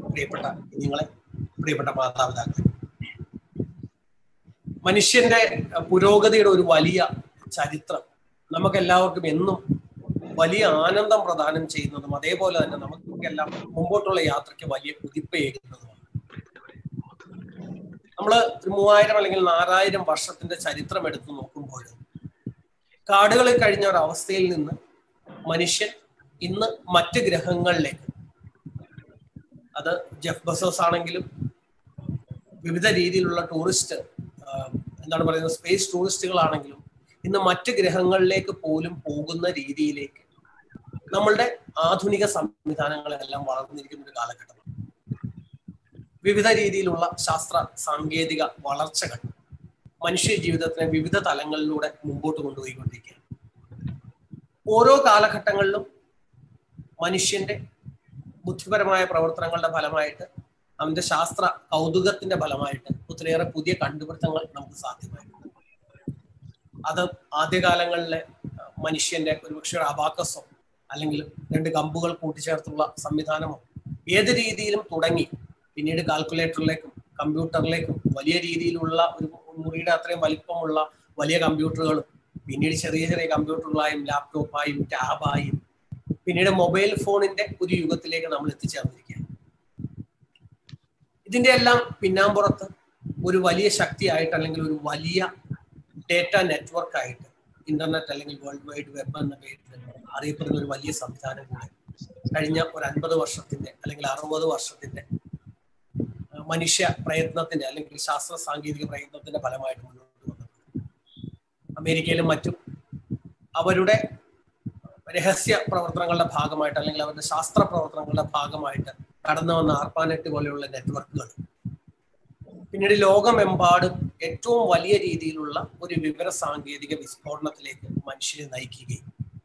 പ്രിയപ്പെട്ട കുഞ്ഞുങ്ങളെ പ്രിയപ്പെട്ട മാതാപിതാക്കളെ മനുഷ്യന്റെ പുരോഗതിയുടെ ഒരു വലിയ ചരിത്രം നമുക്ക് എല്ലാവർക്കും എന്നും വലിയ ആനന്ദം പ്രദാനം ചെയ്യുന്നതും അതേപോലെ തന്നെ നമുക്കെല്ലാം മുമ്പോട്ടുള്ള യാത്രയ്ക്ക് വലിയ കുതിപ്പേകുന്നതുമാണ് നമ്മൾ ഒരു മൂവായിരം അല്ലെങ്കിൽ നാലായിരം വർഷത്തിന്റെ ചരിത്രം എടുത്തു നോക്കുമ്പോൾ കാടുകളിൽ കഴിഞ്ഞ ഒരു അവസ്ഥയിൽ നിന്ന് മനുഷ്യൻ ഇന്ന് മറ്റ് ഗ്രഹങ്ങളിലേക്ക് അത് ജെഫ് ബസോസ് ആണെങ്കിലും വിവിധ രീതിയിലുള്ള ടൂറിസ്റ്റ് എന്താണ് പറയുന്നത് സ്പേസ് ടൂറിസ്റ്റുകളാണെങ്കിലും ഇന്ന് മറ്റ് ഗ്രഹങ്ങളിലേക്ക് പോലും പോകുന്ന രീതിയിലേക്ക് നമ്മളുടെ ആധുനിക സംവിധാനങ്ങളെല്ലാം വളർന്നിരിക്കുന്ന ഒരു കാലഘട്ടമാണ് വിവിധ രീതിയിലുള്ള ശാസ്ത്ര സാങ്കേതിക വളർച്ചകൾ മനുഷ്യ ജീവിതത്തിനെ വിവിധ തലങ്ങളിലൂടെ മുമ്പോട്ട് കൊണ്ടുപോയിക്കൊണ്ടിരിക്കുകയാണ് ഓരോ കാലഘട്ടങ്ങളിലും മനുഷ്യന്റെ ബുദ്ധിപരമായ പ്രവർത്തനങ്ങളുടെ ഫലമായിട്ട് അവന്റെ ശാസ്ത്ര കൗതുകത്തിന്റെ ഫലമായിട്ട് ഒത്തിരിയേറെ പുതിയ കണ്ടുപിടുത്തങ്ങൾ നമുക്ക് സാധ്യമായിട്ടുണ്ട് അത് ആദ്യകാലങ്ങളിലെ മനുഷ്യന്റെ ഒരുപക്ഷെ ഒരു അബാക്കസോ അല്ലെങ്കിൽ രണ്ട് കമ്പുകൾ കൂട്ടിച്ചേർത്തുള്ള സംവിധാനമോ ഏത് രീതിയിലും തുടങ്ങി പിന്നീട് കാൽക്കുലേറ്ററിലേക്കും കമ്പ്യൂട്ടറിലേക്കും വലിയ രീതിയിലുള്ള ഒരു മുറിയുടെ അത്രയും വലിപ്പമുള്ള വലിയ കമ്പ്യൂട്ടറുകളും പിന്നീട് ചെറിയ ചെറിയ കമ്പ്യൂട്ടറുകളായും ലാപ്ടോപ്പായും ടാബായും പിന്നീട് മൊബൈൽ ഫോണിന്റെ ഒരു യുഗത്തിലേക്ക് നമ്മൾ എത്തിച്ചേർന്നിരിക്കുകയാണ് ഇതിന്റെ എല്ലാം പിന്നാമ്പുറത്ത് ഒരു വലിയ ശക്തിയായിട്ട് അല്ലെങ്കിൽ ഒരു വലിയ ഡേറ്റ നെറ്റ്വർക്ക് ആയിട്ട് ഇന്റർനെറ്റ് അല്ലെങ്കിൽ വേൾഡ് വൈഡ് വെബ് എന്ന പേരിൽ അറിയപ്പെടുന്ന ഒരു വലിയ സംവിധാനം കൂടെ കഴിഞ്ഞ ഒരു അൻപത് വർഷത്തിന്റെ അല്ലെങ്കിൽ അറുപത് വർഷത്തിന്റെ മനുഷ്യ പ്രയത്നത്തിന്റെ അല്ലെങ്കിൽ ശാസ്ത്ര സാങ്കേതിക പ്രയത്നത്തിന്റെ ഫലമായിട്ട് മുന്നോട്ട് വന്നത് അമേരിക്കയിലും മറ്റും അവരുടെ രഹസ്യ പ്രവർത്തനങ്ങളുടെ ഭാഗമായിട്ട് അല്ലെങ്കിൽ അവരുടെ ശാസ്ത്ര പ്രവർത്തനങ്ങളുടെ ഭാഗമായിട്ട് കടന്നു വന്ന ആർപ്പാനെറ്റ് പോലെയുള്ള നെറ്റ്വർക്കുകൾ പിന്നീട് ലോകമെമ്പാടും ഏറ്റവും വലിയ രീതിയിലുള്ള ഒരു വിവര സാങ്കേതിക വിസ്ഫോടനത്തിലേക്ക് മനുഷ്യരെ നയിക്കുകയും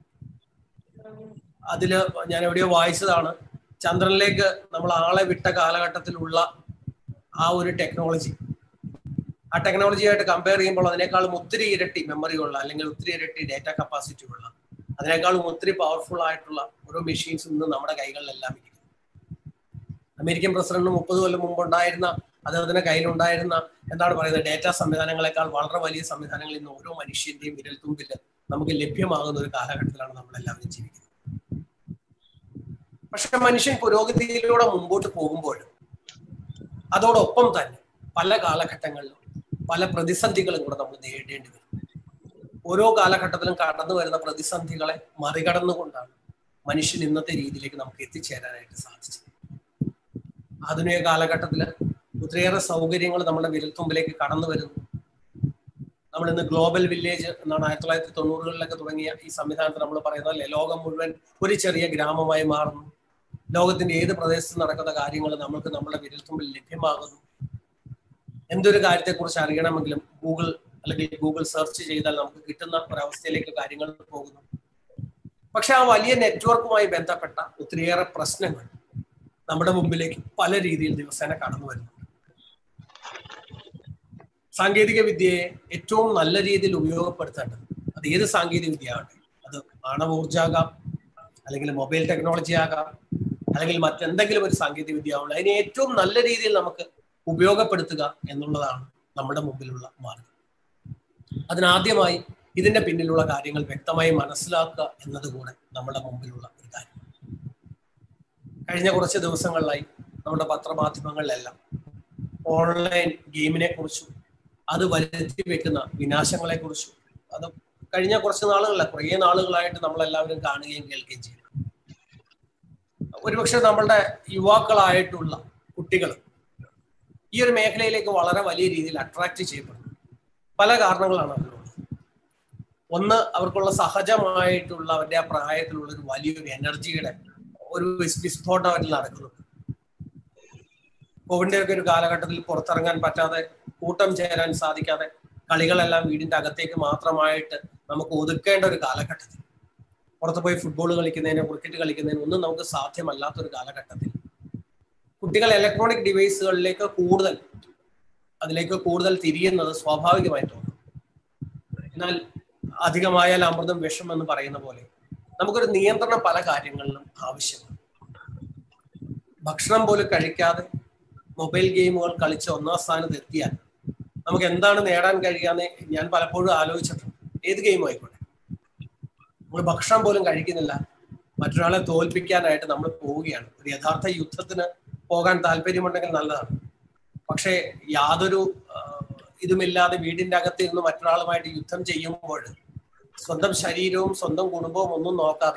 അതില് ഞാൻ എവിടെയോ വായിച്ചതാണ് ചന്ദ്രനിലേക്ക് നമ്മൾ ആളെ വിട്ട കാലഘട്ടത്തിലുള്ള ആ ഒരു ടെക്നോളജി ആ ടെക്നോളജിയായിട്ട് കമ്പയർ ചെയ്യുമ്പോൾ അതിനേക്കാളും ഒത്തിരി ഇരട്ടി മെമ്മറി ഉള്ള അല്ലെങ്കിൽ ഒത്തിരി ഇരട്ടി ഡേറ്റ കപ്പാസിറ്റി ഉള്ള അതിനേക്കാളും ഒത്തിരി പവർഫുൾ ആയിട്ടുള്ള ഓരോ മെഷീൻസ് ഇന്ന് നമ്മുടെ കൈകളിലെല്ലാം ഇരിക്കുന്നു അമേരിക്കൻ പ്രസിഡന്റ് മുപ്പത് കൊല്ലം മുമ്പ് ഉണ്ടായിരുന്ന അദ്ദേഹത്തിന്റെ കയ്യിലുണ്ടായിരുന്ന എന്താണ് പറയുന്നത് ഡേറ്റ സംവിധാനങ്ങളെക്കാൾ വളരെ വലിയ സംവിധാനങ്ങൾ ഇന്ന് ഓരോ മനുഷ്യന്റെയും വിരൽത്തുമ്പിൽ നമുക്ക് ലഭ്യമാകുന്ന ഒരു കാലഘട്ടത്തിലാണ് നമ്മൾ എല്ലാവരും ജീവിക്കുന്നത് പക്ഷെ മനുഷ്യൻ പുരോഗതിയിലൂടെ മുമ്പോട്ട് പോകുമ്പോൾ അതോടൊപ്പം തന്നെ പല കാലഘട്ടങ്ങളിലും പല പ്രതിസന്ധികളും കൂടെ നമ്മൾ നേരിടേണ്ടി വരും ഓരോ കാലഘട്ടത്തിലും കടന്നു വരുന്ന പ്രതിസന്ധികളെ മറികടന്നുകൊണ്ടാണ് മനുഷ്യൻ ഇന്നത്തെ രീതിയിലേക്ക് നമുക്ക് എത്തിച്ചേരാനായിട്ട് സാധിച്ചത് ആധുനിക കാലഘട്ടത്തിൽ ഒത്തിരിയേറെ സൗകര്യങ്ങൾ നമ്മുടെ വിരൽത്തുമ്പിലേക്ക് കടന്നു വരുന്നു നമ്മൾ ഇന്ന് ഗ്ലോബൽ വില്ലേജ് എന്നാണ് ആയിരത്തി തൊള്ളായിരത്തി തൊണ്ണൂറുകളിലൊക്കെ തുടങ്ങിയ ഈ സംവിധാനത്തിൽ നമ്മൾ പറയുന്നത് അല്ലേ ലോകം മുഴുവൻ ഒരു ചെറിയ ഗ്രാമമായി മാറുന്നു ലോകത്തിന്റെ ഏത് പ്രദേശത്ത് നടക്കുന്ന കാര്യങ്ങൾ നമുക്ക് നമ്മുടെ വിരൽത്തുമ്പിൽ ലഭ്യമാകുന്നു എന്തൊരു കാര്യത്തെക്കുറിച്ച് അറിയണമെങ്കിലും ഗൂഗിൾ അല്ലെങ്കിൽ ഗൂഗിൾ സെർച്ച് ചെയ്താൽ നമുക്ക് കിട്ടുന്ന ഒരവസ്ഥയിലേക്ക് കാര്യങ്ങൾ പോകുന്നു പക്ഷെ ആ വലിയ നെറ്റ്വർക്കുമായി ബന്ധപ്പെട്ട ഒത്തിരിയേറെ പ്രശ്നങ്ങൾ നമ്മുടെ മുമ്പിലേക്ക് പല രീതിയിൽ ദിവസേന കടന്നു വരുന്നു സാങ്കേതിക വിദ്യയെ ഏറ്റവും നല്ല രീതിയിൽ ഉപയോഗപ്പെടുത്തേണ്ടത് അത് ഏത് സാങ്കേതിക വിദ്യ ആകട്ടെ അത് ആണവോർജാകാം അല്ലെങ്കിൽ മൊബൈൽ ടെക്നോളജി ആകാം അല്ലെങ്കിൽ മറ്റെന്തെങ്കിലും ഒരു സാങ്കേതിക വിദ്യ ആവുള്ളൂ അതിനെ ഏറ്റവും നല്ല രീതിയിൽ നമുക്ക് ഉപയോഗപ്പെടുത്തുക എന്നുള്ളതാണ് നമ്മുടെ മുമ്പിലുള്ള മാർഗം അതിനാദ്യമായി ഇതിന്റെ പിന്നിലുള്ള കാര്യങ്ങൾ വ്യക്തമായി മനസ്സിലാക്കുക എന്നതുകൂടെ നമ്മുടെ മുമ്പിലുള്ള ഒരു കാര്യം കഴിഞ്ഞ കുറച്ച് ദിവസങ്ങളിലായി നമ്മുടെ പത്രമാധ്യമങ്ങളിലെല്ലാം ഓൺലൈൻ ഗെയിമിനെ കുറിച്ചും അത് വരുത്തി വെക്കുന്ന വിനാശങ്ങളെ കുറിച്ചും അത് കഴിഞ്ഞ കുറച്ച് നാളുകളല്ല കുറേ നാളുകളായിട്ട് നമ്മളെല്ലാവരും കാണുകയും കേൾക്കുകയും ചെയ്യുന്നു ഒരുപക്ഷെ നമ്മളുടെ യുവാക്കളായിട്ടുള്ള കുട്ടികൾ ഈ ഒരു മേഖലയിലേക്ക് വളരെ വലിയ രീതിയിൽ അട്രാക്ട് ചെയ്യപ്പെടുന്നു പല കാരണങ്ങളാണ് അതിനുള്ളത് ഒന്ന് അവർക്കുള്ള സഹജമായിട്ടുള്ള അവരുടെ ആ പ്രായത്തിലുള്ള ഒരു വലിയൊരു എനർജിയുടെ ഒരു വിസ്ഫോടനം അവരിൽ നടക്കുന്നുണ്ട് കോവിഡിന്റെ ഒക്കെ ഒരു കാലഘട്ടത്തിൽ പുറത്തിറങ്ങാൻ പറ്റാതെ കൂട്ടം ചേരാൻ സാധിക്കാതെ കളികളെല്ലാം വീടിന്റെ അകത്തേക്ക് മാത്രമായിട്ട് നമുക്ക് ഒതുക്കേണ്ട ഒരു കാലഘട്ടത്തിൽ പുറത്ത് പോയി ഫുട്ബോൾ കളിക്കുന്നതിനോ ക്രിക്കറ്റ് കളിക്കുന്നതിനോ ഒന്നും നമുക്ക് സാധ്യമല്ലാത്തൊരു കാലഘട്ടത്തിൽ കുട്ടികൾ ഇലക്ട്രോണിക് ഡിവൈസുകളിലേക്ക് കൂടുതൽ അതിലേക്ക് കൂടുതൽ തിരിയുന്നത് സ്വാഭാവികമായി തോന്നും എന്നാൽ അധികമായാൽ അമൃതം വിഷം എന്ന് പറയുന്ന പോലെ നമുക്കൊരു നിയന്ത്രണം പല കാര്യങ്ങളിലും ആവശ്യമാണ് ഭക്ഷണം പോലും കഴിക്കാതെ മൊബൈൽ ഗെയിമുകൾ കളിച്ച് ഒന്നാം സ്ഥാനത്ത് എത്തിയാൽ നമുക്ക് എന്താണ് നേടാൻ കഴിയാന്ന് ഞാൻ പലപ്പോഴും ആലോചിച്ചിട്ടുണ്ട് ഏത് ഗെയിമും ആയിക്കോട്ടെ നമ്മൾ ഭക്ഷണം പോലും കഴിക്കുന്നില്ല മറ്റൊരാളെ തോൽപ്പിക്കാനായിട്ട് നമ്മൾ പോവുകയാണ് ഒരു യഥാർത്ഥ യുദ്ധത്തിന് പോകാൻ താല്പര്യമുണ്ടെങ്കിൽ നല്ലതാണ് പക്ഷേ യാതൊരു ആ, ഇതുമില്ലാതെ വീടിന്റെ അകത്തിരുന്ന് മറ്റൊരാളുമായിട്ട് യുദ്ധം ചെയ്യുമ്പോൾ സ്വന്തം ശരീരവും സ്വന്തം കുടുംബവും ഒന്നും നോക്കാതെ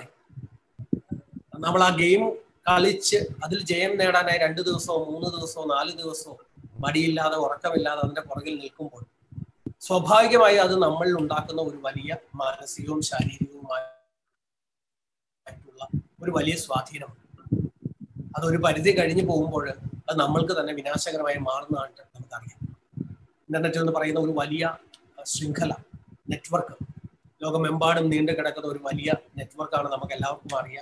നമ്മൾ ആ ഗെയിം കളിച്ച് അതിൽ ജയം നേടാനായി രണ്ട് ദിവസമോ മൂന്ന് ദിവസമോ നാല് ദിവസമോ മടിയില്ലാതെ ഉറക്കമില്ലാതെ അതിന്റെ പുറകിൽ നിൽക്കുമ്പോൾ സ്വാഭാവികമായി അത് നമ്മളിൽ ഉണ്ടാക്കുന്ന ഒരു വലിയ മാനസികവും ശാരീരികവുമായ ആയിട്ടുള്ള ഒരു വലിയ സ്വാധീനമാണ് അതൊരു പരിധി കഴിഞ്ഞു പോകുമ്പോൾ അത് നമ്മൾക്ക് തന്നെ വിനാശകരമായി മാറുന്നതായിട്ട് നമുക്കറിയാം ഇന്റർനെറ്റ് എന്ന് പറയുന്ന ഒരു വലിയ അഹ്, ശൃംഖല നെറ്റ്വർക്ക് ലോകമെമ്പാടും നീണ്ടു കിടക്കുന്ന ഒരു വലിയ നെറ്റ്വർക്കാണ് നമുക്ക് എല്ലാവർക്കും അറിയാം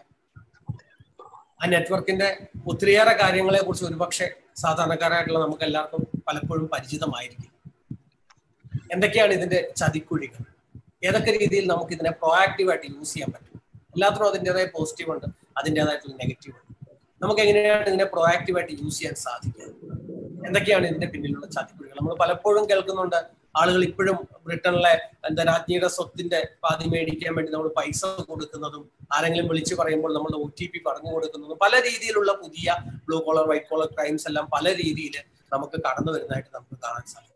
ആ നെറ്റ്വർക്കിന്റെ ഒത്തിരിയേറെ കാര്യങ്ങളെ കുറിച്ച് ഒരുപക്ഷെ സാധാരണക്കാരായിട്ടുള്ള നമുക്ക് എല്ലാവർക്കും പലപ്പോഴും പരിചിതമായിരിക്കും എന്തൊക്കെയാണ് ഇതിന്റെ ചതിക്കുഴികൾ ഏതൊക്കെ രീതിയിൽ നമുക്ക് ഇതിനെ പ്രൊആക്റ്റീവായിട്ട് യൂസ് ചെയ്യാൻ പറ്റും എല്ലാത്തിനും അതിൻ്റെതായ പോസിറ്റീവ് ഉണ്ട് അതിൻ്റെതായിട്ടുള്ള നെഗറ്റീവ് ഉണ്ട് നമുക്ക് എങ്ങനെയാണ് ഇതിനെ പ്രൊആക്റ്റീവായിട്ട് യൂസ് ചെയ്യാൻ സാധിക്കുക എന്തൊക്കെയാണ് ഇതിന്റെ പിന്നിലുള്ള ചതിക്കുഴികൾ നമ്മൾ പലപ്പോഴും കേൾക്കുന്നുണ്ട് ആളുകൾ ഇപ്പോഴും ബ്രിട്ടനിലെ എന്താ രാജ്ഞിയുടെ സ്വത്തിന്റെ പാതി മേടിക്കാൻ വേണ്ടി നമ്മൾ പൈസ കൊടുക്കുന്നതും ആരെങ്കിലും വിളിച്ചു പറയുമ്പോൾ നമ്മൾ ഒ ടി പി പറഞ്ഞു കൊടുക്കുന്നതും പല രീതിയിലുള്ള പുതിയ blue collar white collar crimes എല്ലാം പല രീതിയിൽ നമുക്ക് കടന്നു വരുന്നതായിട്ട് നമുക്ക് കാണാൻ സാധിക്കും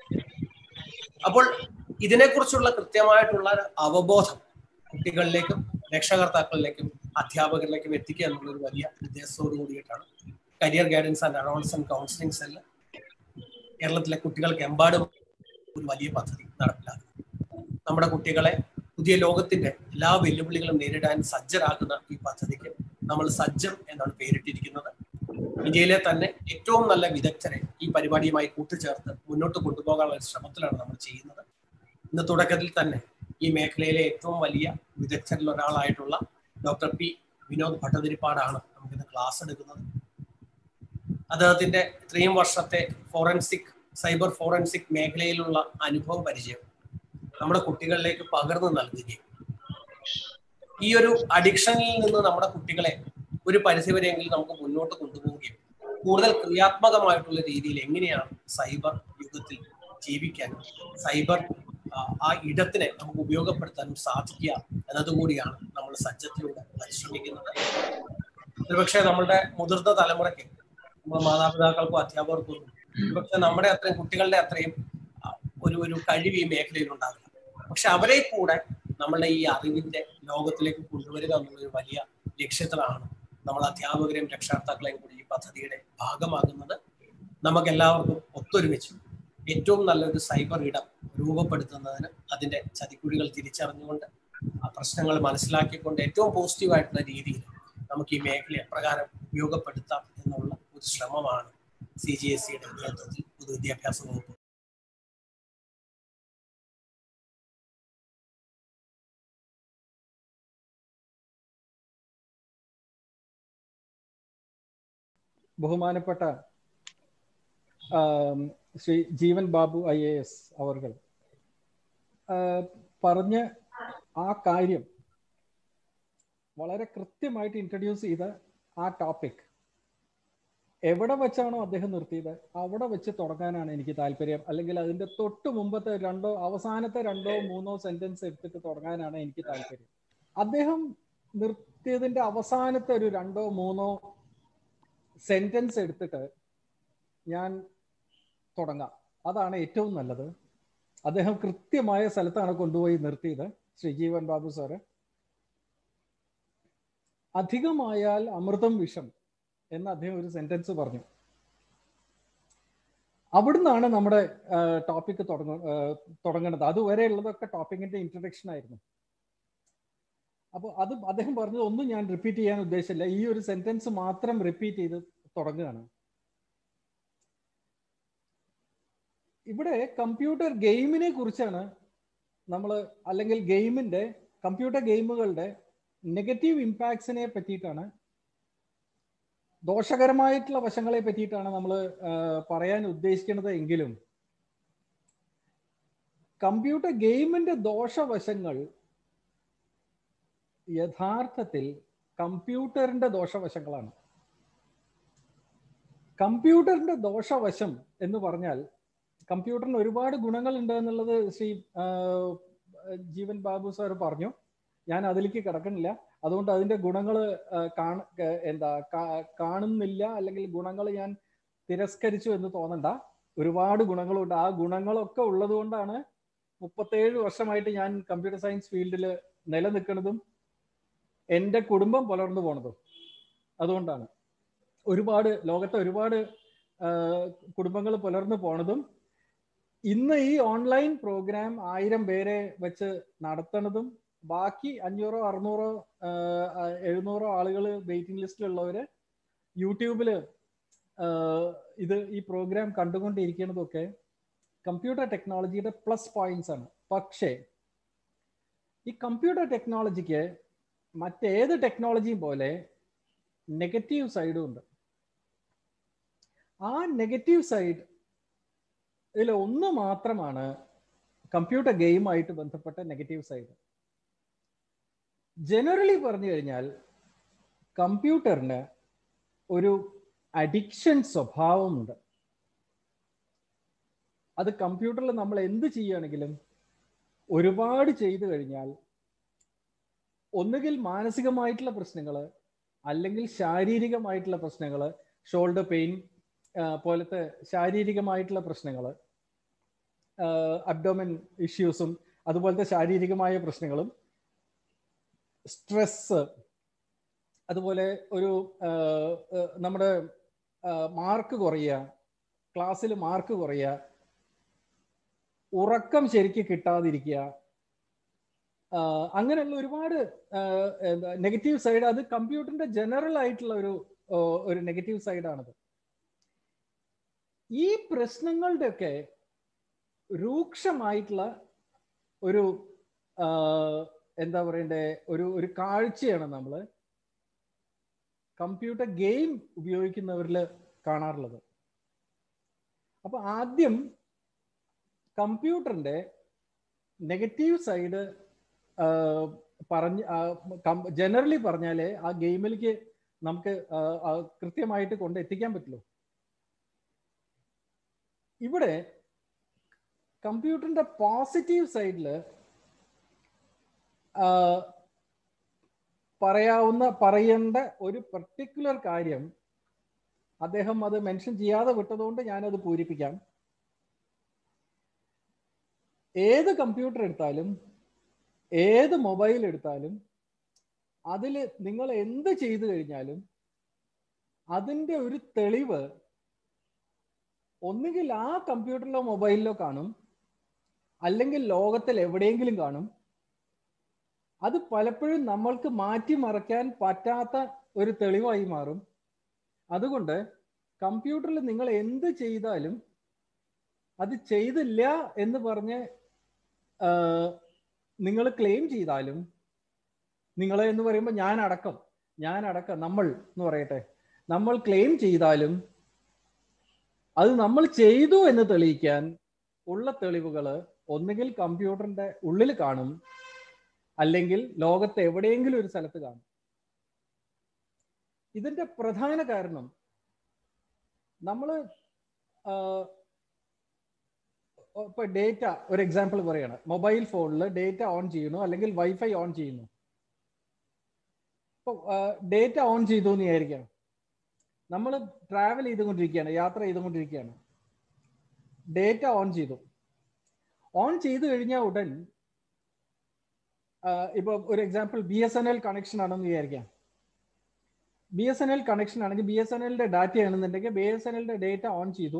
അപ്പോൾ ഇതിനെക്കുറിച്ചുള്ള കൃത്യമായിട്ടുള്ള ഒരു അവബോധം കുട്ടികളിലേക്കും രക്ഷകർത്താക്കളിലേക്കും അധ്യാപകരിലേക്കും എത്തിക്കുക എന്നുള്ള ഒരു വലിയ ഉദ്ദേശത്തോടു കൂടിയിട്ടാണ് കരിയർ ഗൈഡൻസ് ആൻഡ് അഡോൺസ് ആൻഡ് കൗൺസിലിംഗ് സെല്ല് കേരളത്തിലെ കുട്ടികൾക്ക് എമ്പാടും ഒരു വലിയ പദ്ധതി നടപ്പിലാക്കുന്നത് നമ്മുടെ കുട്ടികളെ പുതിയ ലോകത്തിന്റെ എല്ലാ വെല്ലുവിളികളും നേരിടാൻ സജ്ജരാക്കുന്ന ഈ പദ്ധതിക്ക് നമ്മൾ സജ്ജം എന്നാണ് പേരിട്ടിരിക്കുന്നത് ഇന്ത്യയിലെ തന്നെ ഏറ്റവും നല്ല വിദഗ്ധരെ ഈ പരിപാടിയുമായി കൂട്ടുചേർത്ത് മുന്നോട്ട് കൊണ്ടുപോകാനുള്ള ഒരു ശ്രമത്തിലാണ് നമ്മൾ ചെയ്യുന്നത് ഇന്ന് തുടക്കത്തിൽ തന്നെ ഈ മേഖലയിലെ ഏറ്റവും വലിയ വിദഗ്ധരിൽ ഒരാളായിട്ടുള്ള ഡോക്ടർ പി വിനോദ് ഭട്ടതിരിപ്പാടാണ് നമുക്കിന്ന് ക്ലാസ് എടുക്കുന്നത് അദ്ദേഹത്തിന്റെ ഇത്രയും വർഷത്തെ ഫോറൻസിക് സൈബർ ഫോറൻസിക് മേഖലയിലുള്ള അനുഭവ പരിചയം നമ്മുടെ കുട്ടികളിലേക്ക് പകർന്നു നൽകുകയും ഈ ഒരു അഡിക്ഷനിൽ നിന്ന് നമ്മുടെ കുട്ടികളെ ഒരു പരിധിവരെയെങ്കിലും നമുക്ക് മുന്നോട്ട് കൊണ്ടുപോവുകയും കൂടുതൽ ക്രിയാത്മകമായിട്ടുള്ള രീതിയിൽ എങ്ങനെയാണ് സൈബർ യുഗത്തിൽ ജീവിക്കാനും സൈബർ ആ, ആ ഇടത്തിനെ നമുക്ക് ഉപയോഗപ്പെടുത്താനും സാധിക്കുക എന്നതുകൂടിയാണ് നമ്മൾ സജ്ജത്തിലൂടെ പരിശ്രമിക്കുന്നത് ഒരുപക്ഷെ നമ്മളുടെ മുതിർന്ന തലമുറയ്ക്ക് നമ്മുടെ മാതാപിതാക്കൾക്കും അധ്യാപകർക്കും ഒരുപക്ഷെ നമ്മുടെ അത്രയും കുട്ടികളുടെ അത്രയും ആ, ഒരു ഒരു കഴിവ് ഈ മേഖലയിൽ ഉണ്ടാകില്ല പക്ഷെ അവരെ കൂടെ നമ്മളുടെ ഈ അറിവിന്റെ ലോകത്തിലേക്ക് കൊണ്ടുവരിക എന്നുള്ളൊരു വലിയ ലക്ഷ്യത്തിലാണ് നമ്മൾ അധ്യാപകരെയും രക്ഷാകർത്താക്കളെയും കൂടി ഈ പദ്ധതിയുടെ ഭാഗമാകുന്നത് നമുക്ക് എല്ലാവർക്കും ഒത്തൊരുമിച്ച് ഏറ്റവും നല്ലൊരു സൈബർ ഇടം രൂപപ്പെടുത്തുന്നതിന് അതിന്റെ ചതിക്കുഴികൾ തിരിച്ചറിഞ്ഞുകൊണ്ട് ആ പ്രശ്നങ്ങൾ മനസ്സിലാക്കിക്കൊണ്ട് ഏറ്റവും പോസിറ്റീവായിട്ടുള്ള രീതിയിൽ നമുക്ക് ഈ മേഖല എപ്രകാരം ഉപയോഗപ്പെടുത്താം എന്നുള്ള ഒരു ശ്രമമാണ് സി ജി എസ് സിയുടെ നേതൃത്വത്തിൽ പൊതുവിദ്യാഭ്യാസ വകുപ്പ് ബഹുമാനപ്പെട്ട ആം, Shri Jeevan Babu I A S അവർ പറഞ്ഞ ആ കാര്യം വളരെ കൃത്യമായിട്ട് ഇൻട്രൊഡ്യൂസ് ചെയ്ത ആ ടോപ്പിക് എവിടെ വെച്ചാണോ അദ്ദേഹം നിർത്തിയത് അവിടെ വെച്ച് തുടങ്ങാനാണ് എനിക്ക് താല്പര്യം അല്ലെങ്കിൽ അതിന്റെ തൊട്ട് മുമ്പത്തെ രണ്ടോ അവസാനത്തെ രണ്ടോ മൂന്നോ സെന്റൻസ് എടുത്തിട്ട് തുടങ്ങാനാണ് എനിക്ക് താല്പര്യം അദ്ദേഹം നിർത്തിയതിന്റെ അവസാനത്തെ ഒരു രണ്ടോ മൂന്നോ സെന്റൻസ് എടുത്തിട്ട് ഞാൻ തുടങ്ങാം അതാണ് ഏറ്റവും നല്ലത് അദ്ദേഹം കൃത്യമായ സ്ഥലത്താണ് കൊണ്ടുപോയി നിർത്തിയത് ശ്രീ ജീവൻ ബാബു സാറ് അധികമായാൽ അമൃതം വിഷം എന്ന് അദ്ദേഹം ഒരു സെന്റൻസ് പറഞ്ഞു അവിടുന്നാണ് നമ്മുടെ ടോപ്പിക് തുടങ്ങ തുടങ്ങുന്നത് അതുവരെ ഉള്ളതൊക്കെ ടോപ്പിക്കിന്റെ ഇൻട്രഡക്ഷൻ ആയിരുന്നു അപ്പോൾ അത് അദ്ദേഹം പറഞ്ഞത് ഒന്നും ഞാൻ റിപ്പീറ്റ് ചെയ്യാൻ ഉദ്ദേശിച്ചില്ല ഈ ഒരു സെന്റൻസ് മാത്രം റിപ്പീറ്റ് ചെയ്ത് തുടങ്ങുകയാണ് ഇവിടെ കമ്പ്യൂട്ടർ ഗെയിമിനെ കുറിച്ചാണ് നമ്മൾ അല്ലെങ്കിൽ ഗെയിമിന്റെ കമ്പ്യൂട്ടർ ഗെയിമുകളുടെ നെഗറ്റീവ് ഇമ്പാക്ട്സിനെ പറ്റിയിട്ടാണ് ദോഷകരമായിട്ടുള്ള വശങ്ങളെ പറ്റിയിട്ടാണ് നമ്മൾ പറയാൻ ഉദ്ദേശിക്കുന്നത് എങ്കിലും കമ്പ്യൂട്ടർ ഗെയിമിന്റെ ദോഷവശങ്ങൾ യഥാർത്ഥത്തിൽ കമ്പ്യൂട്ടറിന്റെ ദോഷവശങ്ങളാണ് കമ്പ്യൂട്ടറിന്റെ ദോഷവശം എന്ന് പറഞ്ഞാൽ കമ്പ്യൂട്ടറിന് ഒരുപാട് ഗുണങ്ങളുണ്ട് എന്നുള്ളത് ശ്രീ ആ, ജീവൻ ബാബു സാർ പറഞ്ഞു ഞാൻ അതിലേക്ക് കിടക്കണില്ല അതുകൊണ്ട് അതിന്റെ ഗുണങ്ങൾ കാണ ക- എന്താ കാ- കാണുന്നില്ല അല്ലെങ്കിൽ ഗുണങ്ങൾ ഞാൻ തിരസ്കരിച്ചു എന്ന് തോന്നണ്ട ഒരുപാട് ഗുണങ്ങളുണ്ട് ആ ഗുണങ്ങളൊക്കെ ഉള്ളത് കൊണ്ടാണ് മുപ്പത്തേഴ് വർഷമായിട്ട് ഞാൻ കമ്പ്യൂട്ടർ സയൻസ് ഫീൽഡിൽ നിലനിൽക്കുന്നതും എൻ്റെ കുടുംബം പുലർന്നു പോണതും അതുകൊണ്ടാണ് ഒരുപാട് ലോകത്തെ ഒരുപാട് കുടുംബങ്ങൾ പുലർന്നു പോണതും ഇന്ന് ഈ ഓൺലൈൻ പ്രോഗ്രാം ആയിരം പേരെ വെച്ച് നടത്തണതും ബാക്കി അഞ്ഞൂറോ അറുന്നൂറോ ആഹ് എഴുന്നൂറോ ആളുകൾ വെയിറ്റിംഗ് ലിസ്റ്റിലുള്ളവര് യൂട്യൂബിൽ ഇത് ഈ പ്രോഗ്രാം കണ്ടുകൊണ്ടിരിക്കുന്നതൊക്കെ കമ്പ്യൂട്ടർ ടെക്നോളജിയുടെ പ്ലസ് പോയിന്റ്സ് ആണ് പക്ഷേ ഈ കമ്പ്യൂട്ടർ ടെക്നോളജിക്ക് മറ്റേത് ടെക്നോളജിയും പോലെ നെഗറ്റീവ് സൈഡും ഉണ്ട് ആ നെഗറ്റീവ് സൈഡ് ഇതിൽ ഒന്ന് മാത്രമാണ് കമ്പ്യൂട്ടർ ഗെയിമായിട്ട് ബന്ധപ്പെട്ട നെഗറ്റീവ് സൈഡ് ജനറലി പറഞ്ഞു കഴിഞ്ഞാൽ കമ്പ്യൂട്ടറിന് ഒരു അഡിക്ഷൻ സ്വഭാവമുണ്ട് അത് കമ്പ്യൂട്ടറിൽ നമ്മൾ എന്ത് ചെയ്യുകയാണെങ്കിലും ഒരുപാട് ചെയ്തു കഴിഞ്ഞാൽ ഒന്നുകിൽ മാനസികമായിട്ടുള്ള പ്രശ്നങ്ങൾ അല്ലെങ്കിൽ ശാരീരികമായിട്ടുള്ള പ്രശ്നങ്ങൾ ഷോൾഡർ പെയിൻ പോലത്തെ ശാരീരികമായിട്ടുള്ള പ്രശ്നങ്ങൾ അബ്ഡോമൻ ഇഷ്യൂസും അതുപോലത്തെ ശാരീരികമായ പ്രശ്നങ്ങളും സ്ട്രെസ് അതുപോലെ ഒരു നമ്മുടെ മാർക്ക് കുറയുക ക്ലാസ്സിൽ മാർക്ക് കുറയുക ഉറക്കം ശരിക്ക് കിട്ടാതിരിക്കുക അങ്ങനെയുള്ള ഒരുപാട് നെഗറ്റീവ് സൈഡ് അത് കമ്പ്യൂട്ടറിന്റെ ജനറൽ ആയിട്ടുള്ള ഒരു ഒരു നെഗറ്റീവ് സൈഡാണത് ഈ പ്രശ്നങ്ങളുടെയൊക്കെ രൂക്ഷമായിട്ടുള്ള ഒരു എന്താ പറയണ്ടേ ഒരു ഒരു കാഴ്ചയാണ് നമ്മൾ കമ്പ്യൂട്ടർ ഗെയിം ഉപയോഗിക്കുന്നവരിൽ കാണാറുള്ളത് അപ്പൊ ആദ്യം കമ്പ്യൂട്ടറിന്റെ നെഗറ്റീവ് സൈഡ് പറഞ്ഞ് ജനറലി പറഞ്ഞാലേ ആ ഗെയിമിലേക്ക് നമുക്ക് കൃത്യമായിട്ട് കൊണ്ട് എത്തിക്കാൻ പറ്റുള്ളൂ ഇവിടെ കമ്പ്യൂട്ടറിന്റെ പോസിറ്റീവ് സൈഡിൽ പറയാവുന്ന പറയേണ്ട ഒരു പർട്ടിക്കുലർ കാര്യം അദ്ദേഹം അത് മെൻഷൻ ചെയ്യാതെ വിട്ടതുകൊണ്ട് ഞാനത് പൂരിപ്പിക്കാം ഏത് കമ്പ്യൂട്ടർ എടുത്താലും ഏത് മൊബൈൽ എടുത്താലും അതിൽ നിങ്ങൾ എന്ത് ചെയ്തു കഴിഞ്ഞാലും അതിൻ്റെ ഒരു തെളിവ് ഒന്നുകിൽ ആ കമ്പ്യൂട്ടറിലോ മൊബൈലിലോ കാണും അല്ലെങ്കിൽ ലോകത്തിൽ എവിടെയെങ്കിലും കാണും അത് പലപ്പോഴും നമ്മൾക്ക് മാറ്റിമറയ്ക്കാൻ പറ്റാത്ത ഒരു തെളിവായി മാറും അതുകൊണ്ട് കമ്പ്യൂട്ടറിൽ നിങ്ങൾ എന്ത് ചെയ്താലും അത് ചെയ്തില്ല എന്ന് പറഞ്ഞ് നിങ്ങൾ ക്ലെയിം ചെയ്താലും നിങ്ങൾ എന്ന് പറയുമ്പോൾ ഞാൻ അടക്കം ഞാൻ അടക്കം നമ്മൾ എന്ന് പറയട്ടെ നമ്മൾ ക്ലെയിം ചെയ്താലും അത് നമ്മൾ ചെയ്തു എന്ന് തെളിയിക്കാൻ ഉള്ള തെളിവുകൾ ഒന്നുകിൽ കമ്പ്യൂട്ടറിന്റെ ഉള്ളിൽ കാണും അല്ലെങ്കിൽ ലോകത്ത് എവിടെയെങ്കിലും ഒരു സ്ഥലത്ത് കാണും ഇതിന്റെ പ്രധാന കാരണം നമ്മൾ ഇപ്പൊ ഡേറ്റ ഒരു എക്സാമ്പിൾ പറയാണ് മൊബൈൽ ഫോണിൽ ഡേറ്റ ഓൺ ചെയ്യുന്നു അല്ലെങ്കിൽ വൈഫൈ ഓൺ ചെയ്യുന്നു ഇപ്പൊ ഡേറ്റ ഓൺ ചെയ്തു എന്ന് വിചാരിക്കാം നമ്മൾ ട്രാവൽ ചെയ്തുകൊണ്ടിരിക്കുകയാണ് യാത്ര ചെയ്തുകൊണ്ടിരിക്കുകയാണ് ഡേറ്റ ഓൺ ചെയ്തു ഓൺ ചെയ്തു കഴിഞ്ഞാൽ ഉടൻ ഇപ്പൊ ഒരു example B S N L connection ആണെന്ന് വിചാരിക്കാം B S N L connection ആണെങ്കിൽ ബി എസ് എൻ എല്ലിന്റെ ഡാറ്റ ആണെന്നുണ്ടെങ്കിൽ ബി എസ് എൻ എല്ലിന്റെ ഡേറ്റ ഓൺ ചെയ്തു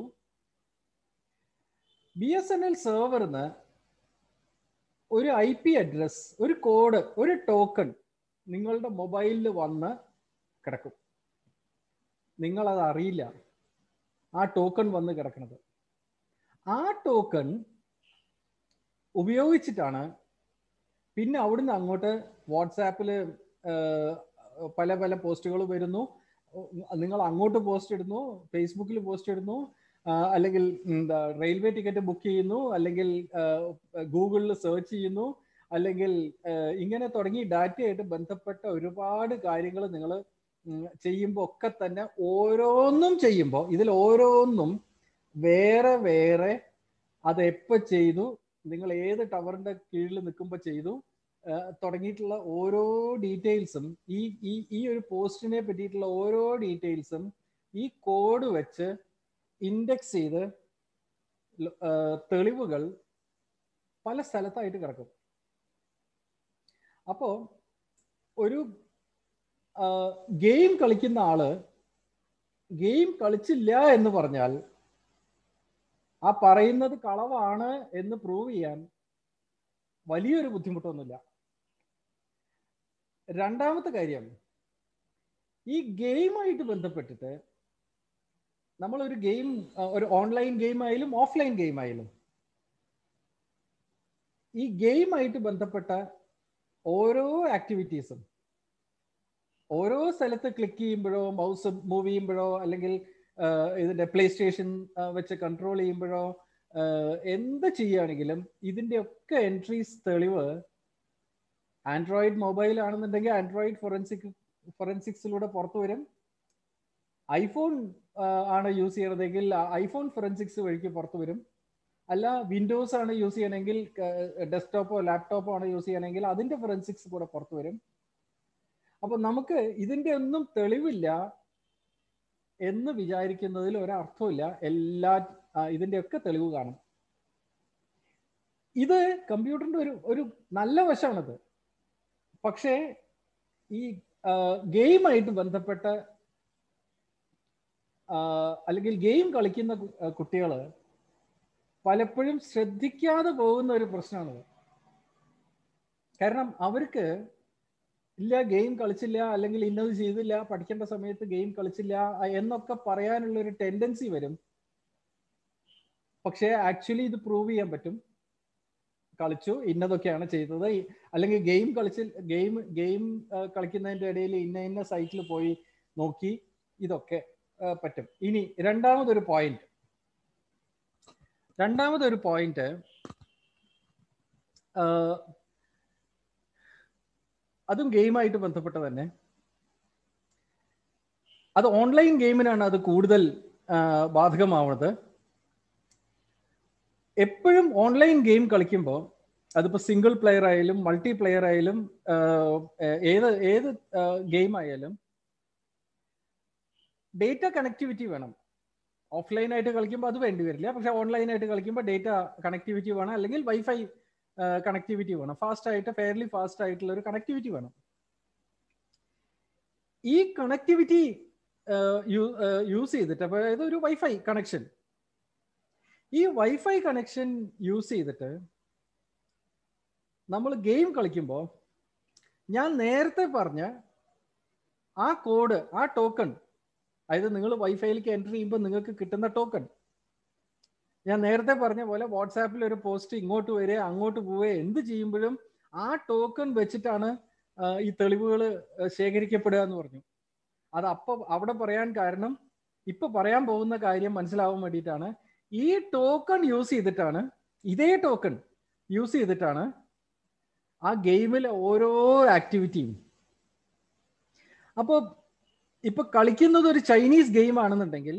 ബി എസ് എൻ എൽ സെർവറിന്ന് ഒരു ഐ പി അഡ്രസ് ഒരു കോഡ് ഒരു ടോക്കൺ നിങ്ങളുടെ മൊബൈലിൽ വന്ന് കിടക്കും നിങ്ങളത് അറിയില്ല ആ ടോക്കൺ വന്ന് കിടക്കുന്നത് ആ ടോക്കൺ ഉപയോഗിച്ചിട്ടാണ് പിന്നെ അവിടുന്ന് അങ്ങോട്ട് വാട്സാപ്പിൽ പല പല പോസ്റ്റുകൾ വരുന്നു നിങ്ങൾ അങ്ങോട്ട് പോസ്റ്റ് ഇടുന്നു ഫേസ്ബുക്കിൽ പോസ്റ്റ് ഇടുന്നു അല്ലെങ്കിൽ എന്താ റെയിൽവേ ടിക്കറ്റ് ബുക്ക് ചെയ്യുന്നു അല്ലെങ്കിൽ ഗൂഗിളിൽ സെർച്ച് ചെയ്യുന്നു അല്ലെങ്കിൽ ഇങ്ങനെ തുടങ്ങി ഡാറ്റയായിട്ട് ബന്ധപ്പെട്ട ഒരുപാട് കാര്യങ്ങൾ നിങ്ങൾ ചെയ്യുമ്പോൾ ഒക്കെ തന്നെ ഓരോന്നും ചെയ്യുമ്പോൾ ഇതിൽ ഓരോന്നും വേറെ വേറെ അത് എപ്പോൾ ചെയ്തു നിങ്ങൾ ഏത് ടവറിന്റെ കീഴിൽ നിൽക്കുമ്പോൾ ചെയ്തു തുടങ്ങിയിട്ടുള്ള ഓരോ ഡീറ്റെയിൽസും ഈ ഈ ഈ ഒരു പോസ്റ്റിനെ പറ്റിയിട്ടുള്ള ഓരോ ഡീറ്റെയിൽസും ഈ കോഡ് വെച്ച് ഇൻഡെക്സ് ചെയ്ത് തെളിവുകൾ പല സ്ഥലത്തായിട്ട് കിടക്കും അപ്പോൾ ഒരു ഗെയിം കളിക്കുന്ന ആള് ഗെയിം കളിച്ചില്ല എന്ന് പറഞ്ഞാൽ ആ പറയുന്നത് കളവാണ് എന്ന് പ്രൂവ് ചെയ്യാൻ വലിയൊരു ബുദ്ധിമുട്ടൊന്നുമില്ല രണ്ടാമത്തെ കാര്യം ഈ ഗെയിമായിട്ട് ബന്ധപ്പെട്ടിട്ട് നമ്മൾ ഒരു ഗെയിം ഒരു ഓൺലൈൻ ഗെയിം ആയാലും ഓഫ്ലൈൻ ഗെയിം ആയാലും ഈ ഗെയിമായിട്ട് ബന്ധപ്പെട്ട ഓരോ ആക്ടിവിറ്റീസും ഓരോ സ്ഥലത്ത് ക്ലിക്ക് ചെയ്യുമ്പോഴോ മൗസ് മൂവ് ചെയ്യുമ്പോഴോ അല്ലെങ്കിൽ ഇതിന്റെ പ്ലേ സ്റ്റേഷൻ വെച്ച് കൺട്രോൾ ചെയ്യുമ്പോഴോ എന്ത് ചെയ്യുകയാണെങ്കിലും ഇതിന്റെ ഒക്കെ എൻട്രീസ് തെളിവ് ആൻഡ്രോയിഡ് മൊബൈൽ ആണെന്നുണ്ടെങ്കിൽ ആൻഡ്രോയിഡ് ഫോറൻസിക് ഫോറൻസിക്സിലൂടെ പുറത്തു വരും ഐഫോൺ ആണ് യൂസ് ചെയ്യണതെങ്കിൽ ഐഫോൺ ഫോറൻസിക്സ് വഴിക്ക് പുറത്തു വരും അല്ല വിൻഡോസ് ആണ് യൂസ് ചെയ്യണമെങ്കിൽ ഡെസ്ക്ടോപ്പോ ലാപ്ടോപ്പോ ആണ് യൂസ് ചെയ്യണമെങ്കിൽ അതിന്റെ ഫോറൻസിക്സ് കൂടെ പുറത്തു വരും അപ്പൊ നമുക്ക് ഇതിന്റെ ഒന്നും തെളിവില്ല എന്ന് വിചാരിക്കുന്നതിൽ ഒരർത്ഥമില്ല എല്ലാ ഇതിന്റെ ഒക്കെ തെളിവ് കാണും ഇത് കമ്പ്യൂട്ടറിന്റെ ഒരു ഒരു നല്ല വശമാണിത് പക്ഷേ ഈ ഗെയിമായിട്ട് ബന്ധപ്പെട്ട അല്ലെങ്കിൽ ഗെയിം കളിക്കുന്ന കുട്ടികൾ പലപ്പോഴും ശ്രദ്ധിക്കാതെ പോകുന്ന ഒരു പ്രശ്നമാണിത് കാരണം അവർക്ക് ഇല്ല ഗെയിം കളിച്ചില്ല അല്ലെങ്കിൽ ഇന്നത് ചെയ്തില്ല പഠിക്കേണ്ട സമയത്ത് ഗെയിം കളിച്ചില്ല എന്നൊക്കെ പറയാനുള്ള ഒരു ടെൻഡൻസി വരും പക്ഷേ ആക്ച്വലി ഇത് പ്രൂവ് ചെയ്യാൻ പറ്റും കളിച്ചു ഇന്നതൊക്കെയാണ് ചെയ്തത് അല്ലെങ്കിൽ ഗെയിം കളിച്ച് ഗെയിം ഗെയിം കളിക്കുന്നതിന്റെ ഇടയിൽ ഇന്ന ഇന്ന സൈറ്റിൽ പോയി നോക്കി ഇതൊക്കെ പറ്റും ഇനി രണ്ടാമതൊരു പോയിന്റ് രണ്ടാമതൊരു പോയിന്റ് അതും ഗെയിമായിട്ട് ബന്ധപ്പെട്ട തന്നെ അത് ഓൺലൈൻ ഗെയിമിനാണ് അത് കൂടുതൽ ബാധകമാവുന്നത് എപ്പോഴും ഓൺലൈൻ ഗെയിം കളിക്കുമ്പോൾ അതിപ്പോൾ സിംഗിൾ പ്ലെയർ ആയാലും മൾട്ടി പ്ലെയർ ആയാലും ഏത് ഏത് ഗെയിം ആയാലും ഡേറ്റ കണക്ടിവിറ്റി വേണം ഓഫ്ലൈൻ ആയിട്ട് കളിക്കുമ്പോൾ അത് വേണ്ടി വരില്ല പക്ഷെ ഓൺലൈൻ ആയിട്ട് കളിക്കുമ്പോൾ ഡേറ്റ കണക്ടിവിറ്റി വേണം അല്ലെങ്കിൽ വൈഫൈ കണക്ടിവിറ്റി വേണം ഫാസ്റ്റ് ആയിട്ട് ഫെയർലി ഫാസ്റ്റ് ആയിട്ടുള്ള ഒരു കണക്ടിവിറ്റി വേണം ഈ കണക്ടിവിറ്റി യൂസ് ചെയ്തിട്ട് അതായത് ഒരു വൈഫൈ കണക്ഷൻ ഈ വൈഫൈ കണക്ഷൻ യൂസ് ചെയ്തിട്ട് നമ്മൾ ഗെയിം കളിക്കുമ്പോൾ ഞാൻ നേരത്തെ പറഞ്ഞ ആ കോഡ് ആ ടോക്കൺ അതായത് നിങ്ങൾ വൈഫൈയിലേക്ക് എൻ്റർ ചെയ്യുമ്പോൾ നിങ്ങൾക്ക് കിട്ടുന്ന ടോക്കൺ ഞാൻ നേരത്തെ പറഞ്ഞ പോലെ വാട്സാപ്പിൽ ഒരു പോസ്റ്റ് ഇങ്ങോട്ട് വരിക അങ്ങോട്ട് പോവുക എന്ത് ചെയ്യുമ്പോഴും ആ ടോക്കൺ വെച്ചിട്ടാണ് ഈ തെളിവുകൾ ശേഖരിക്കപ്പെടുക എന്ന് പറഞ്ഞു അത് അപ്പൊ അവിടെ പറയാൻ കാരണം ഇപ്പൊ പറയാൻ പോകുന്ന കാര്യം മനസ്സിലാവാൻ വേണ്ടിയിട്ടാണ് ഈ ടോക്കൺ യൂസ് ചെയ്തിട്ടാണ് ഇതേ ടോക്കൺ യൂസ് ചെയ്തിട്ടാണ് ആ ഗെയിമിലെ ഓരോ ആക്ടിവിറ്റിയും അപ്പോൾ ഇപ്പൊ കളിക്കുന്നത് ഒരു ചൈനീസ് ഗെയിം ആണെന്നുണ്ടെങ്കിൽ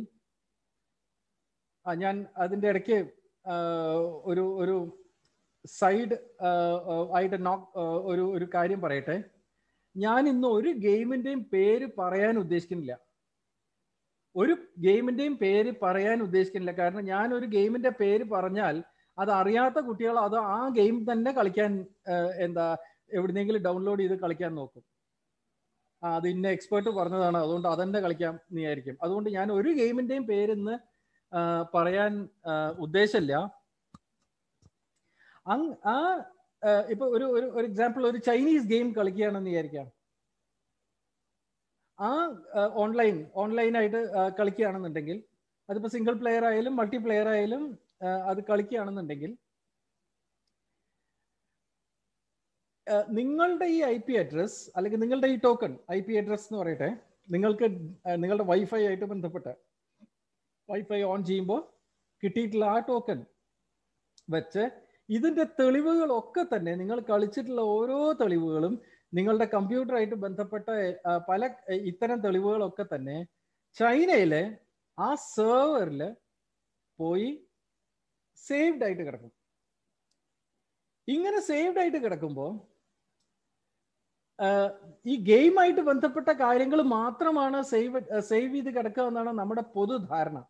ആ ഞാൻ അതിൻ്റെ ഇടയ്ക്ക് ഒരു ഒരു സൈഡ് ആയിട്ട് നോക്ക് ഒരു ഒരു കാര്യം പറയട്ടെ ഞാൻ ഇന്ന് ഒരു ഗെയിമിന്റെയും പേര് പറയാൻ ഉദ്ദേശിക്കുന്നില്ല ഒരു ഗെയിമിന്റെയും പേര് പറയാൻ ഉദ്ദേശിക്കുന്നില്ല കാരണം ഞാൻ ഒരു ഗെയിമിന്റെ പേര് പറഞ്ഞാൽ അത് അറിയാത്ത കുട്ടികൾ അത് ആ ഗെയിം തന്നെ കളിക്കാൻ എന്താ എവിടുന്നെങ്കിലും ഡൗൺലോഡ് ചെയ്ത് കളിക്കാൻ നോക്കും ആ അത് ഇന്ന എക്സ്പേർട്ട് പറഞ്ഞതാണ് അതുകൊണ്ട് അതന്നെ കളിക്കാം നീയായിരിക്കും അതുകൊണ്ട് ഞാൻ ഒരു ഗെയിമിന്റെയും പേര് ഇന്ന് പറയാൻ ഉദ്ദേശമില്ല ആ ഇപ്പൊ ഒരു ഒരു എക്സാമ്പിൾ ഒരു ചൈനീസ് ഗെയിം കളിക്കുകയാണെന്ന് വിചാരിക്കാം ആ ഓൺലൈൻ ഓൺലൈനായിട്ട് കളിക്കുകയാണെന്നുണ്ടെങ്കിൽ അതിപ്പോ സിംഗിൾ പ്ലെയർ ആയാലും മൾട്ടി പ്ലെയർ ആയാലും അത് കളിക്കുകയാണെന്നുണ്ടെങ്കിൽ നിങ്ങളുടെ ഈ ഐ പി അഡ്രസ് അല്ലെങ്കിൽ നിങ്ങളുടെ ഈ ടോക്കൺ ഐ പി അഡ്രസ് എന്ന് പറയട്ടെ നിങ്ങൾക്ക് നിങ്ങളുടെ വൈഫൈ ആയിട്ട് ബന്ധപ്പെട്ട വൈഫൈ ഓൺ ചെയ്യുമ്പോൾ കിട്ടിയിട്ടുള്ള ആ ടോക്കൺ വെച്ച് ഇതിന്റെ തെളിവുകളൊക്കെ തന്നെ നിങ്ങൾ കളിച്ചിട്ടുള്ള ഓരോ തെളിവുകളും നിങ്ങളുടെ കമ്പ്യൂട്ടറായിട്ട് ബന്ധപ്പെട്ട ആ, പല എ, ഇത്തരം തെളിവുകളൊക്കെ തന്നെ ചൈനയിലെ ആ സെർവറിൽ പോയി സേവ്ഡ് ആയിട്ട് കിടക്കും ഇങ്ങനെ സേവ്ഡ് ആയിട്ട് കിടക്കുമ്പോൾ ഈ ഗെയിമായിട്ട് ബന്ധപ്പെട്ട കാര്യങ്ങൾ മാത്രമാണ് സേവ് സേവ് ചെയ്ത് കിടക്കുക എന്നാണ് നമ്മുടെ പൊതുധാരണ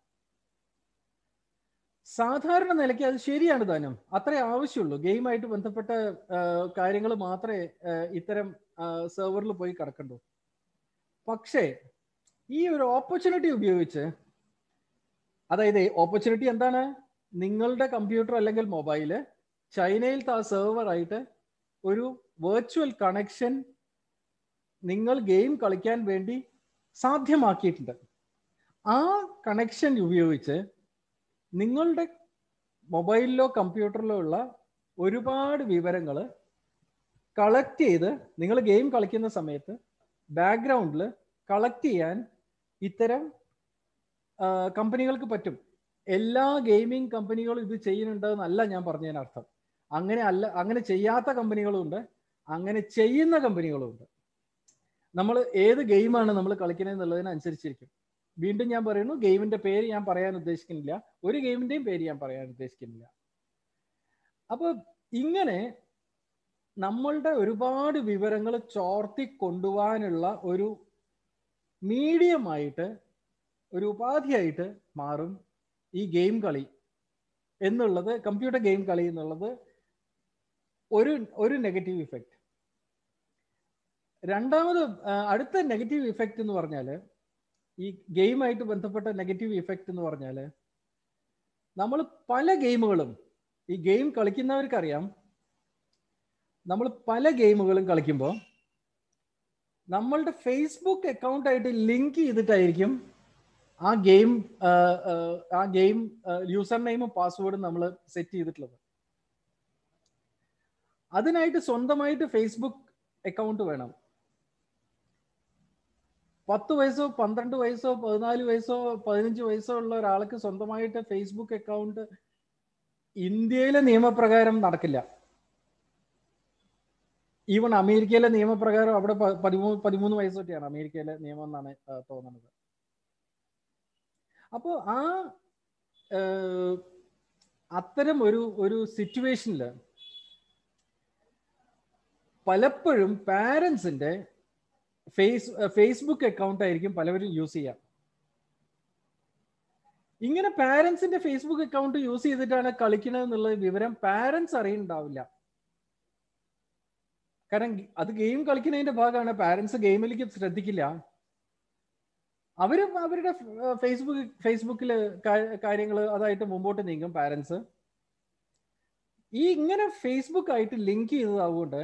സാധാരണ നിലയ്ക്ക് അത് ശരിയാണ് താനും അത്രേ ആവശ്യമുള്ളൂ ഗെയിമായിട്ട് ബന്ധപ്പെട്ട കാര്യങ്ങൾ മാത്രമേ ആ, ഇത്തരം സെർവറിൽ പോയി കിടക്കണ്ടൂ പക്ഷേ ഈ ഒരു ഓപ്പർച്യൂണിറ്റി ഉപയോഗിച്ച് അതായത് ഓപ്പർച്യൂണിറ്റി എന്താണ് നിങ്ങളുടെ കമ്പ്യൂട്ടർ അല്ലെങ്കിൽ മൊബൈല് ചൈനയിലത്തെ ആ സെർവറായിട്ട് ഒരു വെർച്വൽ കണക്ഷൻ നിങ്ങൾ ഗെയിം കളിക്കാൻ വേണ്ടി സാധ്യമാക്കിയിട്ടുണ്ട് ആ കണക്ഷൻ ഉപയോഗിച്ച് നിങ്ങളുടെ മൊബൈലിലോ കമ്പ്യൂട്ടറിലോ ഉള്ള ഒരുപാട് വിവരങ്ങൾ കളക്ട് ചെയ്ത് നിങ്ങൾ ഗെയിം കളിക്കുന്ന സമയത്ത് ബാക്ക്ഗ്രൗണ്ടിൽ കളക്ട് ചെയ്യാൻ ഇത്തരം കമ്പനികൾക്ക് പറ്റും എല്ലാ ഗെയിമിംഗ് കമ്പനികളും ഇത് ചെയ്യുന്നുണ്ട് എന്നല്ല ഞാൻ പറഞ്ഞതിനർത്ഥം അങ്ങനെ അല്ല അങ്ങനെ ചെയ്യാത്ത കമ്പനികളും ഉണ്ട് അങ്ങനെ ചെയ്യുന്ന കമ്പനികളും ഉണ്ട് നമ്മൾ ഏത് ഗെയിമാണ് നമ്മൾ കളിക്കുന്നത് എന്നുള്ളതിനനുസരിച്ചിരിക്കും വീണ്ടും ഞാൻ പറയുന്നു ഗെയിമിന്റെ പേര് ഞാൻ പറയാൻ ഉദ്ദേശിക്കുന്നില്ല ഒരു ഗെയിമിന്റെയും പേര് ഞാൻ പറയാൻ ഉദ്ദേശിക്കുന്നില്ല അപ്പൊ ഇങ്ങനെ നമ്മളുടെ ഒരുപാട് വിവരങ്ങൾ ചോർത്തി കൊണ്ടുപോകാനുള്ള ഒരു മീഡിയമായിട്ട് ഒരു ഉപാധിയായിട്ട് മാറും ഈ ഗെയിം കളി എന്നുള്ളത് കമ്പ്യൂട്ടർ ഗെയിം കളി എന്നുള്ളത് ഒരു ഒരു നെഗറ്റീവ് ഇഫക്റ്റ് രണ്ടാമത് ആ, അടുത്ത നെഗറ്റീവ് ഇഫക്റ്റ് എന്ന് പറഞ്ഞാൽ ഈ ഗെയിമായിട്ട് ബന്ധപ്പെട്ട നെഗറ്റീവ് ഇഫക്റ്റ് എന്ന് പറഞ്ഞാൽ നമ്മൾ പല ഗെയിമുകളും ഈ ഗെയിം കളിക്കുന്നവർക്കറിയാം നമ്മൾ പല ഗെയിമുകളും കളിക്കുമ്പോൾ നമ്മളുടെ ഫേസ്ബുക്ക് അക്കൗണ്ട് ആയിട്ട് ലിങ്ക് ചെയ്തിട്ടായിരിക്കും ആ ഗെയിം ആ ഗെയിം യൂസർ നെയിമും പാസ്വേഡും നമ്മൾ സെറ്റ് ചെയ്തിട്ടുള്ളത് അതിനായിട്ട് സ്വന്തമായിട്ട് ഫേസ്ബുക്ക് അക്കൗണ്ട് വേണം പത്ത് വയസ്സോ പന്ത്രണ്ട് വയസ്സോ പതിനാല് വയസ്സോ പതിനഞ്ച് വയസ്സോ ഉള്ള ഒരാൾക്ക് സ്വന്തമായിട്ട് ഫേസ്ബുക്ക് അക്കൗണ്ട് ഇന്ത്യയിലെ നിയമപ്രകാരം നടക്കില്ല ഈവൺ അമേരിക്കയിലെ നിയമപ്രകാരം അവിടെ പ- പതിമൂന്ന് പതിമൂന്ന് വയസ്സൊക്കെയാണ് അമേരിക്കയിലെ നിയമം എന്നാണ് ആ, തോന്നുന്നത് അപ്പോൾ ആ ഏഹ്, അത്തരം ഒരു ഒരു സിറ്റുവേഷനിൽ പലപ്പോഴും പാരൻസിന്റെ ഫേസ് ഫേസ്ബുക്ക് അക്കൗണ്ട് ആയിരിക്കും പലവരും യൂസ് ചെയ്യുക ഇങ്ങനെ പാരൻസിന്റെ ഫേസ്ബുക്ക് അക്കൗണ്ട് യൂസ് ചെയ്തിട്ടാണ് കളിക്കുന്നത് എന്നുള്ള വിവരം പാരൻസ് അറിയുന്നുണ്ടാവില്ല കാരണം അത് ഗെയിം കളിക്കുന്നതിന്റെ ഭാഗമാണ് പാരൻസ് ഗെയിമിലേക്ക് ശ്രദ്ധിക്കില്ല അവര് അവരുടെ ഫേസ്ബുക്ക് ഫേസ്ബുക്കിൽ കാര്യങ്ങൾ അതായിട്ട് മുമ്പോട്ട് നീങ്ങും പാരൻസ് ഈ ഇങ്ങനെ ഫേസ്ബുക്ക് ആയിട്ട് ലിങ്ക് ചെയ്തതാവുകൊണ്ട്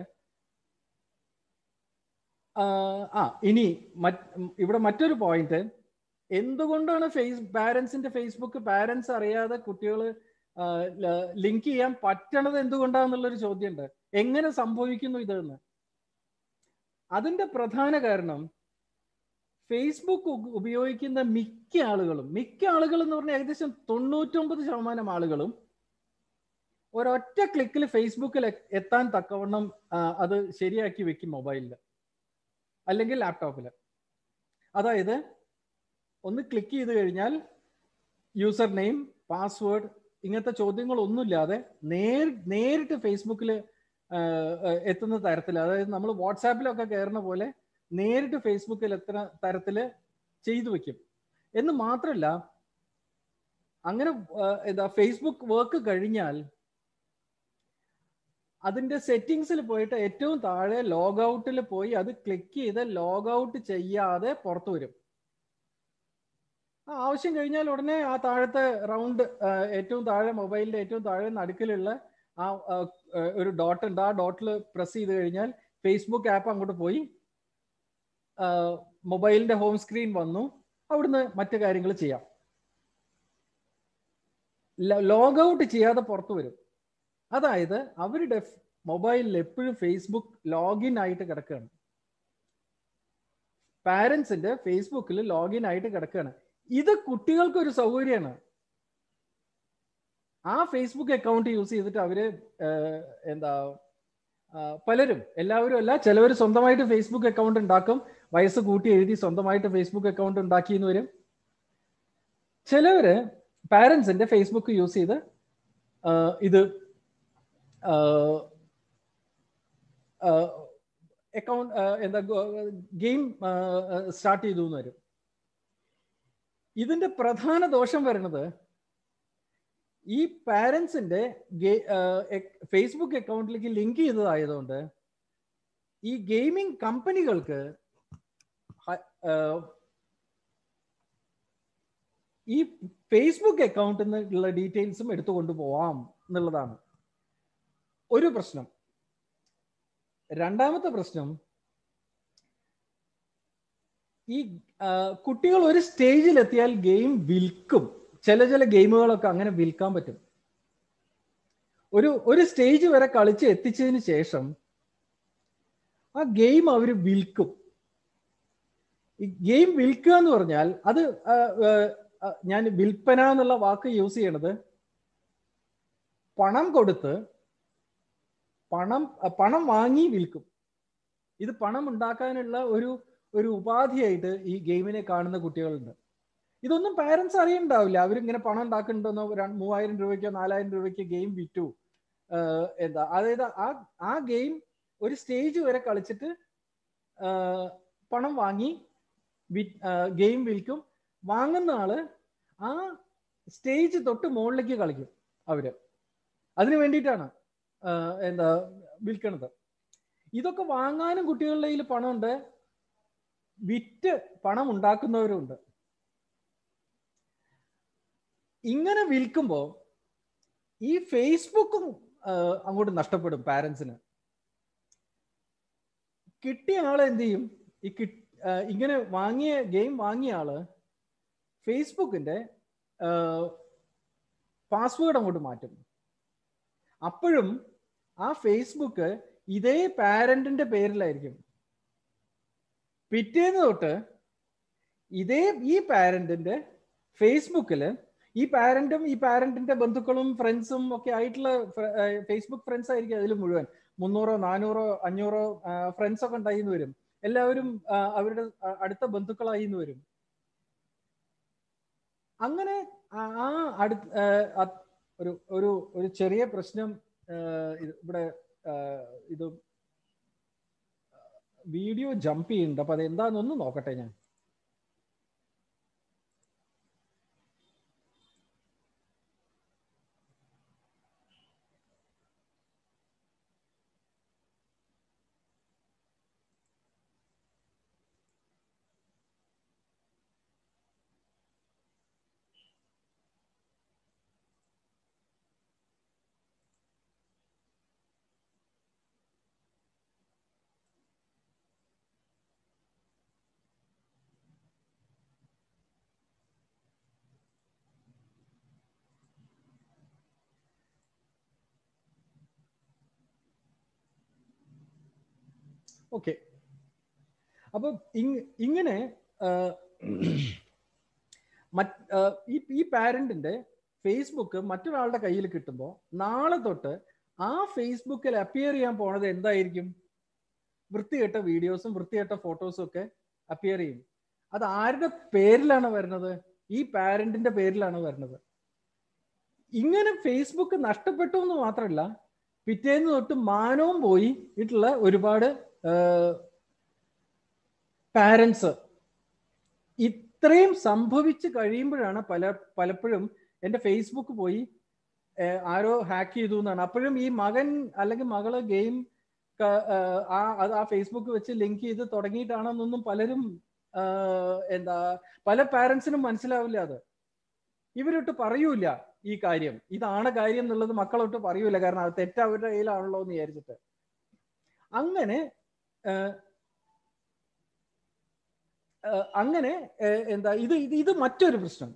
ആ ഇനി ഇവിടെ മറ്റൊരു പോയിന്റ് എന്തുകൊണ്ടാണ് ഫേസ് പാരൻസിന്റെ ഫേസ്ബുക്ക് പാരൻസ് അറിയാതെ കുട്ടികൾ ലിങ്ക് ചെയ്യാൻ പറ്റണത് എന്തുകൊണ്ടാന്നുള്ളൊരു ചോദ്യമുണ്ട് എങ്ങനെ സംഭവിക്കുന്നു ഇതെന്ന് അതിന്റെ പ്രധാന കാരണം ഫേസ്ബുക്ക് ഉപയോഗിക്കുന്ന മിക്ക ആളുകളും മിക്ക ആളുകൾ എന്ന് പറഞ്ഞാൽ ഏകദേശം തൊണ്ണൂറ്റൊമ്പത് ശതമാനം ആളുകളും ഒരൊറ്റ ക്ലിക്കിൽ ഫേസ്ബുക്കിൽ എത്താൻ തക്കവണ്ണം അത് ശരിയാക്കി വെക്കും മൊബൈലിൽ അല്ലെങ്കിൽ ലാപ്ടോപ്പിൽ അതായത് ഒന്ന് ക്ലിക്ക് ചെയ്ത് കഴിഞ്ഞാൽ യൂസർ നെയിം പാസ്വേഡ് ഇങ്ങനത്തെ ചോദ്യങ്ങളൊന്നുമില്ലാതെ നേർ നേരിട്ട് ഫേസ്ബുക്കിൽ എത്തുന്ന തരത്തിൽ അതായത് നമ്മൾ വാട്സാപ്പിലൊക്കെ കയറുന്ന പോലെ നേരിട്ട് ഫേസ്ബുക്കിൽ എത്തുന്ന തരത്തിൽ ചെയ്തു വെക്കും എന്ന് മാത്രമല്ല അങ്ങനെ എന്താ ഫേസ്ബുക്ക് വർക്ക് കഴിഞ്ഞാൽ അതിന്റെ സെറ്റിങ്സിൽ പോയിട്ട് ഏറ്റവും താഴെ ലോഗ് ഔട്ടിൽ പോയി അത് ക്ലിക്ക് ചെയ്ത് ലോഗ് ഔട്ട് ചെയ്യാതെ പുറത്തു വരും ആവശ്യം കഴിഞ്ഞാൽ ഉടനെ ആ താഴത്തെ റൗണ്ട് ഏറ്റവും താഴെ മൊബൈലിന്റെ ഏറ്റവും താഴെ നടുക്കിലുള്ള ആ ഒരു ഡോട്ട് ഉണ്ട് ആ ഡോട്ടിൽ പ്രസ് ചെയ്ത് കഴിഞ്ഞാൽ ഫേസ്ബുക്ക് ആപ്പ് അങ്ങോട്ട് പോയി മൊബൈലിന്റെ ഹോം സ്ക്രീൻ വന്നു അവിടുന്ന് മറ്റു കാര്യങ്ങൾ ചെയ്യാം ലോഗ് ഔട്ട് ചെയ്യാതെ പുറത്തു വരും അതായത് അവരുടെ മൊബൈലിൽ എപ്പോഴും ഫേസ്ബുക്ക് ലോഗിൻ ആയിട്ട് കിടക്കുകയാണ് പാരൻസിന്റെ ഫേസ്ബുക്കിൽ ലോഗിൻ ആയിട്ട് കിടക്കുകയാണ് ഇത് കുട്ടികൾക്ക് ഒരു സൗകര്യമാണ് ആ ഫേസ്ബുക്ക് അക്കൗണ്ട് യൂസ് ചെയ്തിട്ട് അവര് എന്താ പലരും എല്ലാവരും അല്ല ചിലവർ സ്വന്തമായിട്ട് ഫേസ്ബുക്ക് അക്കൗണ്ട് ഉണ്ടാക്കും വയസ്സ് കൂട്ടി എഴുതി സ്വന്തമായിട്ട് ഫേസ്ബുക്ക് അക്കൗണ്ട് ഉണ്ടാക്കി എന്ന് വരും ചിലവര് പാരൻസിന്റെ ഫേസ്ബുക്ക് യൂസ് ചെയ്ത് ഇത് അക്കൗണ്ട് എന്താ ഗെയിം സ്റ്റാർട്ട് ചെയ്തു എന്ന് വരും ഇതിന്റെ പ്രധാന ദോഷം വരുന്നത് ഈ പാരൻസിന്റെ ഫേസ്ബുക്ക് അക്കൗണ്ടിലേക്ക് ലിങ്ക് ചെയ്തതായതുകൊണ്ട് ഈ ഗെയിമിംഗ് കമ്പനികൾക്ക് ഈ ഫേസ്ബുക്ക് അക്കൗണ്ടിൽ നിന്നുള്ള ഡീറ്റെയിൽസും എടുത്തുകൊണ്ട് പോവാം എന്നുള്ളതാണ് ഒരു പ്രശ്നം രണ്ടാമത്തെ പ്രശ്നം ഈ കുട്ടികൾ ഒരു സ്റ്റേജിൽ എത്തിയാൽ ഗെയിം വിൽക്കും ചില ചില ഗെയിമുകളൊക്കെ അങ്ങനെ വിൽക്കാൻ പറ്റും ഒരു ഒരു സ്റ്റേജ് വരെ കളിച്ച് എത്തിച്ചതിന് ശേഷം ആ ഗെയിം അവർ വിൽക്കും ഈ ഗെയിം വിൽക്കുക എന്ന് പറഞ്ഞാൽ അത് ഞാൻ വിൽപ്പന എന്നുള്ള വാക്ക് യൂസ് ചെയ്യണത് പണം കൊടുത്ത് പണം പണം വാങ്ങി വിൽക്കും ഇത് പണം ഉണ്ടാക്കാനുള്ള ഒരു ഒരു ഉപാധിയായിട്ട് ഈ ഗെയിമിനെ കാണുന്ന കുട്ടികളുണ്ട് ഇതൊന്നും പാരന്റ്സ് അറിയണ്ടാവില്ല അവരിങ്ങനെ പണം ഉണ്ടാക്കുന്നുണ്ടെന്നോ മൂവായിരം രൂപയ്ക്കോ നാലായിരം രൂപയ്ക്കോ ഗെയിം വിറ്റു എന്താ അതായത് ആ ആ ഗെയിം ഒരു സ്റ്റേജ് വരെ കളിച്ചിട്ട് പണം വാങ്ങി ഗെയിം വിൽക്കും വാങ്ങുന്ന ആള് ആ സ്റ്റേജ് തൊട്ട് മുകളിലേക്ക് കളിക്കും അവര് അതിനു വേണ്ടിയിട്ടാണ് എന്താ വിൽക്കണത് ഇതൊക്കെ വാങ്ങാനും കുട്ടികളുടെ കയ്യിൽ പണമുണ്ട് വിറ്റ് പണം ഉണ്ടാക്കുന്നവരുണ്ട് ഇങ്ങനെ വിൽക്കുമ്പോൾ ഈ ഫേസ്ബുക്കും അങ്ങോട്ട് നഷ്ടപ്പെടും പാരൻസിന് കിട്ടിയ ആള് എന്ത് ചെയ്യും ഈ ഇങ്ങനെ വാങ്ങിയ ഗെയിം വാങ്ങിയ ആള് ഫേസ്ബുക്കിന്റെ പാസ്വേഡ് അങ്ങോട്ട് മാറ്റും അപ്പോഴും ആ ഫേസ്ബുക്ക് ഇതേ പാരന്റിന്റെ പേരിലായിരിക്കും പിറ്റേന്ന് തൊട്ട് ഇതേ ഈ പാരന്റിന്റെ ഫേസ്ബുക്കില് ഈ പാരന്റും ഈ പാരന്റിന്റെ ബന്ധുക്കളും ഫ്രണ്ട്സും ഒക്കെ ആയിട്ടുള്ള ഫേസ്ബുക്ക് ഫ്രണ്ട്സ് ആയിരിക്കും അതിൽ മുഴുവൻ മുന്നൂറോ നാനൂറോ അഞ്ഞൂറോ ഫ്രണ്ട്സ് ഒക്കെ ഉണ്ടായിന്ന് വരും എല്ലാവരും അവരുടെ അടുത്ത ബന്ധുക്കളായിന്ന് വരും അങ്ങനെ ആ അടുത്ത ഒരു ഒരു ഒരു ചെറിയ പ്രശ്നം ഇവിടെ ഇത് വീഡിയോ ജമ്പ് ചെയ്യുന്നുണ്ട് അപ്പൊ അത് എന്താണെന്നൊന്ന് നോക്കട്ടെ ഞാൻ ഓക്കെ അപ്പൊ ഇങ്ങനെ ഈ ഈ പാരന്റിന്റെ ഫേസ്ബുക്ക് മറ്റൊരാളുടെ കയ്യിൽ കിട്ടുമ്പോൾ നാളെ തൊട്ട് ആ ഫേസ്ബുക്കിൽ അപ്പിയർ ചെയ്യാൻ പോണത് എന്തായിരിക്കും വൃത്തികെട്ട വീഡിയോസും വൃത്തികെട്ട ഫോട്ടോസും ഒക്കെ അപ്പിയർ ചെയ്യും അത് ആരുടെ പേരിലാണ് വരുന്നത് ഈ പാരന്റിന്റെ പേരിലാണ് വരുന്നത് ഇങ്ങനെ ഫേസ്ബുക്ക് നഷ്ടപ്പെട്ടു എന്ന് മാത്രമല്ല പിറ്റേന്ന് തൊട്ട് മാനവും പോയി ഇട്ടുള്ള ഒരുപാട് പാരൻസ് ഇത്രയും സംഭവിച്ചു കഴിയുമ്പോഴാണ് പല പലപ്പോഴും എൻ്റെ ഫേസ്ബുക്ക് പോയി ആരോ ഹാക്ക് ചെയ്തു എന്നാണ് അപ്പോഴും ഈ മകൻ അല്ലെങ്കിൽ മകള് ഗെയിം ആ അത് ആ ഫേസ്ബുക്ക് വെച്ച് ലിങ്ക് ചെയ്ത് തുടങ്ങിയിട്ടാണെന്നൊന്നും പലരും എന്താ പല പാരൻസിനും മനസ്സിലാവില്ല അത് ഇവരൊട്ട് പറയൂല ഈ കാര്യം ഇതാണ് കാര്യം എന്നുള്ളത് മക്കളൊട്ട് പറയൂല കാരണം അത് തെറ്റ് അവരുടെ കയ്യിലാണല്ലോ എന്ന് വിചാരിച്ചിട്ട് അങ്ങനെ അങ്ങനെ എന്താ ഇത് ഇത് മറ്റൊരു പ്രശ്നം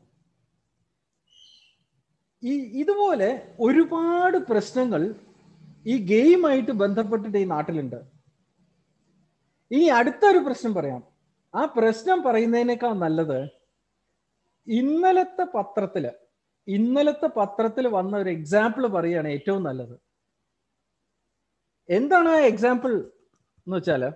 ഈ ഇതുപോലെ ഒരുപാട് പ്രശ്നങ്ങൾ ഈ ഗെയിമായിട്ട് ബന്ധപ്പെട്ടിട്ട് ഈ നാട്ടിലുണ്ട് ഇനി അടുത്തൊരു പ്രശ്നം പറയാം ആ പ്രശ്നം പറയുന്നതിനേക്കാൾ നല്ലത് ഇന്നലത്തെ പത്രത്തില് ഇന്നലത്തെ പത്രത്തിൽ വന്ന ഒരു എക്സാമ്പിൾ പറയുകയാണ് ഏറ്റവും നല്ലത് എന്താണ് ആ എക്സാമ്പിൾ എന്ന് വെച്ചാല്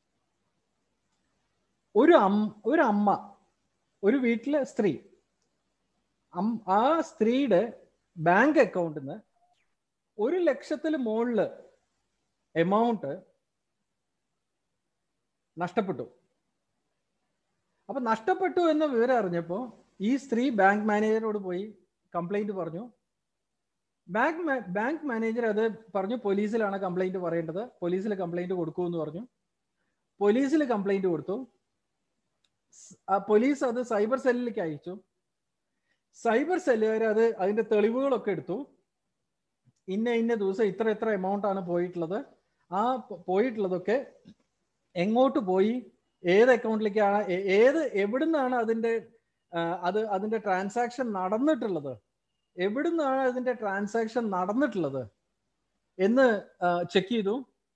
ഒരു അമ്മ ഒരു അമ്മ ഒരു വീട്ടിലെ സ്ത്രീ അം- ആ സ്ത്രീയുടെ ബാങ്ക് അക്കൗണ്ടിൽ നിന്ന് ഒരു ലക്ഷത്തിൽ മുകളില് എമൗണ്ട് നഷ്ടപ്പെട്ടു അപ്പൊ നഷ്ടപ്പെട്ടു എന്ന വിവരം അറിഞ്ഞപ്പോ ഈ സ്ത്രീ ബാങ്ക് മാനേജരോട് പോയി കംപ്ലൈന്റ് പറഞ്ഞു ബാങ്ക് മാ- ബാങ്ക് മാനേജർ അത് പറഞ്ഞു പോലീസിലാണ് കംപ്ലൈന്റ് പറയേണ്ടത് പോലീസിൽ കംപ്ലൈന്റ് കൊടുക്കൂ എന്ന് പറഞ്ഞു പോലീസിൽ കംപ്ലൈന്റ് കൊടുത്തു സ്- ആ പോലീസ് അത് സൈബർ സെല്ലിലേക്ക് അയച്ചു സൈബർ സെല്ലുകാർ അത് അതിന്റെ തെളിവുകളൊക്കെ എടുത്തു ഇന്ന ഇന്ന ദിവസം ഇത്ര എത്ര എമൗണ്ട് ആണ് പോയിട്ടുള്ളത് ആ പോ- പോയിട്ടുള്ളതൊക്കെ എങ്ങോട്ട് പോയി ഏത് അക്കൗണ്ടിലേക്കാണ് ഏ- ഏത് എവിടുന്നാണ് അതിന്റെ ആ, അത് അതിന്റെ ട്രാൻസാക്ഷൻ നടന്നിട്ടുള്ളത് എവിടുന്നാണ് അതിന്റെ ട്രാൻസാക്ഷൻ നടന്നിട്ടുള്ളത് എന്ന് ചെക്ക് ചെയ്തു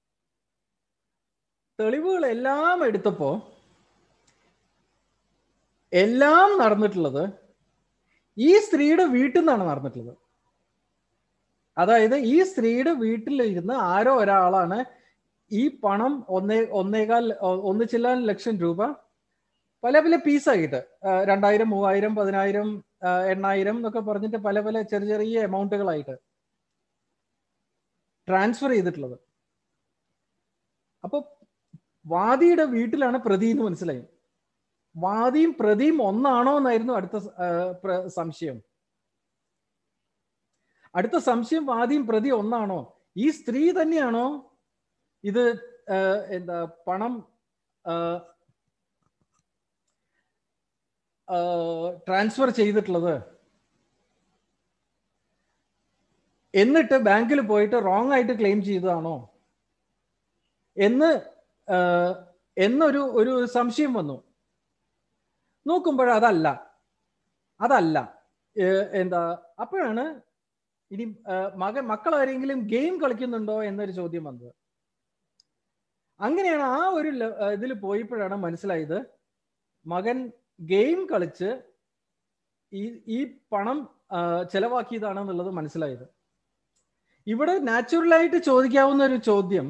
തെളിവുകൾ എല്ലാം എടുത്തപ്പോ എല്ലാം നടന്നിട്ടുള്ളത് ഈ സ്ത്രീയുടെ വീട്ടിൽ നിന്നാണ് നടന്നിട്ടുള്ളത് അതായത് ഈ സ്ത്രീയുടെ വീട്ടിൽ ഇരുന്ന് ആരോ ഒരാളാണ് ഈ പണം ഒന്നേ ഒന്നേകാൽ ഒ- ഒന്ന് ചില്ലാൻ ലക്ഷം രൂപ പല പല പീസായിട്ട് രണ്ടായിരം മൂവായിരം പതിനായിരം ആ, എണ്ണായിരം എന്നൊക്കെ പറഞ്ഞിട്ട് പല പല ചെറിയ ചെറിയ എമൗണ്ടുകളായിട്ട് ട്രാൻസ്ഫർ ചെയ്തിട്ടുള്ളത് അപ്പൊ വാദിയുടെ വീട്ടിലാണ് പ്രതി എന്ന് മനസ്സിലായി വാദിയും പ്രതിയും ഒന്നാണോ എന്നായിരുന്നു അടുത്ത സ- ആ, പ്ര- സംശയം അടുത്ത സംശയം വാദിയും പ്രതി ഒന്നാണോ ഈ സ്ത്രീ തന്നെയാണോ ഇത് ആ, എന്താ പണം ട്രാൻസ്ഫർ ചെയ്തിട്ടുള്ളത് എന്നിട്ട് ബാങ്കിൽ പോയിട്ട് റോങ് ആയിട്ട് ക്ലെയിം ചെയ്തതാണോ എന്ന് ആ, എന്നൊരു ഒരു സംശയം വന്നു നോക്കുമ്പോൾ അതല്ല അതല്ല ഏ, എന്താ അപ്പോഴാണ് ഇനി ആ, മകൻ മക്കൾ ആരെങ്കിലും ഗെയിം കളിക്കുന്നുണ്ടോ എന്നൊരു ചോദ്യം വന്നത് അങ്ങനെയാണ് ആ ഒരു ഇതിൽ പോയപ്പോഴാണ് മനസ്സിലായത് മകൻ ഗെയിം കളിച്ച് ഈ ഈ പണം ആ, ചെലവാക്കിയതാണെന്നുള്ളത് മനസ്സിലായത് ഇവിടെ നാച്ചുറലായിട്ട് ചോദിക്കാവുന്ന ഒരു ചോദ്യം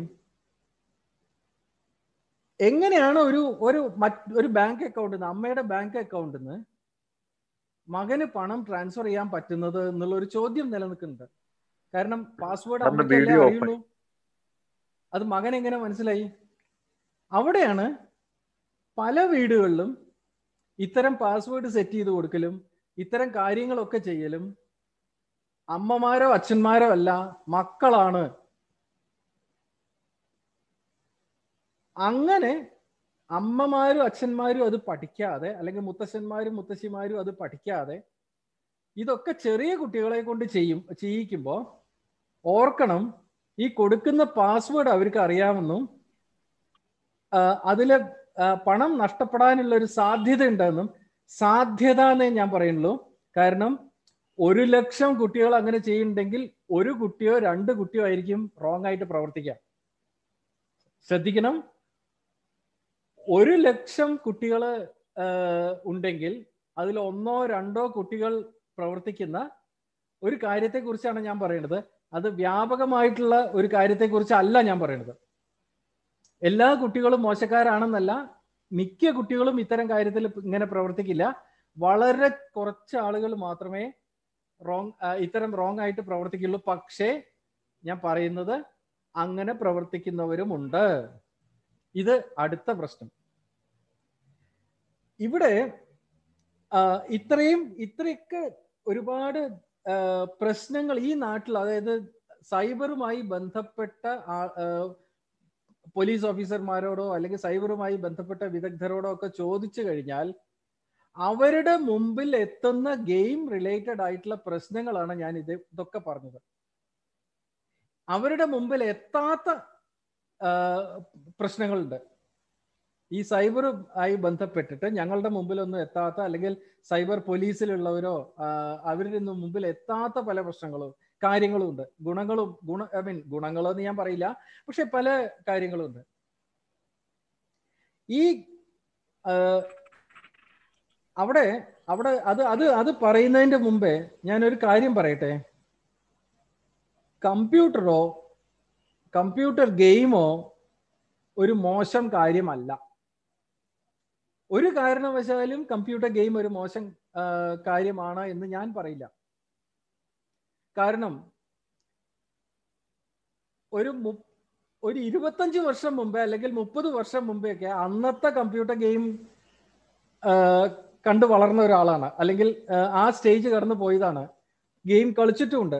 എങ്ങനെയാണ് ഒരു ഒരു മറ്റ് ഒരു ബാങ്ക് അക്കൗണ്ടിൽ നിന്ന് അമ്മയുടെ ബാങ്ക് അക്കൗണ്ടിൽ നിന്ന് മകന് പണം ട്രാൻസ്ഫർ ചെയ്യാൻ പറ്റുന്നത് എന്നുള്ള ഒരു ചോദ്യം നിലനിൽക്കുന്നുണ്ട് കാരണം പാസ്വേഡ് നമ്മുടെ അമ്മയ്ക്കല്ലേ video അറിയുള്ളൂ അത് മകൻ എങ്ങനെ മനസ്സിലായി അവിടെയാണ് പല വീടുകളിലും ഇത്തരം പാസ്വേഡ് സെറ്റ് ചെയ്ത് കൊടുക്കലും ഇത്തരം കാര്യങ്ങളൊക്കെ ചെയ്യലും അമ്മമാരോ അച്ഛന്മാരോ അല്ല മക്കളാണ് അങ്ങനെ അമ്മമാരും അച്ഛന്മാരും അത് പഠിക്കാതെ അല്ലെങ്കിൽ മുത്തശ്ശന്മാരും മുത്തശ്ശിമാരും അത് പഠിക്കാതെ ഇതൊക്കെ ചെറിയ കുട്ടികളെ കൊണ്ട് ചെയ്യും ചെയ്യിക്കുമ്പോൾ ഓർക്കണം ഈ കൊടുക്കുന്ന പാസ്വേഡ് അവർക്ക് അറിയാമെന്നും ആ, അതില് ആ, പണം നഷ്ടപ്പെടാനുള്ള ഒരു സാധ്യത ഉണ്ടെന്നും സാധ്യത എന്നേ ഞാൻ പറയുള്ളൂ കാരണം ഒരു ലക്ഷം കുട്ടികൾ അങ്ങനെ ചെയ്യുന്നുണ്ടെങ്കിൽ ഒരു കുട്ടിയോ രണ്ട് കുട്ടിയോ ആയിരിക്കും റോങ് ആയിട്ട് പ്രവർത്തിക്കുക ശ്രദ്ധിക്കണം ഒരു ലക്ഷം കുട്ടികൾ ഉണ്ടെങ്കിൽ അതിൽ ഒന്നോ രണ്ടോ കുട്ടികൾ പ്രവർത്തിക്കുന്ന ഒരു കാര്യത്തെക്കുറിച്ചാണ് ഞാൻ പറയുന്നത് അത് വ്യാപകമായിട്ടുള്ള ഒരു കാര്യത്തെക്കുറിച്ചല്ല ഞാൻ പറയുന്നത് എല്ലാ കുട്ടികളും മോശക്കാരാണെന്നല്ല മിക്ക കുട്ടികളും ഇത്തരം കാര്യത്തിൽ ഇങ്ങനെ പ്രവർത്തിക്കില്ല വളരെ കുറച്ച് ആളുകൾ മാത്രമേ റോങ് ഇത്തരം റോങ് ആയിട്ട് പ്രവർത്തിക്കുള്ളൂ പക്ഷേ ഞാൻ പറയുന്നത് അങ്ങനെ പ്രവർത്തിക്കുന്നവരുമുണ്ട് ഇത് അടുത്ത പ്രശ്നം ഇവിടെ ആ, ഇത്രയും ഇത്രയൊക്കെ ഒരുപാട് ആ, പ്രശ്നങ്ങൾ ഈ നാട്ടിൽ അതായത് സൈബറുമായി ബന്ധപ്പെട്ട ആ- ആ, പോലീസ് ഓഫീസർമാരോടോ അല്ലെങ്കിൽ സൈബറുമായി ബന്ധപ്പെട്ട വിദഗ്ധരോടോ ഒക്കെ ചോദിച്ചു കഴിഞ്ഞാൽ അവരുടെ മുമ്പിൽ എത്തുന്ന ഗെയിം റിലേറ്റഡ് ആയിട്ടുള്ള പ്രശ്നങ്ങളാണ് ഞാൻ ഇത് ഇതൊക്കെ പറഞ്ഞത് അവരുടെ മുമ്പിൽ എത്താത്ത ആ, പ്രശ്നങ്ങളുണ്ട് ഈ സൈബർ ആയി ബന്ധപ്പെട്ടിട്ട് ഞങ്ങളുടെ മുമ്പിലൊന്നും എത്താത്ത അല്ലെങ്കിൽ സൈബർ പോലീസിലുള്ളവരോ ആ, അവരുടെ ഒന്നും മുമ്പിൽ എത്താത്ത പല പ്രശ്നങ്ങളും കാര്യങ്ങളും ഉണ്ട് ഗുണങ്ങളും ഗുണ ഐ മീൻ ഗുണങ്ങളെന്ന് ഞാൻ പറയില്ല പക്ഷെ പല കാര്യങ്ങളും ഉണ്ട് ഈ ആ, അവിടെ അവിടെ അത് അത് അത് പറയുന്നതിന്റെ മുമ്പേ ഞാൻ ഒരു കാര്യം പറയട്ടെ കമ്പ്യൂട്ടറോ കമ്പ്യൂട്ടർ ഗെയിമോ ഒരു മോശം കാര്യമല്ല ഒരു കാരണവശാലും കമ്പ്യൂട്ടർ ഗെയിം ഒരു മോശം ആ, കാര്യമാണ് എന്ന് ഞാൻ പറയില്ല കാരണം ഒരു മു- ഒരു ഇരുപത്തഞ്ച് വർഷം മുമ്പേ അല്ലെങ്കിൽ മുപ്പത് വർഷം മുമ്പേ ഒക്കെ അന്നത്തെ കമ്പ്യൂട്ടർ ഗെയിം കണ്ടു വളർന്ന ഒരാളാണ് അല്ലെങ്കിൽ ആ, ആ സ്റ്റേജ് കടന്നു പോയതാണ് ഗെയിം കളിച്ചിട്ടുമുണ്ട്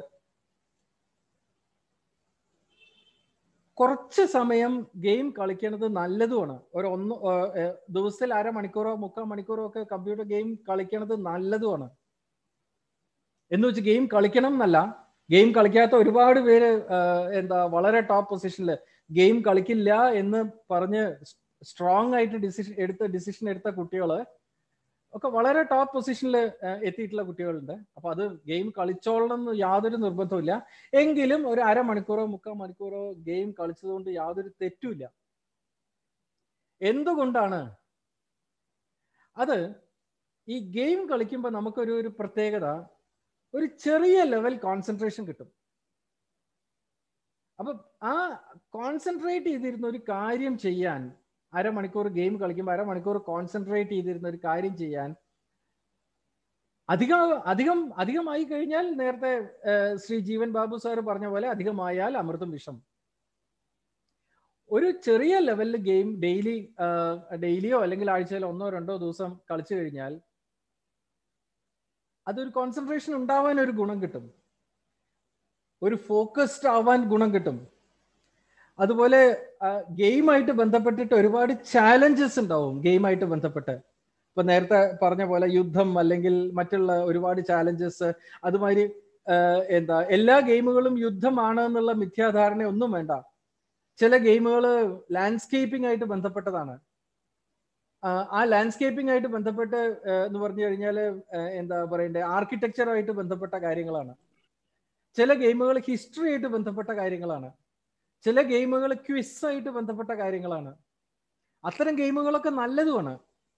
കുറച്ച് സമയം ഗെയിം കളിക്കുന്നത് നല്ലതുമാണ് ഒരു ഒന്ന് ആ, ഏ, ദിവസത്തിൽ അരമണിക്കൂറോ മുക്കാൽ മണിക്കൂറോ ഒക്കെ കമ്പ്യൂട്ടർ ഗെയിം കളിക്കുന്നത് നല്ലതുമാണ് എന്ന് വെച്ച് ഗെയിം കളിക്കണം എന്നല്ല ഗെയിം കളിക്കാത്ത ഒരുപാട് പേര് ആ, എന്താ വളരെ ടോപ്പ് പൊസിഷനിൽ ഗെയിം കളിക്കില്ല എന്ന് പറഞ്ഞ് സ്ട്രോങ് ആയിട്ട് ഡിസിഷൻ എടുത്ത ഡിസിഷൻ എടുത്ത കുട്ടികള് ഒക്കെ വളരെ ടോപ്പ് പൊസിഷനിൽ എത്തിയിട്ടുള്ള കുട്ടികളുണ്ട് അപ്പൊ അത് ഗെയിം കളിച്ചോളണം എന്ന് യാതൊരു നിർബന്ധമില്ല എങ്കിലും ഒരു അരമണിക്കൂറോ മുക്കാൽ മണിക്കൂറോ ഗെയിം കളിച്ചതുകൊണ്ട് യാതൊരു തെറ്റുമില്ല എന്തുകൊണ്ടാണ് അത് ഈ ഗെയിം കളിക്കുമ്പോൾ നമുക്കൊരു ഒരു പ്രത്യേകത ഒരു ചെറിയ ലെവൽ കോൺസെൻട്രേഷൻ കിട്ടും അപ്പൊ ആ കോൺസെൻട്രേറ്റ് ചെയ്തിരുന്ന ഒരു കാര്യം ചെയ്യാൻ അരമണിക്കൂർ ഗെയിം കളിക്കുമ്പോൾ അരമണിക്കൂർ കോൺസെൻട്രേറ്റ് ചെയ്തിരുന്ന ഒരു കാര്യം ചെയ്യാൻ അധികം അധികം അധികമായി കഴിഞ്ഞാൽ നേരത്തെ ഏഹ്, ശ്രീ ജീവൻ ബാബു സാർ പറഞ്ഞ പോലെ അധികമായാൽ അമൃതം വിഷം ഒരു ചെറിയ ലെവലിൽ ഗെയിം ഡെയിലി ഡെയിലിയോ അല്ലെങ്കിൽ ആഴ്ചയിലോ ഒന്നോ രണ്ടോ ദിവസം കളിച്ചു കഴിഞ്ഞാൽ അതൊരു കോൺസെൻട്രേഷൻ ഉണ്ടാവാൻ ഒരു ഗുണം കിട്ടും ഒരു ഫോക്കസ്ഡ് ആവാൻ ഗുണം കിട്ടും അതുപോലെ ഗെയിമായിട്ട് ബന്ധപ്പെട്ടിട്ട് ഒരുപാട് ചാലഞ്ചസ് ഉണ്ടാവും ഗെയിമായിട്ട് ബന്ധപ്പെട്ട് ഇപ്പൊ നേരത്തെ പറഞ്ഞ പോലെ യുദ്ധം അല്ലെങ്കിൽ മറ്റുള്ള ഒരുപാട് ചാലഞ്ചസ് അതുമാതിരി ആ, എന്താ എല്ലാ ഗെയിമുകളും യുദ്ധമാണ് എന്നുള്ള മിഥ്യാധാരണ ഒന്നും വേണ്ട ചില ഗെയിമുകൾ ലാൻഡ്സ്കേപ്പിംഗ് ആയിട്ട് ബന്ധപ്പെട്ടതാണ് ആ, ആ ലാൻഡ്സ്കേപ്പിംഗ് ആയിട്ട് ബന്ധപ്പെട്ട് ആ, എന്ന് പറഞ്ഞു കഴിഞ്ഞാൽ എന്താ പറയണ്ടേ ആർക്കിടെക്ചറായിട്ട് ബന്ധപ്പെട്ട കാര്യങ്ങളാണ് ചില ഗെയിമുകൾ ഹിസ്റ്ററി ആയിട്ട് ബന്ധപ്പെട്ട കാര്യങ്ങളാണ് ചില ഗെയിമുകൾ ക്വിസ് ആയിട്ട് ബന്ധപ്പെട്ട കാര്യങ്ങളാണ് അത്തരം ഗെയിമുകളൊക്കെ നല്ലതുമാണ്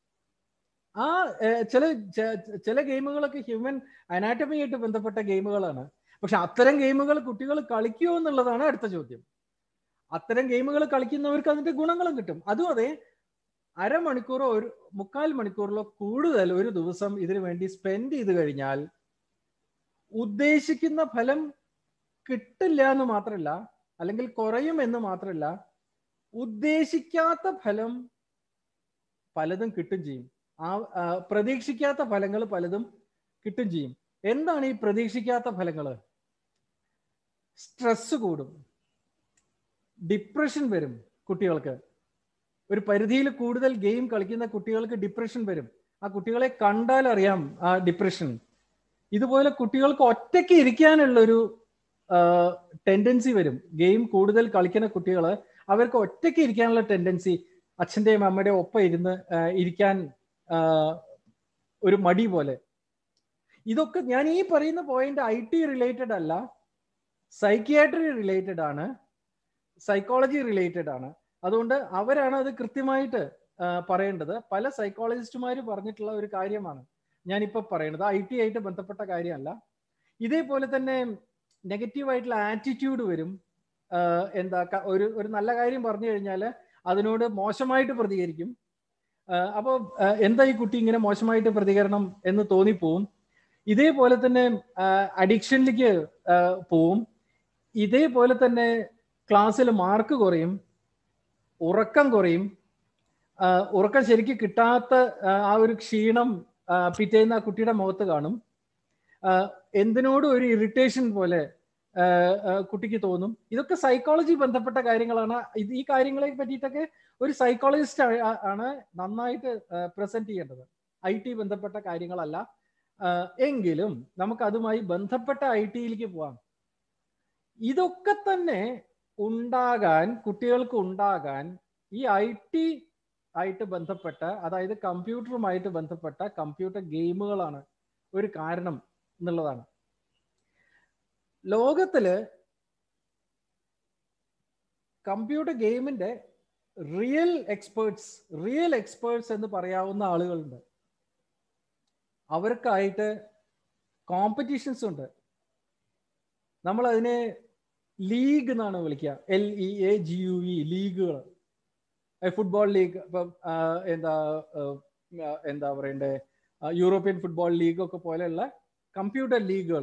ആ ഏർ, ചില ചെ- ചില ഗെയിമുകളൊക്കെ ഹ്യൂമൻ അനാറ്റമി ആയിട്ട് ബന്ധപ്പെട്ട ഗെയിമുകളാണ് പക്ഷെ അത്തരം ഗെയിമുകൾ കുട്ടികൾ കളിക്കുമോ എന്നുള്ളതാണ് അടുത്ത ചോദ്യം അത്തരം ഗെയിമുകൾ കളിക്കുന്നവർക്ക് അതിന്റെ ഗുണങ്ങളും കിട്ടും അതും അതെ അരമണിക്കൂറോ ഒരു മുക്കാൽ മണിക്കൂറിലോ കൂടുതൽ ഒരു ദിവസം ഇതിനു വേണ്ടി സ്പെൻഡ് ചെയ്ത് കഴിഞ്ഞാൽ ഉദ്ദേശിക്കുന്ന ഫലം കിട്ടില്ല എന്ന് മാത്രമല്ല അല്ലെങ്കിൽ കുറയും എന്ന് മാത്രമല്ല ഉദ്ദേശിക്കാത്ത ഫലം പലതും കിട്ടും ചെയ്യും ആ ആ, പ്രതീക്ഷിക്കാത്ത ഫലങ്ങൾ പലതും കിട്ടും ചെയ്യും എന്താണ് ഈ പ്രതീക്ഷിക്കാത്ത ഫലങ്ങൾ സ്ട്രെസ് കൂടും ഡിപ്രഷൻ വരും കുട്ടികൾക്ക് ഒരു പരിധിയിൽ കൂടുതൽ ഗെയിം കളിക്കുന്ന കുട്ടികൾക്ക് ഡിപ്രഷൻ വരും ആ കുട്ടികളെ കണ്ടാൽ അറിയാം ആ ഡിപ്രഷൻ ഇതുപോലെ കുട്ടികൾക്ക് ഒറ്റയ്ക്ക് ഇരിക്കാനുള്ള ഒരു ടെൻഡൻസി വരും ഗെയിം കൂടുതൽ കളിക്കുന്ന കുട്ടികൾ അവർക്ക് ഒറ്റയ്ക്ക് ഇരിക്കാനുള്ള ടെൻഡൻസി അച്ഛൻ്റെയും അമ്മയുടെയും ഒപ്പം ഇരുന്ന് ആ, ഇരിക്കാൻ ആ, ഒരു മടി പോലെ ഇതൊക്കെ ഞാൻ ഈ പറയുന്ന പോയിന്റ് ഐ ടി റിലേറ്റഡ് അല്ല സൈക്കിയാട്രി റിലേറ്റഡ് ആണ് സൈക്കോളജി റിലേറ്റഡ് ആണ് അതുകൊണ്ട് അവരാണ് അത് കൃത്യമായിട്ട് ആ, പറയേണ്ടത് പല സൈക്കോളജിസ്റ്റുമാർ പറഞ്ഞിട്ടുള്ള ഒരു കാര്യമാണ് ഞാനിപ്പോൾ പറയുന്നത് ഐ ടി ആയിട്ട് ബന്ധപ്പെട്ട കാര്യമല്ല ഇതേപോലെ തന്നെ നെഗറ്റീവ് ആയിട്ടുള്ള ആറ്റിറ്റ്യൂഡ് വരും ആ, എന്താ ക- ഒരു ഒരു നല്ല കാര്യം പറഞ്ഞു കഴിഞ്ഞാൽ അതിനോട് മോശമായിട്ട് പ്രതികരിക്കും അപ്പോൾ എന്താ ഈ കുട്ടി ഇങ്ങനെ മോശമായിട്ട് പ്രതികരണം എന്ന് തോന്നിപ്പോവും ഇതേപോലെ തന്നെ അഡിക്ഷനിലേക്ക് പോവും ഇതേപോലെ തന്നെ ക്ലാസ്സിൽ മാർക്ക് കുറയും ഉറക്കം കുറയും ആ, ഉറക്കം ശരിക്ക് കിട്ടാത്ത ആ, ആ ഒരു ക്ഷീണം ആ, പിറ്റേന്ന് ആ കുട്ടിയുടെ മുഖത്ത് കാണും ആ, എന്തിനോടും ഒരു ഇറിറ്റേഷൻ പോലെ ആ, ആ, കുട്ടിക്ക് തോന്നും ഇതൊക്കെ സൈക്കോളജി ബന്ധപ്പെട്ട കാര്യങ്ങളാണ് ഇത് ഈ കാര്യങ്ങളെ പറ്റിയിട്ടൊക്കെ ഒരു സൈക്കോളജിസ്റ്റ് ആണ് നന്നായിട്ട് പ്രസന്റ് ചെയ്യേണ്ടത് ഐ ടി ബന്ധപ്പെട്ട കാര്യങ്ങളല്ല ആ, എങ്കിലും നമുക്ക് അതുമായി ബന്ധപ്പെട്ട ഐ ടിയിലേക്ക് പോവാം ഇതൊക്കെ തന്നെ ഉണ്ടാകാൻ കുട്ടികൾക്ക് ഉണ്ടാകാൻ ഈ ഐ ടി ആയിട്ട് ബന്ധപ്പെട്ട അതായത് കമ്പ്യൂട്ടറുമായിട്ട് ബന്ധപ്പെട്ട കമ്പ്യൂട്ടർ ഗെയിമുകളാണ് ഒരു കാരണം എന്നുള്ളതാണ് ലോകത്തില് കമ്പ്യൂട്ടർ ഗെയിമിന്റെ റിയൽ എക്സ്പേർട്സ് റിയൽ എക്സ്പേർട്സ് എന്ന് പറയാവുന്ന ആളുകളുണ്ട് അവർക്കായിട്ട് കോമ്പറ്റീഷൻസ് ഉണ്ട് നമ്മൾ അതിനെ ലീഗ് എന്നാണ് വിളിക്കുക L E A G U E ലീഗുകൾ ഫുട്ബോൾ ലീഗ് ഇപ്പം ആ, എന്താ ആ, എന്താ പറയണ്ടേ ആ, യൂറോപ്യൻ ഫുട്ബോൾ ലീഗ് ഒക്കെ പോലെയുള്ള കമ്പ്യൂട്ടർ ലീഗുകൾ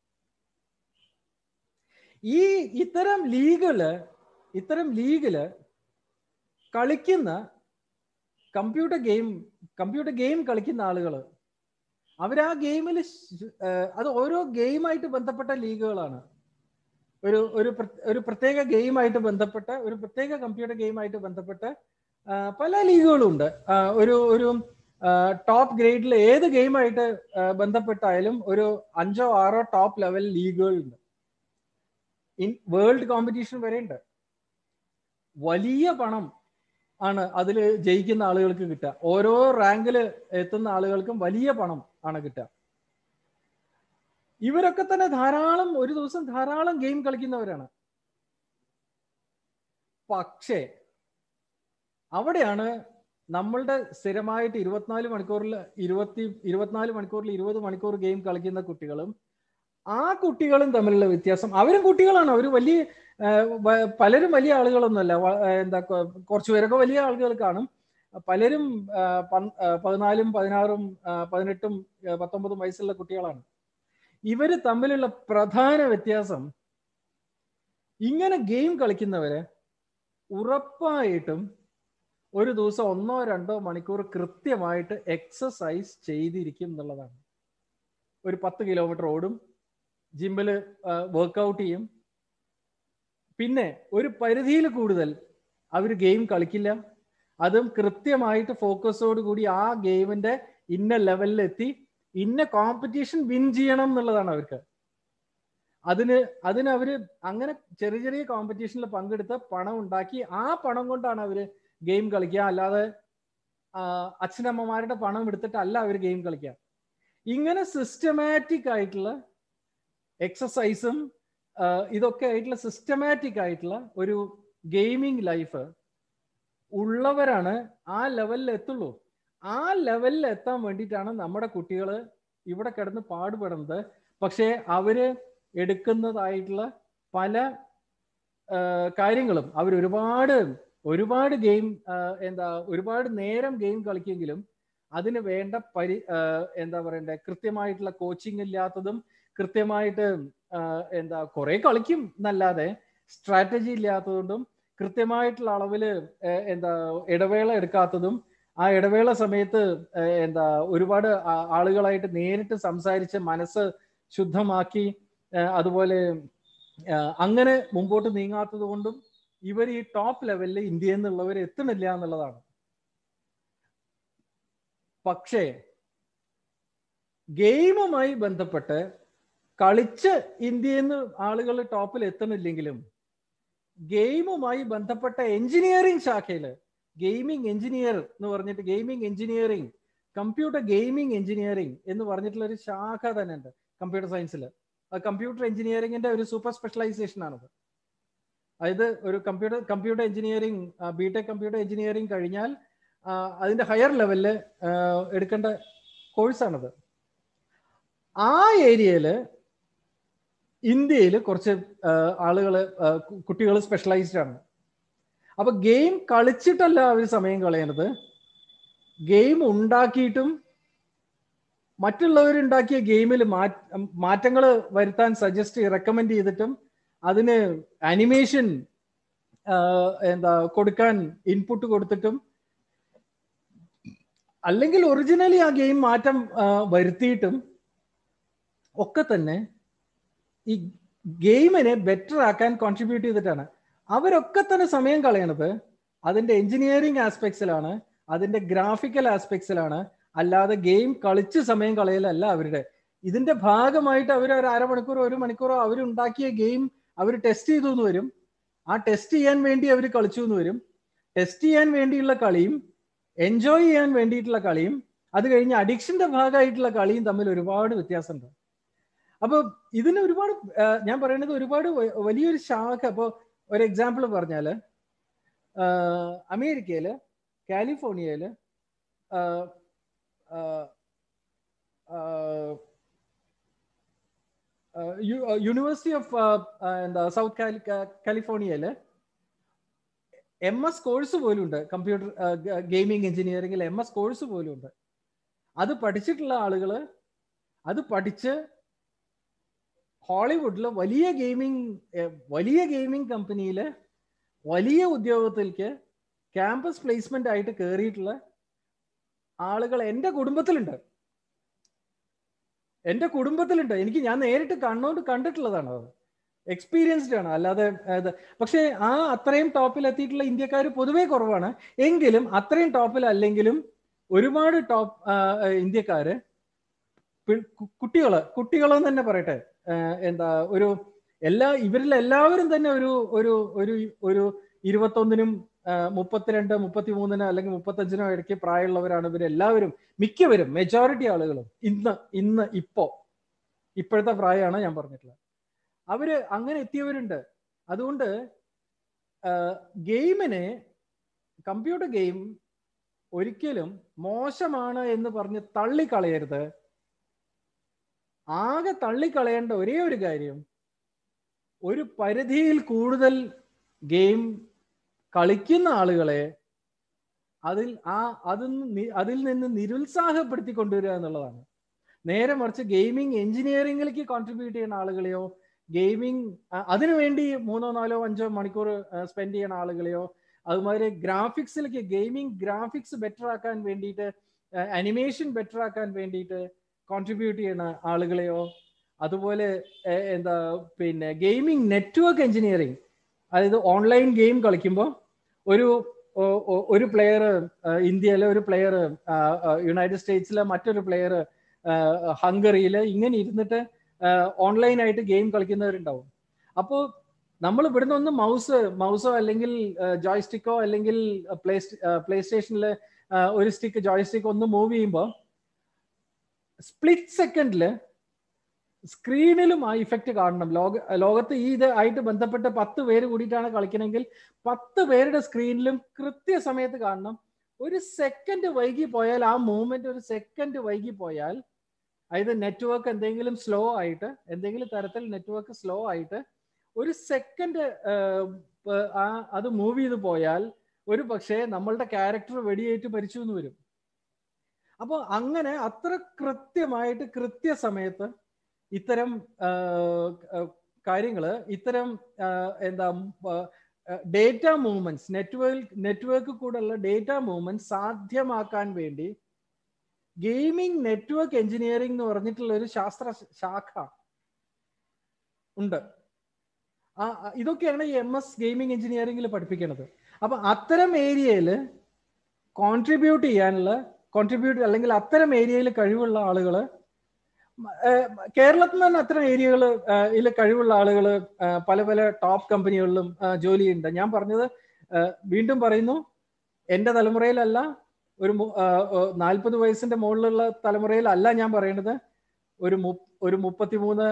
ഈ ഇത്തരം ലീഗുകള് ഇത്തരം ലീഗില് കളിക്കുന്ന കമ്പ്യൂട്ടർ ഗെയിം കമ്പ്യൂട്ടർ ഗെയിം കളിക്കുന്ന ആളുകൾ അവർ ആ ഗെയിമിൽ അത് ഓരോ ഗെയിമായിട്ട് ബന്ധപ്പെട്ട ലീഗുകളാണ് ഒരു ഒരു പ്ര- ഒരു പ്രത്യേക ഗെയിമായിട്ട് ബന്ധപ്പെട്ട ഒരു പ്രത്യേക കമ്പ്യൂട്ടർ ഗെയിമായിട്ട് ബന്ധപ്പെട്ട ആ, പല ലീഗുകളും ഉണ്ട് ആ, ഒരു ഒരു ടോപ്പ് ഗ്രേഡിൽ ഏത് ഗെയിമായിട്ട് ബന്ധപ്പെട്ടായാലും ഒരു അഞ്ചോ ആറോ ടോപ്പ് ലെവൽ ലീഗുകളുണ്ട് ഇൻ വേൾഡ് കോമ്പറ്റീഷൻ വരെ ഉണ്ട് വലിയ പണം ആണ് അതിൽ ജയിക്കുന്ന ആളുകൾക്ക് കിട്ടുക ഓരോ റാങ്കിൽ എത്തുന്ന ആളുകൾക്കും വലിയ പണം ആണ് കിട്ടുക ഇവരൊക്കെ തന്നെ ധാരാളം ഒരു ദിവസം ധാരാളം ഗെയിം കളിക്കുന്നവരാണ് പക്ഷേ അവിടെയാണ് നമ്മളുടെ സ്ഥിരമായിട്ട് ഇരുപത്തിനാല് മണിക്കൂറിൽ ഇരുപത്തി ഇരുപത്തിനാല് മണിക്കൂറിൽ ഇരുപത് മണിക്കൂർ ഗെയിം കളിക്കുന്ന കുട്ടികളും ആ കുട്ടികളും തമ്മിലുള്ള വ്യത്യാസം അവരും കുട്ടികളാണ് അവർ വലിയ ആ, വ- പലരും വലിയ ആളുകളൊന്നുമല്ല വ- ആ, എന്താ കൊ- കുറച്ചു പേരൊക്കെ വലിയ ആളുകൾ കാണും പലരും ആ, പൻ- ആ, പതിനാലും പതിനാറും ആ, പതിനെട്ടും ആ, പത്തൊമ്പതും വയസ്സുള്ള കുട്ടികളാണ് ഇവര് തമ്മിലുള്ള പ്രധാന വ്യത്യാസം ഇങ്ങനെ ഗെയിം കളിക്കുന്നവര് ഉറപ്പായിട്ടും ഒരു ദിവസം ഒന്നോ രണ്ടോ മണിക്കൂർ കൃത്യമായിട്ട് എക്സസൈസ് ചെയ്തിരിക്കും എന്നുള്ളതാണ് ഒരു പത്ത് കിലോമീറ്റർ ഓടും ജിമ്മിൽ വർക്കൗട്ട് ചെയ്യും പിന്നെ ഒരു പരിധിയിൽ കൂടുതൽ അവർ ഗെയിം കളിക്കില്ല അതും കൃത്യമായിട്ട് ഫോക്കസോട് കൂടി ആ ഗെയിമിന്റെ ഇന്ന ലെവലിൽ എത്തി ഇന്ന കോമ്പറ്റീഷൻ വിൻ ചെയ്യണം എന്നുള്ളതാണ് അവർക്ക് അതിന് അതിന് അവര് അങ്ങനെ ചെറിയ ചെറിയ കോമ്പറ്റീഷനിൽ പങ്കെടുത്ത് പണം ഉണ്ടാക്കി ആ പണം കൊണ്ടാണ് അവര് ഗെയിം കളിക്കുക അല്ലാതെ ആ, അച്ഛനമ്മമാരുടെ പണം എടുത്തിട്ടല്ല അവർ ഗെയിം കളിക്കുക ഇങ്ങനെ സിസ്റ്റമാറ്റിക് ആയിട്ടുള്ള എക്സസൈസും ഇതൊക്കെ ആയിട്ടുള്ള സിസ്റ്റമാറ്റിക് ആയിട്ടുള്ള ഒരു ഗെയിമിംഗ് ലൈഫ് ഉള്ളവരാണ് ആ ലെവലിൽ എത്തുള്ളൂ ആ ലെവലിൽ എത്താൻ വേണ്ടിയിട്ടാണ് നമ്മുടെ കുട്ടികൾ ഇവിടെ കിടന്ന് പാടുപെടുന്നത് പക്ഷേ അവര് എടുക്കുന്നതായിട്ടുള്ള പല ആ, കാര്യങ്ങളും അവർ ഒരുപാട് ഒരുപാട് ഗെയിം എന്താ ഒരുപാട് നേരം ഗെയിം കളിക്കെങ്കിലും അതിന് വേണ്ട പരി ആ, എന്താ പറയണ്ടേ കൃത്യമായിട്ടുള്ള കോച്ചിങ് ഇല്ലാത്തതും കൃത്യമായിട്ട് ആ, എന്താ കുറെ കളിക്കും എന്നല്ലാതെ സ്ട്രാറ്റജി ഇല്ലാത്തതുകൊണ്ടും കൃത്യമായിട്ടുള്ള അളവില് ഏ, എന്താ ഇടവേള എടുക്കാത്തതും ആ ഇടവേള സമയത്ത് ഏ, എന്താ ഒരുപാട് ആ- ആളുകളായിട്ട് നേരിട്ട് സംസാരിച്ച് മനസ്സ് ശുദ്ധമാക്കി ഏ, അതുപോലെ ആ, അങ്ങനെ മുമ്പോട്ട് നീങ്ങാത്തത് കൊണ്ടും ഇവർ ഈ ടോപ്പ് ലെവലിൽ ഇന്ത്യയിൽ നിന്നുള്ളവർ എത്തുന്നില്ല എന്നുള്ളതാണ് പക്ഷേ ഗെയിമുമായി ബന്ധപ്പെട്ട് കളിച്ച് ഇന്ത്യയിൽ നിന്ന് ആളുകൾ ടോപ്പിൽ എത്തുന്നില്ലെങ്കിലും ഗെയിമുമായി ബന്ധപ്പെട്ട എഞ്ചിനീയറിംഗ് ശാഖയിൽ ഗെയിമിംഗ് എഞ്ചിനീയർ എന്ന് പറഞ്ഞിട്ട് gaming engineering computer gaming engineering എന്ന് പറഞ്ഞിട്ടുള്ള ഒരു ശാഖ തന്നെ ഉണ്ട് കമ്പ്യൂട്ടർ സയൻസിൽ കമ്പ്യൂട്ടർ എഞ്ചിനീയറിംഗിന്റെ ഒരു സൂപ്പർ സ്പെഷ്യലൈസേഷൻ ആണത് അതായത് ഒരു computer computer engineering B Tech computer engineering കഴിഞ്ഞാൽ ആ, അതിന്റെ ഹയർ ലെവലിൽ എടുക്കേണ്ട കോഴ്സാണത് ആ ഏരിയയിൽ ഇന്ത്യയിൽ കുറച്ച് ആളുകൾ കുട്ടികൾ സ്പെഷ്യലൈസ്ഡ് ആണ് അപ്പൊ ഗെയിം കളിച്ചിട്ടല്ല അവർ സമയം കളയണത് ഗെയിം ഉണ്ടാക്കിയിട്ടും മറ്റുള്ളവരുണ്ടാക്കിയ ഗെയിമിൽ മാറ്റങ്ങൾ വരുത്താൻ സജസ്റ്റ് റെക്കമെൻഡ് ചെയ്തിട്ടും അതിന് അനിമേഷൻ എന്താ കൊടുക്കാൻ ഇൻപുട്ട് കൊടുത്തിട്ടും അല്ലെങ്കിൽ ഒറിജിനലി ആ ഗെയിം മാറ്റം ആ, വരുത്തിയിട്ടും ഒക്കെ തന്നെ ഈ ഗെയിമിനെ ബെറ്റർ ആക്കാൻ കോൺട്രിബ്യൂട്ട് ചെയ്തിട്ടാണ് അവരൊക്കെ തന്നെ സമയം കളയണത് അതിന്റെ എഞ്ചിനീയറിംഗ് ആസ്പെക്ട്സിലാണ് അതിന്റെ ഗ്രാഫിക്കൽ ആസ്പെക്ട്സിലാണ് അല്ലാതെ ഗെയിം കളിച്ച് സമയം കളയലല്ല അവരുടെ ഇതിന്റെ ഭാഗമായിട്ട് അവർ ഒരു അരമണിക്കൂറോ ഒരു മണിക്കൂറോ അവരുണ്ടാക്കിയ ഗെയിം അവർ ടെസ്റ്റ് ചെയ്തു എന്ന് വരും ആ ടെസ്റ്റ് ചെയ്യാൻ വേണ്ടി അവർ കളിച്ചു എന്ന് വരും ടെസ്റ്റ് ചെയ്യാൻ വേണ്ടിയുള്ള കളിയും എൻജോയ് ചെയ്യാൻ വേണ്ടിയിട്ടുള്ള കളിയും അത് കഴിഞ്ഞ് അഡിക്ഷന്റെ ഭാഗമായിട്ടുള്ള കളിയും തമ്മിൽ ഒരുപാട് വ്യത്യാസമുണ്ട് അപ്പൊ ഇതിന് ഒരുപാട് ആ, ഞാൻ പറയുന്നത് ഒരുപാട് വ- വലിയൊരു ശാഖ അപ്പൊ ഒരു എക്സാമ്പിൾ പറഞ്ഞാല് ആ, അമേരിക്കയില് കാലിഫോർണിയയില് ആ, ആ, ആ, യൂണിവേഴ്സിറ്റി ഓഫ് എന്താ സൗത്ത് കാലി കാലിഫോർണിയയില് എം എസ് കോഴ്സ് പോലും ഉണ്ട് കമ്പ്യൂട്ടർ ഗെയിമിംഗ് എഞ്ചിനീയറിംഗിൽ എം എസ് കോഴ്സ് പോലും ഉണ്ട് അത് പഠിച്ചിട്ടുള്ള ആളുകൾ അത് പഠിച്ച് ഹോളിവുഡിൽ വലിയ ഗെയിമിംഗ് വലിയ ഗെയിമിംഗ് കമ്പനിയിൽ വലിയ ഉദ്യോഗത്തിലേക്ക് ക്യാമ്പസ് പ്ലേസ്മെന്റ് ആയിട്ട് കയറിയിട്ടുള്ള ആളുകൾ എൻ്റെ കുടുംബത്തിലുണ്ട് എൻ്റെ കുടുംബത്തിലുണ്ട് എനിക്ക് ഞാൻ നേരിട്ട് കണ്ണോണ്ട് കണ്ടിട്ടുള്ളതാണ് അത് എക്സ്പീരിയൻസ്ഡ് ആണ് അല്ലാതെ ഇത് പക്ഷേ ആ അത്രയും ടോപ്പിൽ എത്തിയിട്ടുള്ള ഇന്ത്യക്കാർ പൊതുവേ കുറവാണ് എങ്കിലും അത്രയും ടോപ്പിൽ അല്ലെങ്കിലും ഒരുപാട് ടോപ്പ് ഇന്ത്യക്കാര് കുട്ടികള് കുട്ടികളെന്ന് തന്നെ പറയട്ടെ എന്താ ഒരു എല്ലാ ഇവരിൽ എല്ലാവരും തന്നെ ഒരു ഒരു ഒരു ഒരു ഇരുപത്തൊന്നിനും മുപ്പത്തിരണ്ട് മുപ്പത്തിമൂന്നിനോ അല്ലെങ്കിൽ മുപ്പത്തഞ്ചിനോ ഇടയ്ക്ക് പ്രായമുള്ളവരാണ് ഇവരെല്ലാവരും മിക്കവരും മെജോറിറ്റി ആളുകളും ഇന്ന് ഇന്ന് ഇപ്പോ ഇപ്പോഴത്തെ പ്രായമാണ് ഞാൻ പറഞ്ഞിട്ടുള്ളത് അവര് അങ്ങനെ എത്തിയവരുണ്ട് അതുകൊണ്ട് ഗെയിമിനെ കമ്പ്യൂട്ടർ ഗെയിം ഒരിക്കലും മോശമാണ് എന്ന് പറഞ്ഞ് തള്ളിക്കളയരുത് ആകെ തള്ളിക്കളയേണ്ട ഒരേ ഒരു കാര്യം ഒരു പരിധിയിൽ കൂടുതൽ ഗെയിം കളിക്കുന്ന ആളുകളെ അതിൽ ആ അതിൽ അതിൽ നിന്ന് നിരുത്സാഹപ്പെടുത്തി കൊണ്ടുവരിക എന്നുള്ളതാണ് നേരെ മറിച്ച് ഗെയിമിംഗ് എഞ്ചിനീയറിംഗിലേക്ക് കോൺട്രിബ്യൂട്ട് ചെയ്യുന്ന ആളുകളെയോ ഗെയിമിംഗ് അതിനുവേണ്ടി മൂന്നോ നാലോ അഞ്ചോ മണിക്കൂർ സ്പെൻഡ് ചെയ്യുന്ന ആളുകളെയോ അതുമാതിരി ഗ്രാഫിക്സിലേക്ക് ഗെയിമിംഗ് ഗ്രാഫിക്സ് ബെറ്റർ ആക്കാൻ വേണ്ടിയിട്ട് അനിമേഷൻ ബെറ്റർ ആക്കാൻ വേണ്ടിയിട്ട് കോൺട്രിബ്യൂട്ട് ചെയ്യുന്ന ആളുകളെയോ അതുപോലെ എന്താ പിന്നെ ഗെയിമിംഗ് നെറ്റ്വർക്ക് എഞ്ചിനീയറിംഗ് അതായത് ഓൺലൈൻ ഗെയിം കളിക്കുമ്പോൾ ഒരു ഒരു പ്ലെയർ ഇന്ത്യയിലെ ഒരു പ്ലെയർ യുണൈറ്റഡ് സ്റ്റേറ്റ്സിലെ മറ്റൊരു പ്ലെയർ ഹംഗറിയിൽ ഇങ്ങനെ ഇരുന്നിട്ട് ഓൺലൈനായിട്ട് ഗെയിം കളിക്കുന്നവരുണ്ടാവും അപ്പോൾ നമ്മൾ ഇവിടുന്ന് ഒന്ന് മൗസ് മൗസോ അല്ലെങ്കിൽ ജോയ്സ്റ്റിക്കോ അല്ലെങ്കിൽ പ്ലേ പ്ലേ സ്റ്റേഷനിൽ ഒരു സ്റ്റിക്ക് ജോയ്സ്റ്റിക്ക് ഒന്ന് മൂവ് ചെയ്യുമ്പോൾ സ്പ്ലിറ്റ് സെക്കൻഡിൽ സ്ക്രീനിലും ആ ഇഫക്റ്റ് കാണണം ലോക ലോകത്ത് ഈ ഇത് ആയിട്ട് ബന്ധപ്പെട്ട് പത്ത് പേര് കൂടിയിട്ടാണ് കളിക്കണമെങ്കിൽ പത്ത് പേരുടെ സ്ക്രീനിലും കൃത്യസമയത്ത് കാണണം ഒരു സെക്കൻഡ് വൈകി പോയാൽ ആ മൂവ്മെന്റ് ഒരു സെക്കൻഡ് വൈകി പോയാൽ അതായത് നെറ്റ്വർക്ക് എന്തെങ്കിലും സ്ലോ ആയിട്ട് എന്തെങ്കിലും തരത്തിൽ നെറ്റ്വർക്ക് സ്ലോ ആയിട്ട് ഒരു സെക്കൻഡ് ആ അത് മൂവ് ചെയ്ത് പോയാൽ ഒരു പക്ഷേ നമ്മളുടെ ക്യാരക്ടർ വെടിയേറ്റ് മരിച്ചു എന്ന് വരും അപ്പോൾ അങ്ങനെ അത്ര കൃത്യമായിട്ട് കൃത്യസമയത്ത് ഇത്തരം കാര്യങ്ങൾ ഇത്തരം എന്താ ഡേറ്റ മൂവ്മെന്റ്സ് നെറ്റ്വർക്ക് നെറ്റ്വർക്ക് കൂടെയുള്ള ഡേറ്റ മൂവ്മെന്റ് സാധ്യമാക്കാൻ വേണ്ടി ഗെയിമിംഗ് നെറ്റ്വർക്ക് എഞ്ചിനീയറിംഗ് എന്ന് പറഞ്ഞിട്ടുള്ള ഒരു ശാസ്ത്ര ശാഖ ഉണ്ട് ആ ഇതൊക്കെയാണ് ഈ എം എസ് ഗെയിമിംഗ് എഞ്ചിനീയറിംഗിൽ പഠിപ്പിക്കുന്നത് അപ്പൊ അത്തരം ഏരിയയിൽ കോൺട്രിബ്യൂട്ട് ചെയ്യാനുള്ള കോൺട്രിബ്യൂട്ട് അല്ലെങ്കിൽ അത്തരം ഏരിയയിൽ കഴിവുള്ള ആളുകൾ കേരളത്തിൽ തന്നെ അത്തരം ഏരിയകൾ ഇതിൽ കഴിവുള്ള ആളുകൾ പല പല ടോപ്പ് കമ്പനികളിലും ജോലിയുണ്ട് ഞാൻ പറഞ്ഞത് വീണ്ടും പറയുന്നു എൻ്റെ തലമുറയിലല്ല ഒരു നാൽപ്പത് വയസ്സിന്റെ മുകളിലുള്ള തലമുറയിലല്ല ഞാൻ പറയുന്നത് ഒരു ഒരു മുപ്പത്തിമൂന്ന്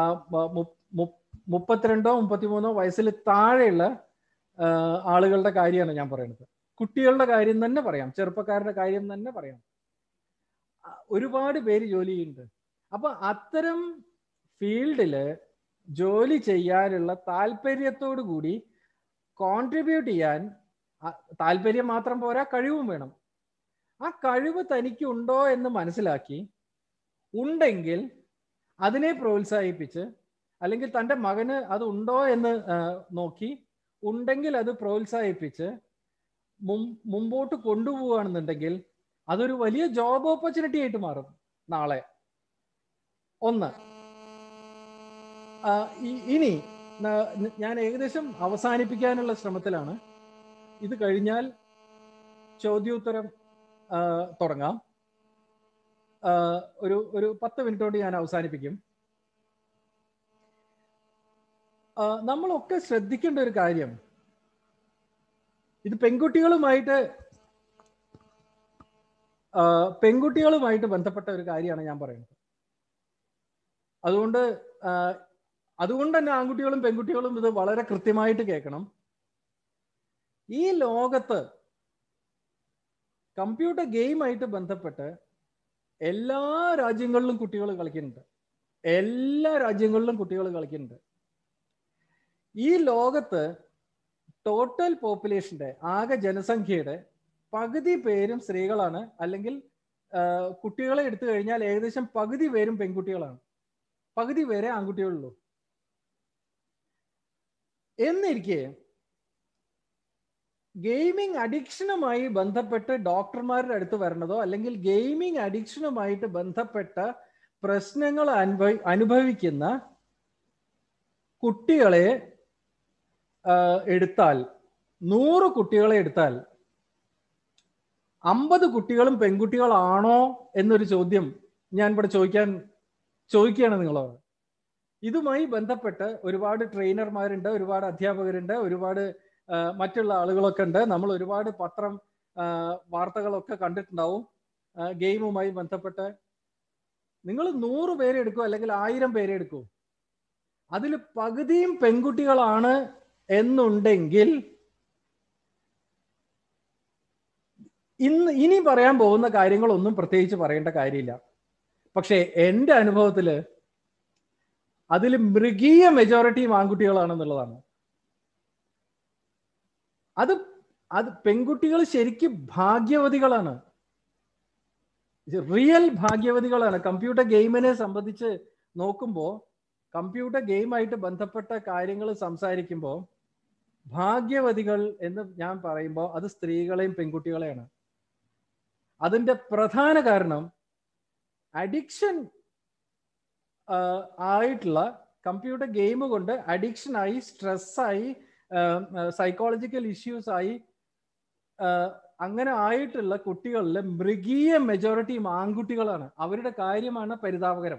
മുപ്പത്തിരണ്ടോ മുപ്പത്തിമൂന്നോ വയസ്സിൽ താഴെയുള്ള ആളുകളുടെ കാര്യമാണ് ഞാൻ പറയുന്നത് കുട്ടികളുടെ കാര്യം തന്നെ പറയാം ചെറുപ്പക്കാരുടെ കാര്യം തന്നെ പറയാം ഒരുപാട് പേര് ജോലി ചെയ്യുന്നുണ്ട് അപ്പൊ അത്തരം ഫീൽഡില് ജോലി ചെയ്യാനുള്ള താല്പര്യത്തോടു കൂടി കോൺട്രിബ്യൂട്ട് ചെയ്യാൻ താല്പര്യം മാത്രം പോരാ കഴിവും വേണം ആ കഴിവ് തനിക്കുണ്ടോ എന്ന് മനസ്സിലാക്കി ഉണ്ടെങ്കിൽ അതിനെ പ്രോത്സാഹിപ്പിച്ച് അല്ലെങ്കിൽ തൻ്റെ മകന് അത് ഉണ്ടോ എന്ന് നോക്കി ഉണ്ടെങ്കിൽ അത് പ്രോത്സാഹിപ്പിച്ച് മുമ്പോട്ട് കൊണ്ടുപോവുകയാണെന്നുണ്ടെങ്കിൽ അതൊരു വലിയ ജോബ് ഓപ്പർച്യൂണിറ്റി ആയിട്ട് മാറും നാളെ ഒന്ന് ഇനി ഞാൻ ഏകദേശം അവസാനിപ്പിക്കാനുള്ള ശ്രമത്തിലാണ് ഇത് കഴിഞ്ഞാൽ ചോദ്യോത്തരം തുടങ്ങാം ഒരു ഒരു പത്ത് മിനിറ്റ് കൊണ്ട് ഞാൻ അവസാനിപ്പിക്കും നമ്മളൊക്കെ ശ്രദ്ധിക്കേണ്ട ഒരു കാര്യം ഇത് പെൺകുട്ടികളുമായിട്ട് പെൺകുട്ടികളുമായിട്ട് ബന്ധപ്പെട്ട ഒരു കാര്യമാണ് ഞാൻ പറയുന്നത് അതുകൊണ്ട് അതുകൊണ്ട് തന്നെ ആൺകുട്ടികളും പെൺകുട്ടികളും ഇത് വളരെ കൃത്യമായിട്ട് കേൾക്കണം ഈ ലോകത്ത് കമ്പ്യൂട്ടർ ഗെയിമായിട്ട് ബന്ധപ്പെട്ട് എല്ലാ രാജ്യങ്ങളിലും കുട്ടികൾ കളിക്കുന്നുണ്ട് എല്ലാ രാജ്യങ്ങളിലും കുട്ടികൾ കളിക്കുന്നുണ്ട് ഈ ലോകത്ത് ടോട്ടൽ പോപ്പുലേഷന്റെ ആകെ ജനസംഖ്യയുടെ പകുതി പേരും സ്ത്രീകളാണ് അല്ലെങ്കിൽ കുട്ടികളെ എടുത്തു കഴിഞ്ഞാൽ ഏകദേശം പകുതി പേരും പെൺകുട്ടികളാണ് പകുതി പേരെ ആൺകുട്ടികളുള്ളൂ എന്നിരിക്കെ ഗെയിമിംഗ് അഡിക്ഷനുമായി ബന്ധപ്പെട്ട് ഡോക്ടർമാരുടെ അടുത്ത് വരണതോ അല്ലെങ്കിൽ ഗെയിമിംഗ് അഡിക്ഷനുമായിട്ട് ബന്ധപ്പെട്ട പ്രശ്നങ്ങൾ അനുഭവി അനുഭവിക്കുന്ന കുട്ടികളെ എടുത്താൽ നൂറ് കുട്ടികളെ എടുത്താൽ അമ്പത് കുട്ടികളും പെൺകുട്ടികളാണോ എന്നൊരു ചോദ്യം ഞാൻ ഇവിടെ ചോദിക്കാൻ ചോദിക്കുകയാണ് നിങ്ങളോട് ഇതുമായി ബന്ധപ്പെട്ട് ഒരുപാട് ട്രെയിനർമാരുണ്ട് ഒരുപാട് അധ്യാപകരുണ്ട് ഒരുപാട് മറ്റുള്ള ആളുകളൊക്കെ ഉണ്ട് നമ്മൾ ഒരുപാട് പത്രം വാർത്തകളൊക്കെ കണ്ടിട്ടുണ്ടാവും ഗെയിമുമായി ബന്ധപ്പെട്ട് നിങ്ങൾ നൂറ് പേരെ എടുക്കൂ അല്ലെങ്കിൽ ആയിരം പേരെ എടുക്കൂ അതിൽ പകുതിയും പെൺകുട്ടികളാണ് എന്നുണ്ടെങ്കിൽ ഇന്ന് ഇനി പറയാൻ പോകുന്ന കാര്യങ്ങളൊന്നും പ്രത്യേകിച്ച് പറയേണ്ട കാര്യമില്ല പക്ഷേ എൻ്റെ അനുഭവത്തിൽ അതിൽ മൃഗീയ മെജോറിറ്റിയും ആൺകുട്ടികളാണെന്നുള്ളതാണ് അത് അത് പെൺകുട്ടികൾ ശരിക്കും ഭാഗ്യവതികളാണ് റിയൽ ഭാഗ്യവതികളാണ് കമ്പ്യൂട്ടർ ഗെയിമിനെ സംബന്ധിച്ച് നോക്കുമ്പോൾ കമ്പ്യൂട്ടർ ഗെയിമായിട്ട് ബന്ധപ്പെട്ട കാര്യങ്ങൾ സംസാരിക്കുമ്പോൾ ഭാഗ്യവതികൾ എന്ന് ഞാൻ പറയുമ്പോൾ അത് സ്ത്രീകളെയും പെൺകുട്ടികളെയാണ് അതിൻ്റെ പ്രധാന കാരണം അഡിക്ഷൻ ആയിട്ടുള്ള കമ്പ്യൂട്ടർ ഗെയിം കൊണ്ട് അഡിക്ഷനായി സ്ട്രെസ്സായി സൈക്കോളജിക്കൽ ഇഷ്യൂസ് ആയി അങ്ങനെ ആയിട്ടുള്ള കുട്ടികളിൽ മൃഗീയ മെജോറിറ്റിയും ആൺകുട്ടികളാണ് അവരുടെ കാര്യമാണ് പരിതാപകരം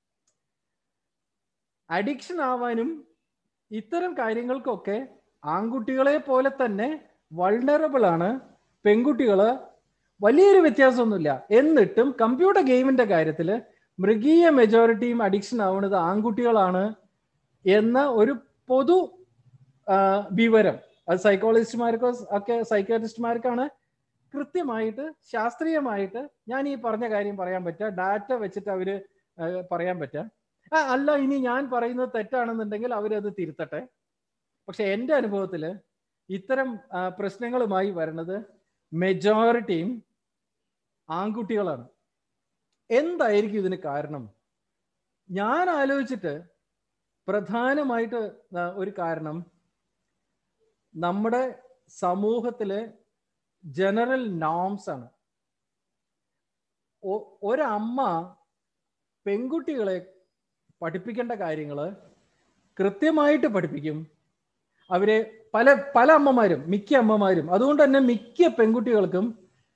അഡിക്ഷൻ ആവാനും ഇത്തരം കാര്യങ്ങൾക്കൊക്കെ ആൺകുട്ടികളെ പോലെ തന്നെ വൾണറബിൾ ആണ് പെൺകുട്ടികള് വലിയൊരു വ്യത്യാസമൊന്നുമില്ല എന്നിട്ടും കമ്പ്യൂട്ടർ ഗെയിമിന്റെ കാര്യത്തിൽ മൃഗീയ മെജോറിറ്റിയും അഡിക്ഷൻ ആവുന്നത് ആൺകുട്ടികളാണ് എന്ന ഒരു പൊതു വിവരം അത് സൈക്കോളജിസ്റ്റുമാർക്കോ ഒക്കെ സൈക്കാട്രിസ്റ്റുമാർക്കാണ് കൃത്യമായിട്ട് ശാസ്ത്രീയമായിട്ട് ഞാൻ ഈ പറഞ്ഞ കാര്യം പറയാൻ പറ്റുക ഡാറ്റ വെച്ചിട്ട് അവര് പറയാൻ പറ്റുക ആ അല്ല ഇനി ഞാൻ പറയുന്നത് തെറ്റാണെന്നുണ്ടെങ്കിൽ അവരത് തിരുത്തട്ടെ പക്ഷെ എൻ്റെ അനുഭവത്തിൽ ഇത്തരം പ്രശ്നങ്ങളുമായി വരുന്നത് മെജോറിറ്റിയും ആൺകുട്ടികളാണ് എന്തായിരിക്കും ഇതിന് കാരണം ഞാൻ ആലോചിച്ചിട്ട് പ്രധാനമായിട്ട് ഒരു കാരണം നമ്മുടെ സമൂഹത്തിലെ ജനറൽ നോംസ് ആണ് ഒരമ്മ പെൺകുട്ടികളെ പഠിപ്പിക്കേണ്ട കാര്യങ്ങൾ കൃത്യമായിട്ട് പഠിപ്പിക്കും അവരെ പല പല അമ്മമാരും മിക്ക അമ്മമാരും അതുകൊണ്ട് തന്നെ മിക്ക പെൺകുട്ടികൾക്കും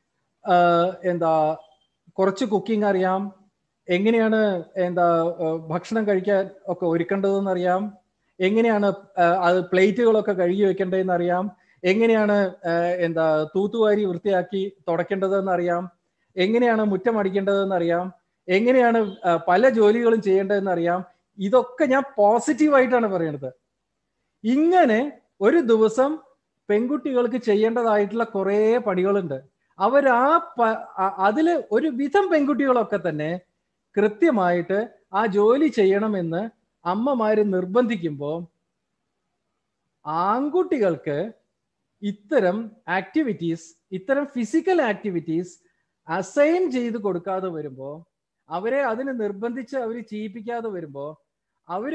എന്താ കുറച്ച് കുക്കിംഗ് അറിയാം എങ്ങനെയാണ് എന്താ ഭക്ഷണം കഴിക്കാൻ ഒക്കെ ഒരുക്കേണ്ടതെന്ന് അറിയാം എങ്ങനെയാണ് അത് പ്ലേറ്റുകളൊക്കെ കഴുകി വെക്കേണ്ടതെന്ന് അറിയാം എങ്ങനെയാണ് എന്താ തൂത്തുവാരി വൃത്തിയാക്കി തുടയ്ക്കേണ്ടതെന്ന് അറിയാം എങ്ങനെയാണ് മുറ്റം അടിക്കേണ്ടതെന്ന് അറിയാം എങ്ങനെയാണ് പല ജോലികളും ചെയ്യേണ്ടതെന്ന് അറിയാം ഇതൊക്കെ ഞാൻ പോസിറ്റീവായിട്ടാണ് പറയുന്നത് ഇങ്ങനെ ഒരു ദിവസം പെൺകുട്ടികൾക്ക് ചെയ്യേണ്ടതായിട്ടുള്ള കുറേ പണികളുണ്ട് അവർ ആ അതില് ഒരു വിധം പെൺകുട്ടികളൊക്കെ തന്നെ കൃത്യമായിട്ട് ആ ജോലി ചെയ്യണമെന്ന് അമ്മമാര് നിർബന്ധിക്കുമ്പോൾ ആൺകുട്ടികൾക്ക് ഇത്തരം ആക്ടിവിറ്റീസ് ഇത്തരം ഫിസിക്കൽ ആക്ടിവിറ്റീസ് അസൈൻ ചെയ്ത് കൊടുക്കാതെ വരുമ്പോൾ അവരെ അതിന് നിർബന്ധിച്ച് അവർ ചെയ്യിപ്പിക്കാതെ വരുമ്പോൾ അവര്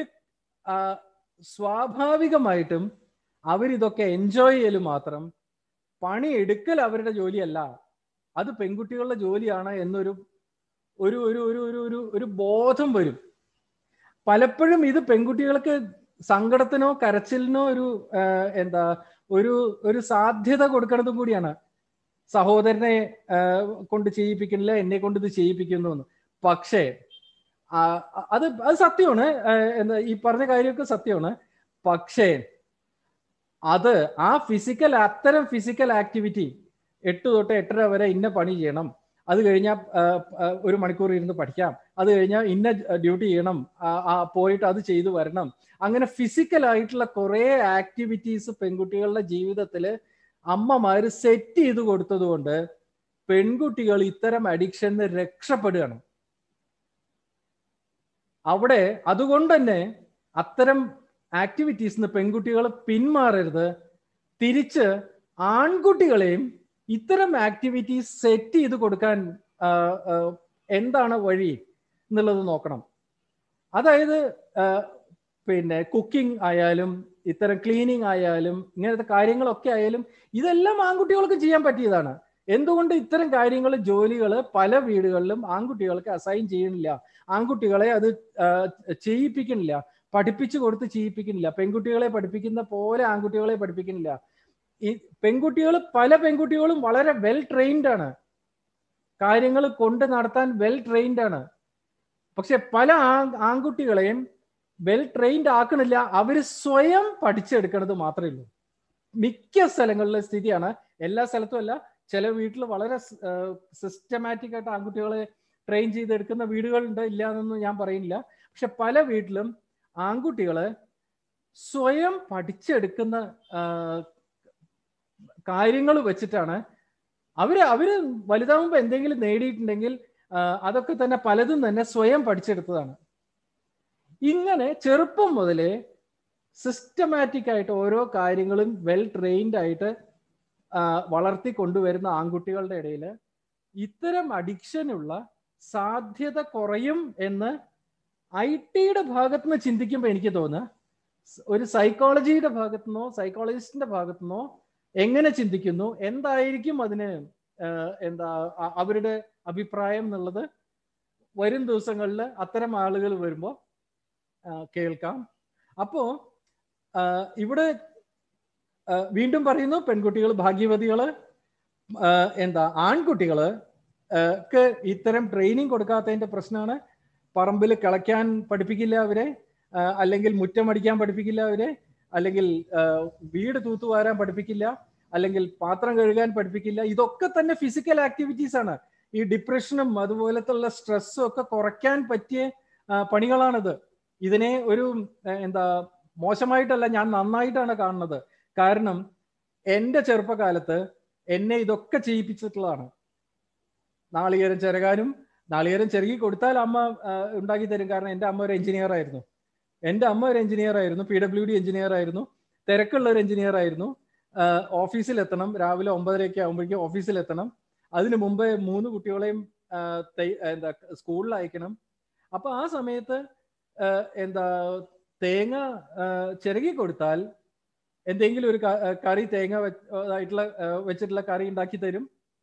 സ്വാഭാവികമായിട്ടും അവരിതൊക്കെ എൻജോയ് ചെയ്യൽ മാത്രം പണി എടുക്കൽ അവരുടെ ജോലിയല്ല അത് പെൺകുട്ടികളുടെ ജോലിയാണ് എന്നൊരു ഒരു ഒരു ഒരു ഒരു ഒരു ഒരു ബോധം വരും പലപ്പോഴും ഇത് പെൺകുട്ടികൾക്ക് സങ്കടത്തിനോ കരച്ചിലിനോ ഒരു എന്താ ഒരു ഒരു സാധ്യത കൊടുക്കണതും കൂടിയാണ് സഹോദരനെ കൊണ്ട് ചെയ്യിപ്പിക്കുന്നില്ല എന്നെ കൊണ്ട് ഇത് ചെയ്യിപ്പിക്കുന്നു എന്ന് പക്ഷേ അത് അത് സത്യമാണ് എന്താ ഈ പറഞ്ഞ കാര്യമൊക്കെ സത്യമാണ് പക്ഷേ അത് ആ ഫിസിക്കൽ അത്തരം ഫിസിക്കൽ ആക്ടിവിറ്റി എട്ട് തൊട്ട് എട്ടര വരെ ഇന്ന പണി ചെയ്യണം അത് കഴിഞ്ഞാൽ ഒരു മണിക്കൂർ ഇരുന്ന് പഠിക്കാം അത് കഴിഞ്ഞാൽ ഇന്ന ഡ്യൂട്ടി ചെയ്യണം പോയിട്ട് അത് ചെയ്തു വരണം അങ്ങനെ ഫിസിക്കൽ ആയിട്ടുള്ള കുറേ ആക്ടിവിറ്റീസ് പെൺകുട്ടികളുടെ ജീവിതത്തിൽ അമ്മമാര് സെറ്റ് ചെയ്ത് കൊടുത്തത് കൊണ്ട് പെൺകുട്ടികൾ ഇത്തരം അഡിക്ഷന് രക്ഷപ്പെടുകയാണ് അവിടെ അതുകൊണ്ട് തന്നെ അത്തരം ആക്ടിവിറ്റീസിന് പെൺകുട്ടികൾ പിന്മാറരുത് തിരിച്ച് ആൺകുട്ടികളെയും ഇത്തരം ആക്ടിവിറ്റീസ് സെറ്റ് ചെയ്ത് കൊടുക്കാൻ ആ, ആ, എന്താണ് വഴി എന്നുള്ളത് നോക്കണം അതായത് ആ, പിന്നെ കുക്കിംഗ് ആയാലും ഇത്തരം ക്ലീനിങ് ആയാലും ഇങ്ങനത്തെ കാര്യങ്ങളൊക്കെ ആയാലും ഇതെല്ലാം ആൺകുട്ടികൾക്ക് ചെയ്യാൻ പറ്റിയതാണ് എന്തുകൊണ്ട് ഇത്തരം കാര്യങ്ങൾ ജോലികൾ പല വീടുകളിലും ആൺകുട്ടികൾക്ക് അസൈൻ ചെയ്യുന്നില്ല ആൺകുട്ടികളെ അത് ആ, ചെയ്യിപ്പിക്കുന്നില്ല പഠിപ്പിച്ചു കൊടുത്ത് ചെയ്യിപ്പിക്കുന്നില്ല പെൺകുട്ടികളെ പഠിപ്പിക്കുന്ന പോലെ ആൺകുട്ടികളെ പഠിപ്പിക്കുന്നില്ല ഈ പെൺകുട്ടികൾ പല പെൺകുട്ടികളും വളരെ വെൽ ട്രെയിൻഡ് ആണ് കാര്യങ്ങൾ കൊണ്ട് നടത്താൻ വെൽ ട്രെയിൻഡ് ആണ് പക്ഷെ പല ആ- ആൺകുട്ടികളെയും വെൽ ട്രെയിൻഡ് ആക്കണില്ല അവര് സ്വയം പഠിച്ചെടുക്കണത് മാത്രമേ ഉള്ളൂ മിക്ക സ്ഥലങ്ങളിലെ സ്ഥിതിയാണ് എല്ലാ സ്ഥലത്തും അല്ല ചില വീട്ടിൽ വളരെ സിസ്റ്റമാറ്റിക് ആയിട്ട് ആൺകുട്ടികളെ ട്രെയിൻ ചെയ്തെടുക്കുന്ന വീടുകളുണ്ട് ഇല്ല എന്നൊന്നും ഞാൻ പറയുന്നില്ല പക്ഷെ പല വീട്ടിലും ആൺകുട്ടികള് സ്വയം പഠിച്ചെടുക്കുന്ന കാര്യങ്ങൾ വെച്ചിട്ടാണ് അവര് അവര് വലുതാവുമ്പോൾ എന്തെങ്കിലും നേടിയിട്ടുണ്ടെങ്കിൽ ആ, അതൊക്കെ തന്നെ പലതും തന്നെ സ്വയം പഠിച്ചെടുത്തതാണ് ഇങ്ങനെ ചെറുപ്പം മുതലേ സിസ്റ്റമാറ്റിക് ആയിട്ട് ഓരോ കാര്യങ്ങളും വെൽ ട്രെയിൻഡ് ആയിട്ട് ആ, വളർത്തി കൊണ്ടുവരുന്ന ആൺകുട്ടികളുടെ ഇടയിൽ ഇത്തരം അഡിക്ഷനുള്ള സാധ്യത കുറയും എന്ന് ഐ ടിയുടെ ഭാഗത്ത് നിന്ന് ചിന്തിക്കുമ്പോൾ എനിക്ക് തോന്നുക സ് ഒരു സൈക്കോളജിയുടെ ഭാഗത്തു നിന്നോ സൈക്കോളജിസ്റ്റിന്റെ ഭാഗത്തു നിന്നോ എങ്ങനെ ചിന്തിക്കുന്നു എന്തായിരിക്കും അതിന് ആ, എന്താ അ- അവരുടെ അഭിപ്രായം എന്നുള്ളത് വരും ദിവസങ്ങളിൽ അത്തരം ആളുകൾ വരുമ്പോൾ കേൾക്കാം അപ്പോ ആ, ഇവിടെ ആ, വീണ്ടും പറയുന്നു പെൺകുട്ടികൾ ഭാഗ്യവതികള് ആ, എന്താ ആൺകുട്ടികള് ആ, ക്ക് ഇത്തരം ട്രെയിനിങ് കൊടുക്കാത്തതിന്റെ പ്രശ്നമാണ് പറമ്പിൽ കിളയ്ക്കാൻ പഠിപ്പിക്കില്ല അവരെ ആ, അല്ലെങ്കിൽ മുറ്റമടിക്കാൻ പഠിപ്പിക്കില്ല അവരെ അല്ലെങ്കിൽ ആ, വീട് തൂത്തുവാരാൻ പഠിപ്പിക്കില്ല അല്ലെങ്കിൽ പാത്രം കഴുകാൻ പഠിപ്പിക്കില്ല ഇതൊക്കെ തന്നെ ഫിസിക്കൽ ആക്ടിവിറ്റീസ് ആണ് ഈ ഡിപ്രഷനും അതുപോലത്തുള്ള സ്ട്രെസ്സും ഒക്കെ കുറയ്ക്കാൻ പറ്റിയ ആ, പണികളാണിത് ഇതിനെ ഒരു ആ, എന്താ മോശമായിട്ടല്ല ഞാൻ നന്നായിട്ടാണ് കാണുന്നത് കാരണം എൻ്റെ ചെറുപ്പകാലത്ത് എന്നെ ഇതൊക്കെ ചെയ്യിപ്പിച്ചിട്ടുള്ളതാണ് നാളികേരം ചിരകാനും നാളികേരം ചിരകി കൊടുത്താൽ അമ്മ ആ, ഉണ്ടാക്കി തരും കാരണം എൻ്റെ അമ്മ ഒരു എഞ്ചിനീയർ ആയിരുന്നു എൻ്റെ അമ്മ ഒരു എഞ്ചിനീയർ ആയിരുന്നു പി ഡബ്ല്യു ഡി എഞ്ചിനീയർ ആയിരുന്നു തിരക്കുള്ള ഒരു എഞ്ചിനീയർ ആയിരുന്നു ഓഫീസിൽ എത്തണം രാവിലെ ഒമ്പതരയൊക്കെ ആകുമ്പോഴേക്കും ഓഫീസിൽ എത്തണം അതിനു മുമ്പേ മൂന്ന് കുട്ടികളെയും ആ, തൈ- എന്താ സ്കൂളിൽ അയക്കണം അപ്പൊ ആ സമയത്ത് ആ, എന്താ തേങ്ങ ആ, ചിരകി കൊടുത്താൽ എന്തെങ്കിലും ഒരു ക- ആ, കറി തേങ്ങ വെ- ആയിട്ടുള്ള ആ, വെച്ചിട്ടുള്ള കറി ഉണ്ടാക്കി തരും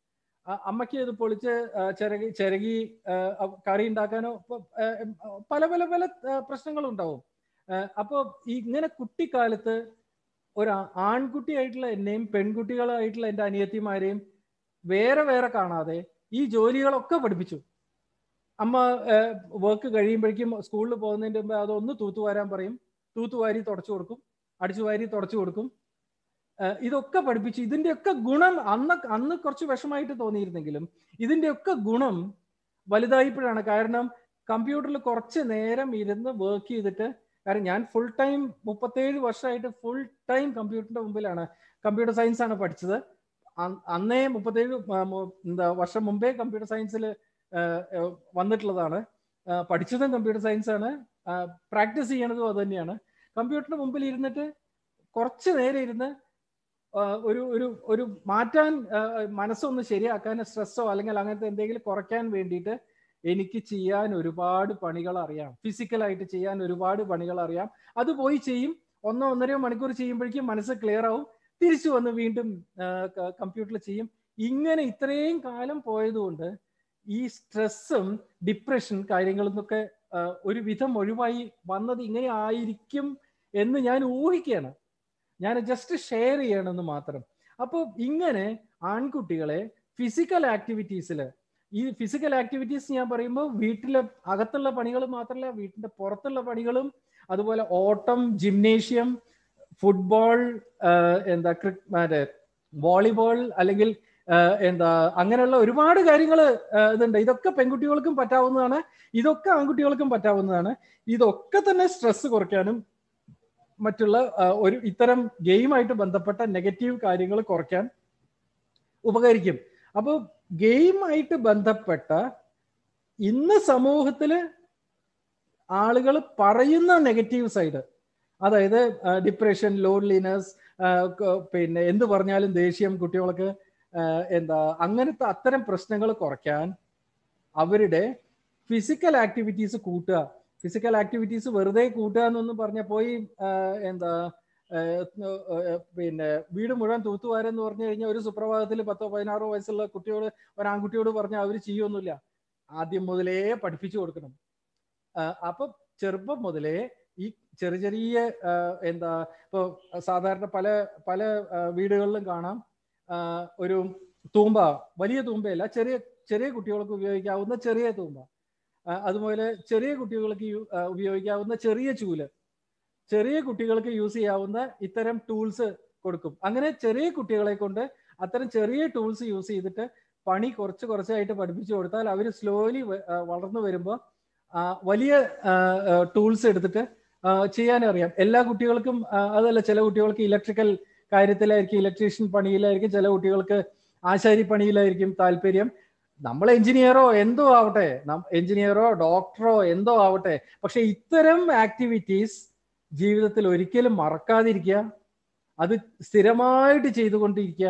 ആ, അമ്മയ്ക്ക് ഇത് പൊളിച്ച് ആ, ചിരകി ചിരകി ആ, അ- കറി ഉണ്ടാക്കാനോ ഇപ്പൊ, ആ, ഉം, പല പല പല ആ, പ്രശ്നങ്ങളും ഉണ്ടാവും അപ്പോൾ ഇങ്ങനെ കുട്ടിക്കാലത്ത് ഒരു ആ- ആൺകുട്ടിയായിട്ടുള്ള എന്നെയും പെൺകുട്ടികളായിട്ടുള്ള എൻ്റെ അനിയത്തിമാരെയും വേറെ വേറെ കാണാതെ ഈ ജോലികളൊക്കെ പഠിപ്പിച്ചു അമ്മ വർക്ക് കഴിയുമ്പോഴേക്കും സ്കൂളിൽ പോകുന്നതിന് മുമ്പ് അതൊന്ന് തൂത്തുവാരാൻ പറയും തൂത്തുവാരി തുടച്ചു കൊടുക്കും അടിച്ചുവാരി തുടച്ചു കൊടുക്കും ഏഹ് ഇതൊക്കെ പഠിപ്പിച്ചു ഇതിന്റെയൊക്കെ ഗുണം അന്ന് അന്ന് കുറച്ച് വിഷമായിട്ട് തോന്നിയിരുന്നെങ്കിലും ഇതിന്റെയൊക്കെ ഗുണം വലുതായപ്പോഴാണ് കാരണം കമ്പ്യൂട്ടറിൽ കുറച്ച് നേരം ഇരുന്ന് വർക്ക് ചെയ്തിട്ട് കാരണം ഞാൻ ഫുൾ ടൈം മുപ്പത്തേഴ് വർഷമായിട്ട് ഫുൾ ടൈം കമ്പ്യൂട്ടറിന്റെ മുമ്പിലാണ് കമ്പ്യൂട്ടർ സയൻസ് ആണ് പഠിച്ചത് അ- അന്നേ മുപ്പത്തേഴ് മ- മു- എന്താ വർഷം മുമ്പേ കമ്പ്യൂട്ടർ സയൻസിൽ വന്നിട്ടുള്ളതാണ് ആ, പഠിച്ചതും കമ്പ്യൂട്ടർ സയൻസ് ആണ് പ്രാക്ടീസ് ചെയ്യണതും അത് തന്നെയാണ് കമ്പ്യൂട്ടറിന് മുമ്പിൽ ഇരുന്നിട്ട് കുറച്ച് നേരം ഇരുന്ന് ആ, ഒരു ഒരു ഒരു മാറ്റാൻ ആ, മനസ്സൊന്ന് ശരിയാക്കാൻ സ്ട്രെസ്സോ അല്ലെങ്കിൽ അങ്ങനത്തെ എന്തെങ്കിലും കുറയ്ക്കാൻ വേണ്ടിയിട്ട് എനിക്ക് ചെയ്യാൻ ഒരുപാട് പണികൾ അറിയാം ഫിസിക്കലായിട്ട് ചെയ്യാൻ ഒരുപാട് പണികൾ അറിയാം അത് പോയി ചെയ്യും ഒന്നോ ഒന്നരയോ മണിക്കൂർ ചെയ്യുമ്പോഴേക്കും മനസ്സ് ക്ലിയർ ആവും തിരിച്ചു വന്ന് വീണ്ടും കമ്പ്യൂട്ടറിൽ ചെയ്യും ഇങ്ങനെ ഇത്രയും കാലം പോയതുകൊണ്ട് ഈ സ്ട്രെസ്സും ഡിപ്രഷൻ കാര്യങ്ങളെന്നൊക്കെ ആ, ഒരു വിധം ഒഴിവായി വന്നത് ഇങ്ങനെ ആയിരിക്കും എന്ന് ഞാൻ ഊഹിക്കുകയാണ് ഞാൻ ജസ്റ്റ് ഷെയർ ചെയ്യണമെന്ന് മാത്രം അപ്പോൾ ഇങ്ങനെ ആൺകുട്ടികളെ ഫിസിക്കൽ ആക്ടിവിറ്റീസിൽ ഈ ഫിസിക്കൽ ആക്ടിവിറ്റീസ് ഞാൻ പറയുമ്പോൾ വീട്ടിലെ അകത്തുള്ള പണികൾ മാത്രമല്ല വീട്ടിന്റെ പുറത്തുള്ള പണികളും അതുപോലെ ഓട്ടം ജിംനേഷ്യം ഫുട്ബോൾ എന്താ ക്രിക് മറ്റേ വോളിബോൾ അല്ലെങ്കിൽ ആ, എന്താ അങ്ങനെയുള്ള ഒരുപാട് കാര്യങ്ങൾ ഇതുണ്ട് ഇതൊക്കെ പെൺകുട്ടികൾക്കും പറ്റാവുന്നതാണ് ഇതൊക്കെ ആൺകുട്ടികൾക്കും പറ്റാവുന്നതാണ് ഇതൊക്കെ തന്നെ സ്ട്രെസ് കുറയ്ക്കാനും മറ്റുള്ള ആ, ഒരു ഇത്തരം ഗെയിമായിട്ട് ബന്ധപ്പെട്ട നെഗറ്റീവ് കാര്യങ്ങൾ കുറയ്ക്കാൻ ഉപകരിക്കും അപ്പോൾ ഗെയിമായിട്ട് ബന്ധപ്പെട്ട ഇന്ന് സമൂഹത്തില് ആളുകൾ പറയുന്ന നെഗറ്റീവ് സൈഡ് അതായത് ഡിപ്രഷൻ ലോൺലിനെസ് പിന്നെ എന്ത് പറഞ്ഞാലും ദേഷ്യം കുട്ടികൾക്ക് എന്താ അങ്ങനത്തെ അത്തരം പ്രശ്നങ്ങൾ കുറയ്ക്കാൻ അവരുടെ ഫിസിക്കൽ ആക്ടിവിറ്റീസ് കൂട്ടുക ഫിസിക്കൽ ആക്ടിവിറ്റീസ് വെറുതെ കൂട്ടുക എന്നൊന്നും പറഞ്ഞ പോയി എന്താ പിന്നെ വീട് മുഴുവൻ തൂത്തുവാരെന്ന് പറഞ്ഞു കഴിഞ്ഞാൽ ഒരു സുപ്രഭാതത്തിൽ പത്തോ പതിനാറോ വയസ്സുള്ള കുട്ടിയോട് ഒരു ആൺകുട്ടിയോട് പറഞ്ഞാൽ അവർ ചെയ്യൊന്നുമില്ല ആദ്യം മുതലേ പഠിപ്പിച്ചു കൊടുക്കണം അപ്പൊ ചെറുപ്പം മുതലേ ഈ ചെറിയ ചെറിയ എന്താ ഇപ്പൊ സാധാരണ പല പല വീടുകളിലും കാണാം ഒരു തൂമ്പ വലിയ തൂമ്പയല്ല ചെറിയ ചെറിയ കുട്ടികൾക്ക് ഉപയോഗിക്കാവുന്ന ചെറിയ തൂമ്പ അതുപോലെ ചെറിയ കുട്ടികൾക്ക് ഉപയോഗിക്കാവുന്ന ചെറിയ ചൂല് ചെറിയ കുട്ടികൾക്ക് യൂസ് ചെയ്യാവുന്ന ഇത്തരം ടൂൾസ് കൊടുക്കും അങ്ങനെ ചെറിയ കുട്ടികളെ കൊണ്ട് അത്തരം ചെറിയ ടൂൾസ് യൂസ് ചെയ്തിട്ട് പണി കുറച്ച് കുറച്ചായിട്ട് പഠിപ്പിച്ചു കൊടുത്താൽ അവർ സ്ലോലി വളർന്നു വരുമ്പോൾ വലിയ ടൂൾസ് എടുത്തിട്ട് ചെയ്യാനറിയാം എല്ലാ കുട്ടികൾക്കും അതല്ല ചില കുട്ടികൾക്ക് ഇലക്ട്രിക്കൽ കാര്യത്തിലായിരിക്കും ഇലക്ട്രീഷ്യൻ പണിയിലായിരിക്കും ചില കുട്ടികൾക്ക് ആശാരി പണിയിലായിരിക്കും താല്പര്യം നമ്മൾ എഞ്ചിനീയറോ എന്തോ ആവട്ടെ എഞ്ചിനീയറോ ഡോക്ടറോ എന്തോ ആവട്ടെ പക്ഷെ ഇത്തരം ആക്ടിവിറ്റീസ് ജീവിതത്തിൽ ഒരിക്കലും മറക്കാതിരിക്കുക അത് സ്ഥിരമായിട്ട് ചെയ്തുകൊണ്ടിരിക്കുക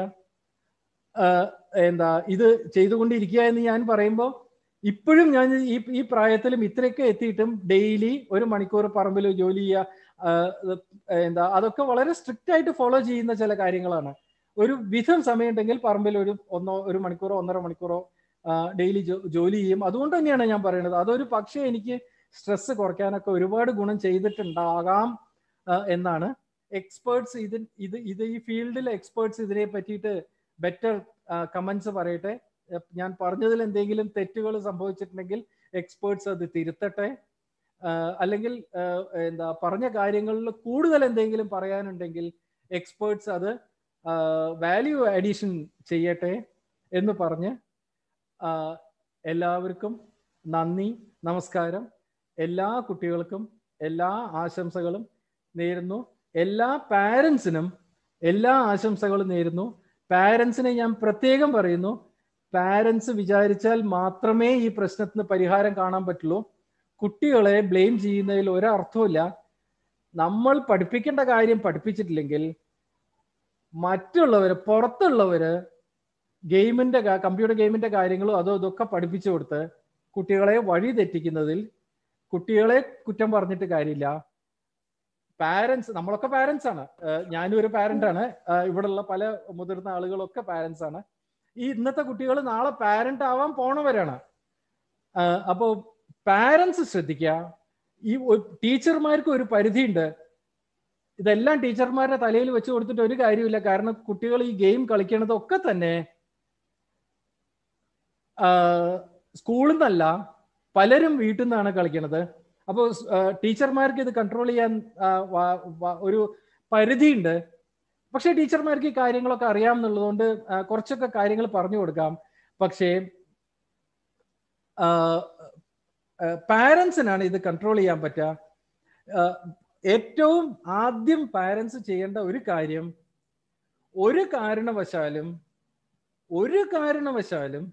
എന്താ ഇത് ചെയ്തുകൊണ്ടിരിക്കുക എന്ന് ഞാൻ പറയുമ്പോൾ ഇപ്പോഴും ഞാൻ ഈ ഈ പ്രായത്തിലും ഇത്രയൊക്കെ എത്തിയിട്ടും ഡെയിലി ഒരു മണിക്കൂർ പറമ്പിൽ ജോലി ചെയ്യുക എന്താ അതൊക്കെ വളരെ സ്ട്രിക്റ്റ് ആയിട്ട് ഫോളോ ചെയ്യുന്ന ചില കാര്യങ്ങളാണ് ഒരു വിധം സമയം ഉണ്ടെങ്കിൽ പറമ്പിൽ ഒരു ഒന്നോ ഒരു മണിക്കൂറോ ഒന്നര മണിക്കൂറോ ഡെയിലി ജോലി ചെയ്യും അതുകൊണ്ട് തന്നെയാണ് ഞാൻ പറയുന്നത് അതൊരു പക്ഷേ എനിക്ക് സ്ട്രെസ് കുറയ്ക്കാനൊക്കെ ഒരുപാട് ഗുണം ചെയ്തിട്ടുണ്ടാകാം എന്നാണ് എക്സ്പേർട്സ് ഇത് ഇത് ഇത് ഈ ഫീൽഡിലെ എക്സ്പേർട്സ് ഇതിനെ പറ്റിയിട്ട് ബെറ്റർ കമന്റ്സ് പറയട്ടെ ഞാൻ പറഞ്ഞതിൽ എന്തെങ്കിലും തെറ്റുകൾ സംഭവിച്ചിട്ടുണ്ടെങ്കിൽ എക്സ്പേർട്സ് അത് തിരുത്തട്ടെ അല്ലെങ്കിൽ എന്താ പറഞ്ഞ കാര്യങ്ങളിൽ കൂടുതൽ എന്തെങ്കിലും പറയാനുണ്ടെങ്കിൽ എക്സ്പേർട്സ് അത് വാല്യൂ അഡീഷൻ ചെയ്യട്ടെ എന്ന് പറഞ്ഞ് എല്ലാവർക്കും നന്ദി നമസ്കാരം എല്ലാ കുട്ടികൾക്കും എല്ലാ ആശംസകളും നേരുന്നു എല്ലാ പാരൻസിനും എല്ലാ ആശംസകളും നേരുന്നു പാരൻസിനെ ഞാൻ പ്രത്യേകം പറയുന്നു പാരൻസ് വിചാരിച്ചാൽ മാത്രമേ ഈ പ്രശ്നത്തിന് പരിഹാരം കാണാൻ പറ്റുള്ളൂ കുട്ടികളെ ബ്ലെയിം ചെയ്യുന്നതിൽ ഒരർത്ഥമില്ല നമ്മൾ പഠിപ്പിക്കേണ്ട കാര്യം പഠിപ്പിച്ചിട്ടില്ലെങ്കിൽ മറ്റുള്ളവര് പുറത്തുള്ളവര് ഗെയിമിന്റെ കമ്പ്യൂട്ടർ ഗെയിമിന്റെ കാര്യങ്ങളും അതോ ഇതൊക്കെ പഠിപ്പിച്ചു കൊടുത്ത് കുട്ടികളെ വഴി തെറ്റിക്കുന്നതിൽ കുട്ടികളെ കുറ്റം പറഞ്ഞിട്ട് കാര്യമില്ല പാരൻസ് നമ്മളൊക്കെ പാരൻസ് ആണ് ഞാനും ഒരു പാരന്റ് ആണ് ഇവിടെയുള്ള പല മുതിർന്ന ആളുകളൊക്കെ പാരൻസ് ആണ് ഈ ഇന്നത്തെ കുട്ടികൾ നാളെ പാരന്റ് ആവാൻ പോണവരാണ് അപ്പോൾ പാരൻസ് ശ്രദ്ധിക്കുക ഈ ടീച്ചർമാർക്ക് ഒരു പരിധിയുണ്ട് ഇതെല്ലാം ടീച്ചർമാരുടെ തലയിൽ വെച്ച് കൊടുത്തിട്ട് ഒരു കാര്യമില്ല കാരണം കുട്ടികൾ ഈ ഗെയിം കളിക്കണതൊക്കെ തന്നെ സ്കൂളിൽ നിന്നല്ല പലരും വീട്ടിൽ നിന്നാണ് കളിക്കണത് അപ്പോൾ ടീച്ചർമാർക്ക് ഇത് കൺട്രോൾ ചെയ്യാൻ ഒരു പരിധിയുണ്ട് പക്ഷേ ടീച്ചർമാർക്ക് ഈ കാര്യങ്ങളൊക്കെ അറിയാം എന്നുള്ളതുകൊണ്ട് കുറച്ചൊക്കെ കാര്യങ്ങൾ പറഞ്ഞു കൊടുക്കാം പക്ഷേ പാരൻസിനാണ് ഇത് കൺട്രോൾ ചെയ്യാൻ പറ്റുക ഏറ്റവും ആദ്യം പാരൻസ് ചെയ്യേണ്ട ഒരു കാര്യം ഒരു കാരണവശാലും ഒരു കാരണവശാലും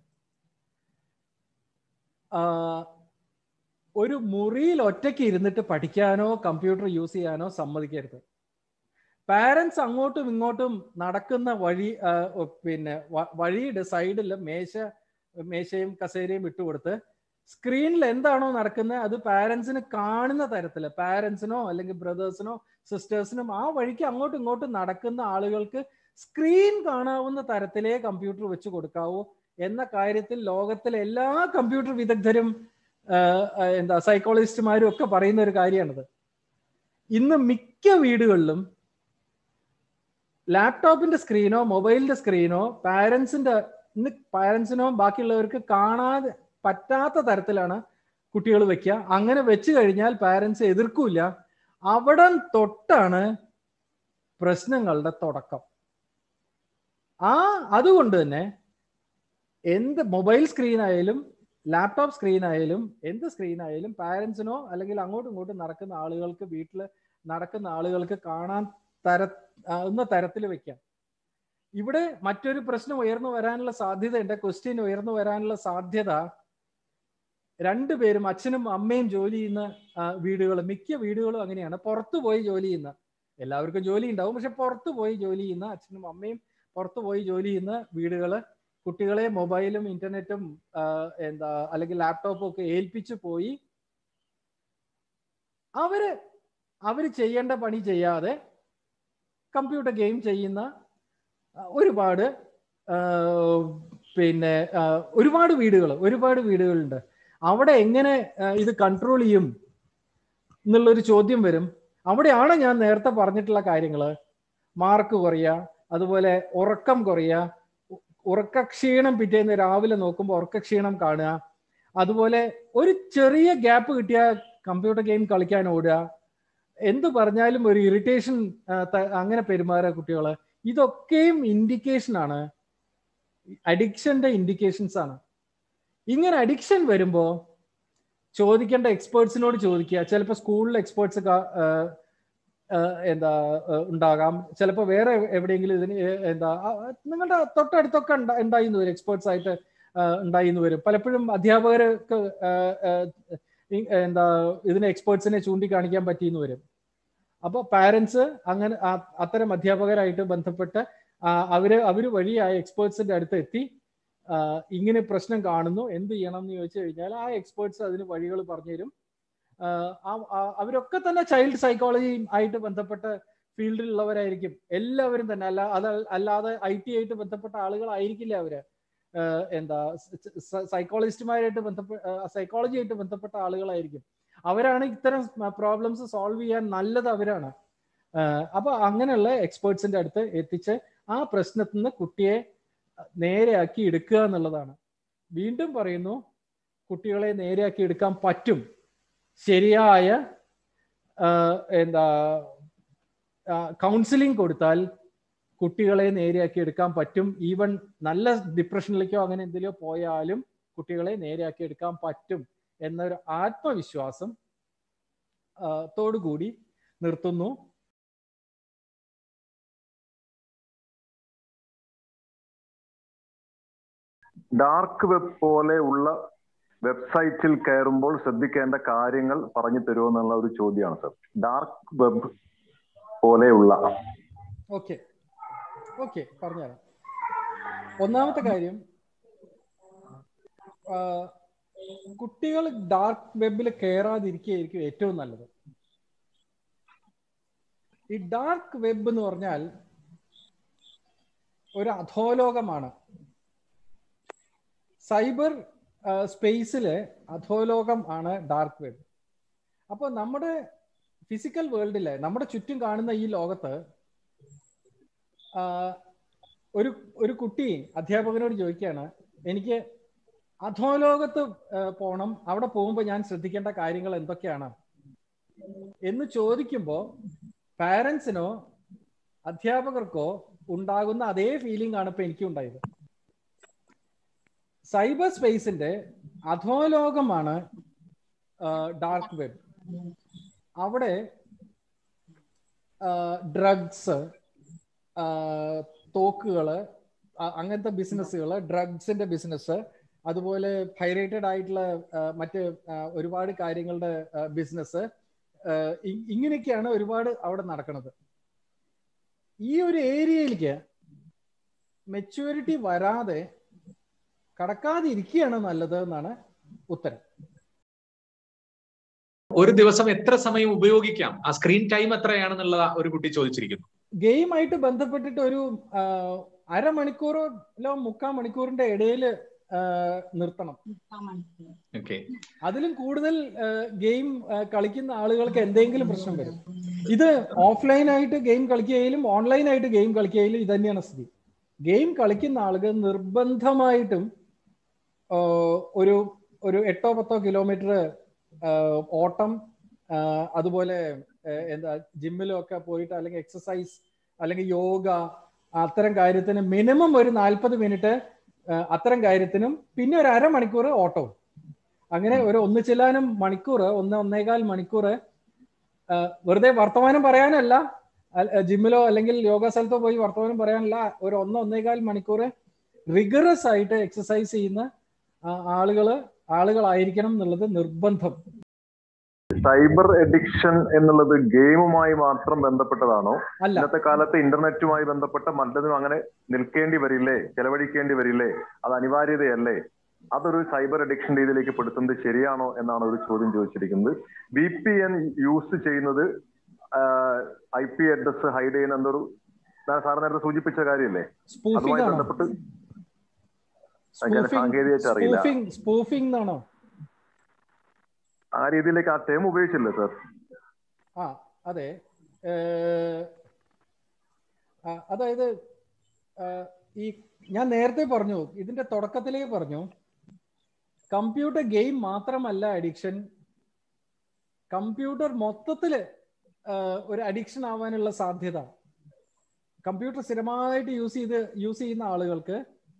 ഒരു മുറിയിൽ ഒറ്റയ്ക്ക് ഇരുന്നിട്ട് പഠിക്കാനോ കമ്പ്യൂട്ടർ യൂസ് ചെയ്യാനോ സമ്മതിക്കരുത് പാരൻസ് അങ്ങോട്ടും ഇങ്ങോട്ടും നടക്കുന്ന വഴി പിന്നെ വഴിയുടെ സൈഡിൽ മേശ മേശയും കസേരയും ഇട്ടുകൊടുത്ത് സ്ക്രീനിൽ എന്താണോ നടക്കുന്നത് അത് പാരൻസിന് കാണുന്ന തരത്തിൽ പാരൻസിനോ അല്ലെങ്കിൽ ബ്രദേഴ്സിനോ സിസ്റ്റേഴ്സിനും ആ വഴിക്ക് അങ്ങോട്ടും ഇങ്ങോട്ടും നടക്കുന്ന ആളുകൾക്ക് സ്ക്രീൻ കാണാവുന്ന തരത്തിലേ കമ്പ്യൂട്ടർ വെച്ച് കൊടുക്കാവൂ എന്ന കാര്യത്തിൽ ലോകത്തിലെ എല്ലാ കമ്പ്യൂട്ടർ വിദഗ്ധരും എന്താ സൈക്കോളജിസ്റ്റുമാരും ഒക്കെ പറയുന്ന ഒരു കാര്യമാണിത് ഇന്ന് മിക്ക വീടുകളിലും ലാപ്ടോപ്പിന്റെ സ്ക്രീനോ മൊബൈലിന്റെ സ്ക്രീനോ പാരൻസിന്റെ ഇന്ന് പാരൻസിനോ ബാക്കിയുള്ളവർക്ക് കാണാതെ പറ്റാത്ത തരത്തിലാണ് കുട്ടികൾ വെക്കുക അങ്ങനെ വെച്ച് കഴിഞ്ഞാൽ പാരൻസ് എതിർക്കൂല അവിടെ തൊട്ടാണ് പ്രശ്നങ്ങളുടെ തുടക്കം ആ അതുകൊണ്ട് തന്നെ എന്ത് മൊബൈൽ സ്ക്രീൻ ആയാലും ലാപ്ടോപ്പ് സ്ക്രീൻ ആയാലും എന്ത് സ്ക്രീൻ ആയാലും പാരൻസിനോ അല്ലെങ്കിൽ അങ്ങോട്ടും ഇങ്ങോട്ടും നടക്കുന്ന ആളുകൾക്ക് വീട്ടിൽ നടക്കുന്ന ആളുകൾക്ക് കാണാൻ തര എന്ന തരത്തിൽ വെക്കാം ഇവിടെ മറ്റൊരു പ്രശ്നം ഉയർന്നു വരാനുള്ള സാധ്യത ഉണ്ട് ക്വസ്റ്റ്യൻ ഉയർന്നു വരാനുള്ള സാധ്യത രണ്ടുപേരും അച്ഛനും അമ്മയും ജോലി ചെയ്യുന്ന വീടുകൾ മിക്ക വീടുകളും അങ്ങനെയാണ് പുറത്തു പോയി ജോലി ചെയ്യുന്ന എല്ലാവർക്കും ജോലി ഉണ്ടാവും പക്ഷെ പുറത്തു പോയി ജോലി ചെയ്യുന്ന അച്ഛനും അമ്മയും പുറത്തു പോയി ജോലി ചെയ്യുന്ന വീടുകൾ കുട്ടികളെ മൊബൈലും ഇന്റർനെറ്റും എന്താ അല്ലെങ്കിൽ ലാപ്ടോപ്പും ഒക്കെ ഏൽപ്പിച്ചു പോയി അവര് അവര് ചെയ്യേണ്ട പണി ചെയ്യാതെ കമ്പ്യൂട്ടർ ഗെയിം ചെയ്യുന്ന ഒരുപാട് പിന്നെ ഒരുപാട് വീടുകൾ ഒരുപാട് വീടുകളുണ്ട് അവിടെ എങ്ങനെ ഇത് കൺട്രോൾ ചെയ്യും എന്നുള്ളൊരു ചോദ്യം വരും അവിടെയാണ് ഞാൻ നേരത്തെ പറഞ്ഞിട്ടുള്ള കാര്യങ്ങൾ മാർക്ക് കുറയുക അതുപോലെ ഉറക്കം കുറയുക ഉറക്കക്ഷീണം പിറ്റേന്ന് രാവിലെ നോക്കുമ്പോൾ ഉറക്കക്ഷീണം കാണുക അതുപോലെ ഒരു ചെറിയ ഗ്യാപ്പ് കിട്ടിയ കമ്പ്യൂട്ടർ ഗെയിം കളിക്കാൻ ഓടുക എന്ത് പറഞ്ഞാലും ഒരു ഇറിറ്റേഷൻ അങ്ങനെ പെരുമാറുക കുട്ടികൾ ഇതൊക്കെയും ഇൻഡിക്കേഷൻ ആണ് അഡിക്ഷന്റെ ഇൻഡിക്കേഷൻസ് ആണ് ഇങ്ങനെ അഡിക്ഷൻ വരുമ്പോൾ ചോദിക്കേണ്ട എക്സ്പേർട്സിനോട് ചോദിക്കുക ചിലപ്പോൾ സ്കൂളിലെ എക്സ്പേർട്സ് എന്താ ഉണ്ടാകാം ചിലപ്പോൾ വേറെ എവിടെയെങ്കിലും ഇതിന് എന്താ നിങ്ങളുടെ തൊട്ടടുത്തൊക്കെ ഉണ്ടായി എന്ന് വരും എക്സ്പേർട്സ് ആയിട്ട് ഉണ്ടായി എന്ന് വരും പലപ്പോഴും അധ്യാപകർക്ക് എന്താ ഇതിനെ എക്സ്പേർട്സിനെ ചൂണ്ടിക്കാണിക്കാൻ പറ്റിയെന്ന് വരും അപ്പോൾ പാരൻസ് അങ്ങനെ അത്തരം അധ്യാപകരായിട്ട് ബന്ധപ്പെട്ട് അവര് അവര് വഴിയായ എക്സ്പേർട്സിന്റെ അടുത്ത് എത്തി ഇങ്ങനെ പ്രശ്നം കാണുന്നു എന്ത് ചെയ്യണം എന്ന് ചോദിച്ചു കഴിഞ്ഞാൽ ആ എക്സ്പേർട്സ് അതിന് വഴികൾ പറഞ്ഞുതരും അവരൊക്കെ തന്നെ ചൈൽഡ് സൈക്കോളജി ആയിട്ട് ബന്ധപ്പെട്ട ഫീൽഡിലുള്ളവരായിരിക്കും എല്ലാവരും തന്നെ അല്ല അത് അല്ലാതെ ഐ ടി ആയിട്ട് ബന്ധപ്പെട്ട ആളുകളായിരിക്കില്ല അവര് എന്താ സൈക്കോളജിസ്റ്റുമാരായിട്ട് ബന്ധപ്പെട്ട സൈക്കോളജി ആയിട്ട് ബന്ധപ്പെട്ട ആളുകളായിരിക്കും അവരാണ് ഇത്തരം പ്രോബ്ലംസ് സോൾവ് ചെയ്യാൻ നല്ലത് അവരാണ് അപ്പൊ അങ്ങനെയുള്ള എക്സ്പേർട്സിന്റെ അടുത്ത് എത്തിച്ച് ആ പ്രശ്നത്തിൽ നിന്ന് കുട്ടിയെ നേരെയാക്കി എടുക്കുക എന്നുള്ളതാണ് വീണ്ടും പറയുന്നു കുട്ടികളെ നേരെയാക്കി എടുക്കാൻ പറ്റും ശരിയായ എന്താ കൗൺസിലിംഗ് കൊടുത്താൽ കുട്ടികളെ നേരെയാക്കി എടുക്കാൻ പറ്റും ഈവൻ നല്ല ഡിപ്രഷനിലേക്കോ അങ്ങനെ എന്തെങ്കിലോ പോയാലും കുട്ടികളെ നേരെയാക്കി എടുക്കാൻ പറ്റും എന്നൊരു ആത്മവിശ്വാസം തോടുകൂടി നിർത്തുന്നു ഡാർക്ക് വെബ് പോലെയുള്ള വെബ്സൈറ്റിൽ കയറുമ്പോൾ ശ്രദ്ധിക്കേണ്ട കാര്യങ്ങൾ പറഞ്ഞു തരുമോ എന്നുള്ള ഒരു ചോദ്യമാണ് സർ ഡാർക്ക് വെബ് പോലെയുള്ള ഓക്കെ ഓക്കെ പറഞ്ഞുതരാം ഒന്നാമത്തെ കാര്യം കുട്ടികൾ ഡാർക്ക് വെബിൽ കയറാതിരിക്കുകയായിരിക്കും ഏറ്റവും നല്ലത് ഈ ഡാർക്ക് വെബ് എന്ന് പറഞ്ഞാൽ ഒരു അധോലോകമാണ് സൈബർ സ്പേസില് അധോലോകം ആണ് ഡാർക്ക് വെബ് അപ്പോൾ നമ്മുടെ ഫിസിക്കൽ വേൾഡില് നമ്മുടെ ചുറ്റും കാണുന്ന ഈ ലോകത്ത് ഒരു ഒരു കുട്ടി അധ്യാപകനോട് ചോദിക്കുകയാണ് എനിക്ക് അധോലോകത്ത് പോണം അവിടെ പോകുമ്പോൾ ഞാൻ ശ്രദ്ധിക്കേണ്ട കാര്യങ്ങൾ എന്തൊക്കെയാണ് എന്ന് ചോദിക്കുമ്പോൾ പാരൻസിനോ അധ്യാപകർക്കോ ഉണ്ടാകുന്ന അതേ ഫീലിംഗ് ആണ് ഇപ്പൊ എനിക്കും ഉണ്ടായത് സൈബർ സ്പേസിന്റെ അധോലോകമാണ് ഡാർക്ക് വെബ് അവിടെ ഡ്രഗ്സ് തോക്കുകള് അങ്ങനത്തെ ബിസിനസ്സുകൾ ഡ്രഗ്സിന്റെ ബിസിനസ് അതുപോലെ പൈറേറ്റഡ് ആയിട്ടുള്ള മറ്റ് ഒരുപാട് കാര്യങ്ങളുടെ ബിസിനസ് ഇങ്ങനെയൊക്കെയാണ് ഒരുപാട് അവിടെ നടക്കുന്നത് ഈ ഒരു ഏരിയയിലേക്ക് മെച്യൂരിറ്റി വരാതെ കടക്കാതിരിക്കുകയാണ് നല്ലത് എന്നാണ് ഉത്തരം ഒരു ദിവസം എത്ര സമയം ഉപയോഗിക്കാം ആ സ്ക്രീൻ ടൈം എത്രയാണെന്നുള്ള ഒരു കുട്ടി ചോദിച്ചിരിക്കുന്നു ഗെയിമായിട്ട് ബന്ധപ്പെട്ടിട്ട് ഒരു അരമണിക്കൂറോ മുക്കാൽ മണിക്കൂറിന്റെ ഇടയിൽ നിർത്തണം അതിലും കൂടുതൽ ഗെയിം കളിക്കുന്ന ആളുകൾക്ക് എന്തെങ്കിലും പ്രശ്നം വരും ഇത് ഓഫ്ലൈൻ ആയിട്ട് ഗെയിം കളിക്കുകയിലും ഓൺലൈൻ ആയിട്ട് ഗെയിം കളിക്കുകയിലും ഇത് തന്നെയാണ് സ്ഥിതി ഗെയിം കളിക്കുന്ന ആളുകൾ നിർബന്ധമായിട്ടും ഒരു ഒരു എട്ടോ പത്തോ കിലോമീറ്റർ ഓട്ടം അതുപോലെ എന്താ ജിമ്മിലും ഒക്കെ പോയിട്ട് അല്ലെങ്കിൽ എക്സസൈസ് അല്ലെങ്കിൽ യോഗ അത്തരം കാര്യത്തിന് മിനിമം ഒരു നാൽപ്പത് മിനിറ്റ് അത്തരം കാര്യത്തിനും പിന്നെ ഒരു അരമണിക്കൂർ ഓട്ടവും അങ്ങനെ ഒരു ഒന്ന് ചെല്ലാനും മണിക്കൂർ ഒന്ന് ഒന്നേകാൽ മണിക്കൂർ വെറുതെ വർത്തമാനം പറയാനല്ല ജിമ്മിലോ അല്ലെങ്കിൽ യോഗ സ്ഥലത്തോ പോയി വർത്തമാനം പറയാനല്ല ഒരു ഒന്ന് ഒന്നേകാൽ മണിക്കൂർ റിഗറസ് ആയിട്ട് എക്സസൈസ് ചെയ്യുന്ന ആളുകൾ ആളുകളായിരിക്കണം എന്നുള്ളത് നിർബന്ധം സൈബർ എഡിക്ഷൻ എന്നുള്ളത് ഗെയിമുമായി മാത്രം ബന്ധപ്പെട്ടതാണോ അല്ല ഇന്നത്തെ കാലത്ത് ഇന്റർനെറ്റുമായി ബന്ധപ്പെട്ട മറ്റതും അങ്ങനെ നിൽക്കേണ്ടി വരില്ലേ ചെലവഴിക്കേണ്ടി വരില്ലേ അത് അനിവാര്യതയല്ലേ അതൊരു സൈബർ അഡിക്ഷൻ രീതിയിലേക്ക് പെടുത്തുന്നത് ശരിയാണോ എന്നാണ് ഒരു ചോദ്യം ചോദിച്ചിരിക്കുന്നത് വി പി എൻ യൂസ് ചെയ്യുന്നത് ഐ പി അഡ്രസ് ഹൈഡ് ചെയ്യുന്ന എന്തൊരു സാർ നേരത്തെ സൂചിപ്പിച്ച കാര്യമല്ലേ സ്പൂഫിംഗ് അതുമായി ആണോ ബന്ധപ്പെട്ട് അങ്ങനെ സാങ്കേതികമായിട്ട് അറിയില്ല സ്പൂഫിംഗ് സ്പൂഫിംഗ് എന്നാണോ ആ രീതിയിലേക്ക് ആ ടേം ഉപയോഗിച്ചില്ലേ സാർ ആ അതെ ഏഹ്, ആ, അതായത് ആ, ഈ ഞാൻ നേരത്തെ പറഞ്ഞു ഇതിന്റെ തുടക്കത്തിലേ പറഞ്ഞു കമ്പ്യൂട്ടർ ഗെയിം മാത്രമല്ല അഡിക്ഷൻ കമ്പ്യൂട്ടർ മൊത്തത്തില് ആ, ഒരു അഡിക്ഷൻ ആവാനുള്ള സാധ്യത കമ്പ്യൂട്ടർ സ്ഥിരമായിട്ട് യൂസ് ചെയ്ത് യൂസ് ചെയ്യുന്ന ആളുകൾക്ക്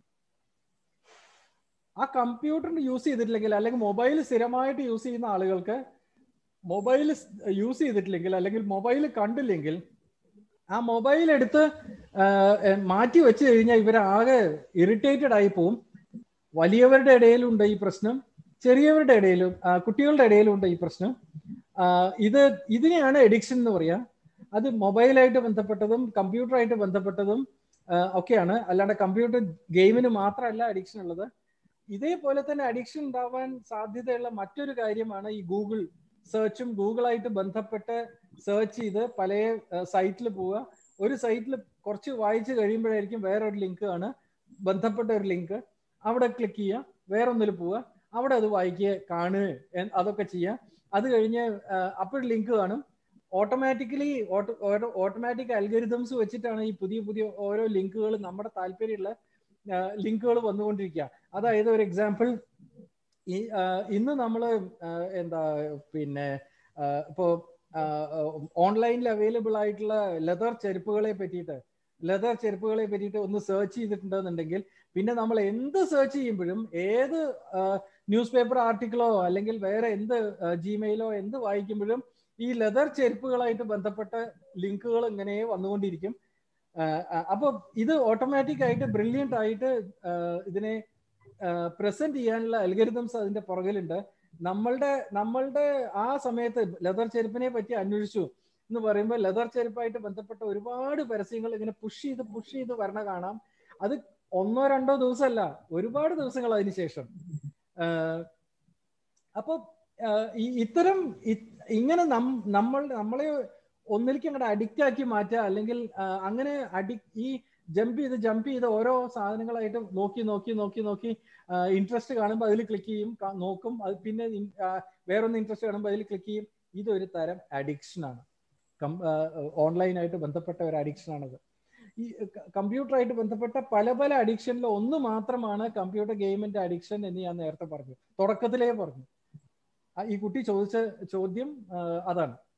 ആ കമ്പ്യൂട്ടറിന് യൂസ് ചെയ്തിട്ടില്ലെങ്കിൽ അല്ലെങ്കിൽ മൊബൈൽ സ്ഥിരമായിട്ട് യൂസ് ചെയ്യുന്ന ആളുകൾക്ക് മൊബൈൽ യൂസ് ചെയ്തിട്ടില്ലെങ്കിൽ അല്ലെങ്കിൽ മൊബൈൽ കണ്ടില്ലെങ്കിൽ ആ മൊബൈൽ എടുത്ത് ആ, എ, മാറ്റി വെച്ച് കഴിഞ്ഞാൽ ഇവരാകെ ഇറിറ്റേറ്റഡ് ആയി പോവും വലിയവരുടെ ഇടയിലുണ്ട് ഈ പ്രശ്നം ചെറിയവരുടെ ഇടയിലും ആ, കുട്ടികളുടെ ഇടയിലും ഉണ്ട് ഈ പ്രശ്നം ആ, ഇത് ഇതിനെയാണ് എഡിക്ഷൻ എന്ന് പറയാ അത് മൊബൈലായിട്ട് ബന്ധപ്പെട്ടതും കമ്പ്യൂട്ടറായിട്ട് ബന്ധപ്പെട്ടതും ആ, ഒക്കെയാണ് അല്ലാണ്ട് കമ്പ്യൂട്ടർ ഗെയിമിന് മാത്രമല്ല അഡിക്ഷൻ ഉള്ളത് ഇതേപോലെ തന്നെ അഡിക്ഷൻ ഉണ്ടാവാൻ സാധ്യതയുള്ള മറ്റൊരു കാര്യമാണ് ഈ ഗൂഗിൾ സെർച്ചും ഗൂഗിളായിട്ട് ബന്ധപ്പെട്ട് സെർച്ച് ചെയ്ത് പല സൈറ്റിൽ പോവുക ഒരു സൈറ്റിൽ കുറച്ച് വായിച്ചു കഴിയുമ്പോഴായിരിക്കും വേറൊരു ലിങ്ക് ആണ് ബന്ധപ്പെട്ട ഒരു ലിങ്ക് അവിടെ ക്ലിക്ക് ചെയ്യുക വേറൊന്നിൽ പോവുക അവിടെ അത് വായിക്കുക കാണുക എൻ- അതൊക്കെ ചെയ്യുക അത് കഴിഞ്ഞ് അപ്പോൾ ലിങ്ക് കാണും ഓട്ടോമാറ്റിക്കലി ഓട്ടോമാറ്റിക് അൽഗരിതംസ് വെച്ചിട്ടാണ് ഈ പുതിയ പുതിയ ഓരോ ലിങ്കുകൾ നമ്മുടെ താല്പര്യമുള്ള ലിങ്കുകൾ വന്നുകൊണ്ടിരിക്കുക അതായത് ഒരു എക്സാമ്പിൾ ഈ ആ, ഇന്ന് നമ്മൾ എന്താ പിന്നെ ആ, ഇപ്പോ ഓൺലൈനിൽ അവൈലബിൾ ആയിട്ടുള്ള ലെതർ ചെരുപ്പുകളെ പറ്റിയിട്ട് ലെതർ ചെരുപ്പുകളെ പറ്റിയിട്ട് ഒന്ന് സെർച്ച് ചെയ്തിട്ടുണ്ടെന്നുണ്ടെങ്കിൽ പിന്നെ നമ്മൾ എന്ത് സെർച്ച് ചെയ്യുമ്പോഴും ഏത് ന്യൂസ് പേപ്പർ ആർട്ടിക്കിളോ അല്ലെങ്കിൽ വേറെ എന്ത് ജിമെയിലോ എന്ത് വായിക്കുമ്പോഴും ഈ ലെതർ ചെരുപ്പുകളായിട്ട് ബന്ധപ്പെട്ട ലിങ്കുകൾ ഇങ്ങനെ വന്നുകൊണ്ടിരിക്കും അപ്പൊ ഇത് ഓട്ടോമാറ്റിക് ആയിട്ട് ബ്രില്യൻ്റ് ആയിട്ട് ആ, ഇതിനെ പ്രസന്റ് ചെയ്യാനുള്ള അൽഗരിതംസ് അതിന്റെ പുറകിലുണ്ട് നമ്മളുടെ നമ്മളുടെ ആ സമയത്ത് ലെതർ ചെരുപ്പിനെ പറ്റി അന്വേഷിച്ചു എന്ന് പറയുമ്പോൾ ലെതർ ചെരുപ്പായിട്ട് ബന്ധപ്പെട്ട ഒരുപാട് പരസ്യങ്ങൾ ഇങ്ങനെ പുഷ് ചെയ്ത് പുഷ് ചെയ്ത് വരണ കാണാം അത് ഒന്നോ രണ്ടോ ദിവസമല്ല ഒരുപാട് ദിവസങ്ങൾ അതിന് ശേഷം അപ്പൊ ഈ ഇത്തരം ഇ- ഇങ്ങനെ നം- നമ്മൾ നമ്മളെ ഒന്നിലേക്ക് അങ്ങോട്ട് അഡിക്റ്റ് ആക്കി മാറ്റുക അല്ലെങ്കിൽ ആ, അങ്ങനെ അഡി ഈ ജമ്പ് ചെയ്ത് ജമ്പ് ചെയ്ത് ഓരോ സാധനങ്ങളായിട്ട് നോക്കി നോക്കി നോക്കി നോക്കി ഇൻട്രസ്റ്റ് കാണുമ്പോൾ അതിൽ ക്ലിക്ക് ചെയ്യും കാ- നോക്കും അത് പിന്നെ ഇൻ- ആ, വേറൊന്ന് ഇൻട്രസ്റ്റ് കാണുമ്പോൾ അതിൽ ക്ലിക്ക് ചെയ്യും ഇതൊരു തരം അഡിക്ഷൻ ആണ് ഓൺലൈനായിട്ട് ബന്ധപ്പെട്ട ഒരു അഡിക്ഷൻ ആണത് ഈ കമ്പ്യൂട്ടറായിട്ട് ബന്ധപ്പെട്ട പല പല അഡിക്ഷനിൽ ഒന്ന് മാത്രമാണ് കമ്പ്യൂട്ടർ ഗെയിമിന്റെ അഡിക്ഷൻ എന്ന് ഞാൻ നേരത്തെ പറഞ്ഞു തുടക്കത്തിലേ പറഞ്ഞു ആ, ഈ കുട്ടി ചോദിച്ച ചോദ്യം ആ, അതാണ്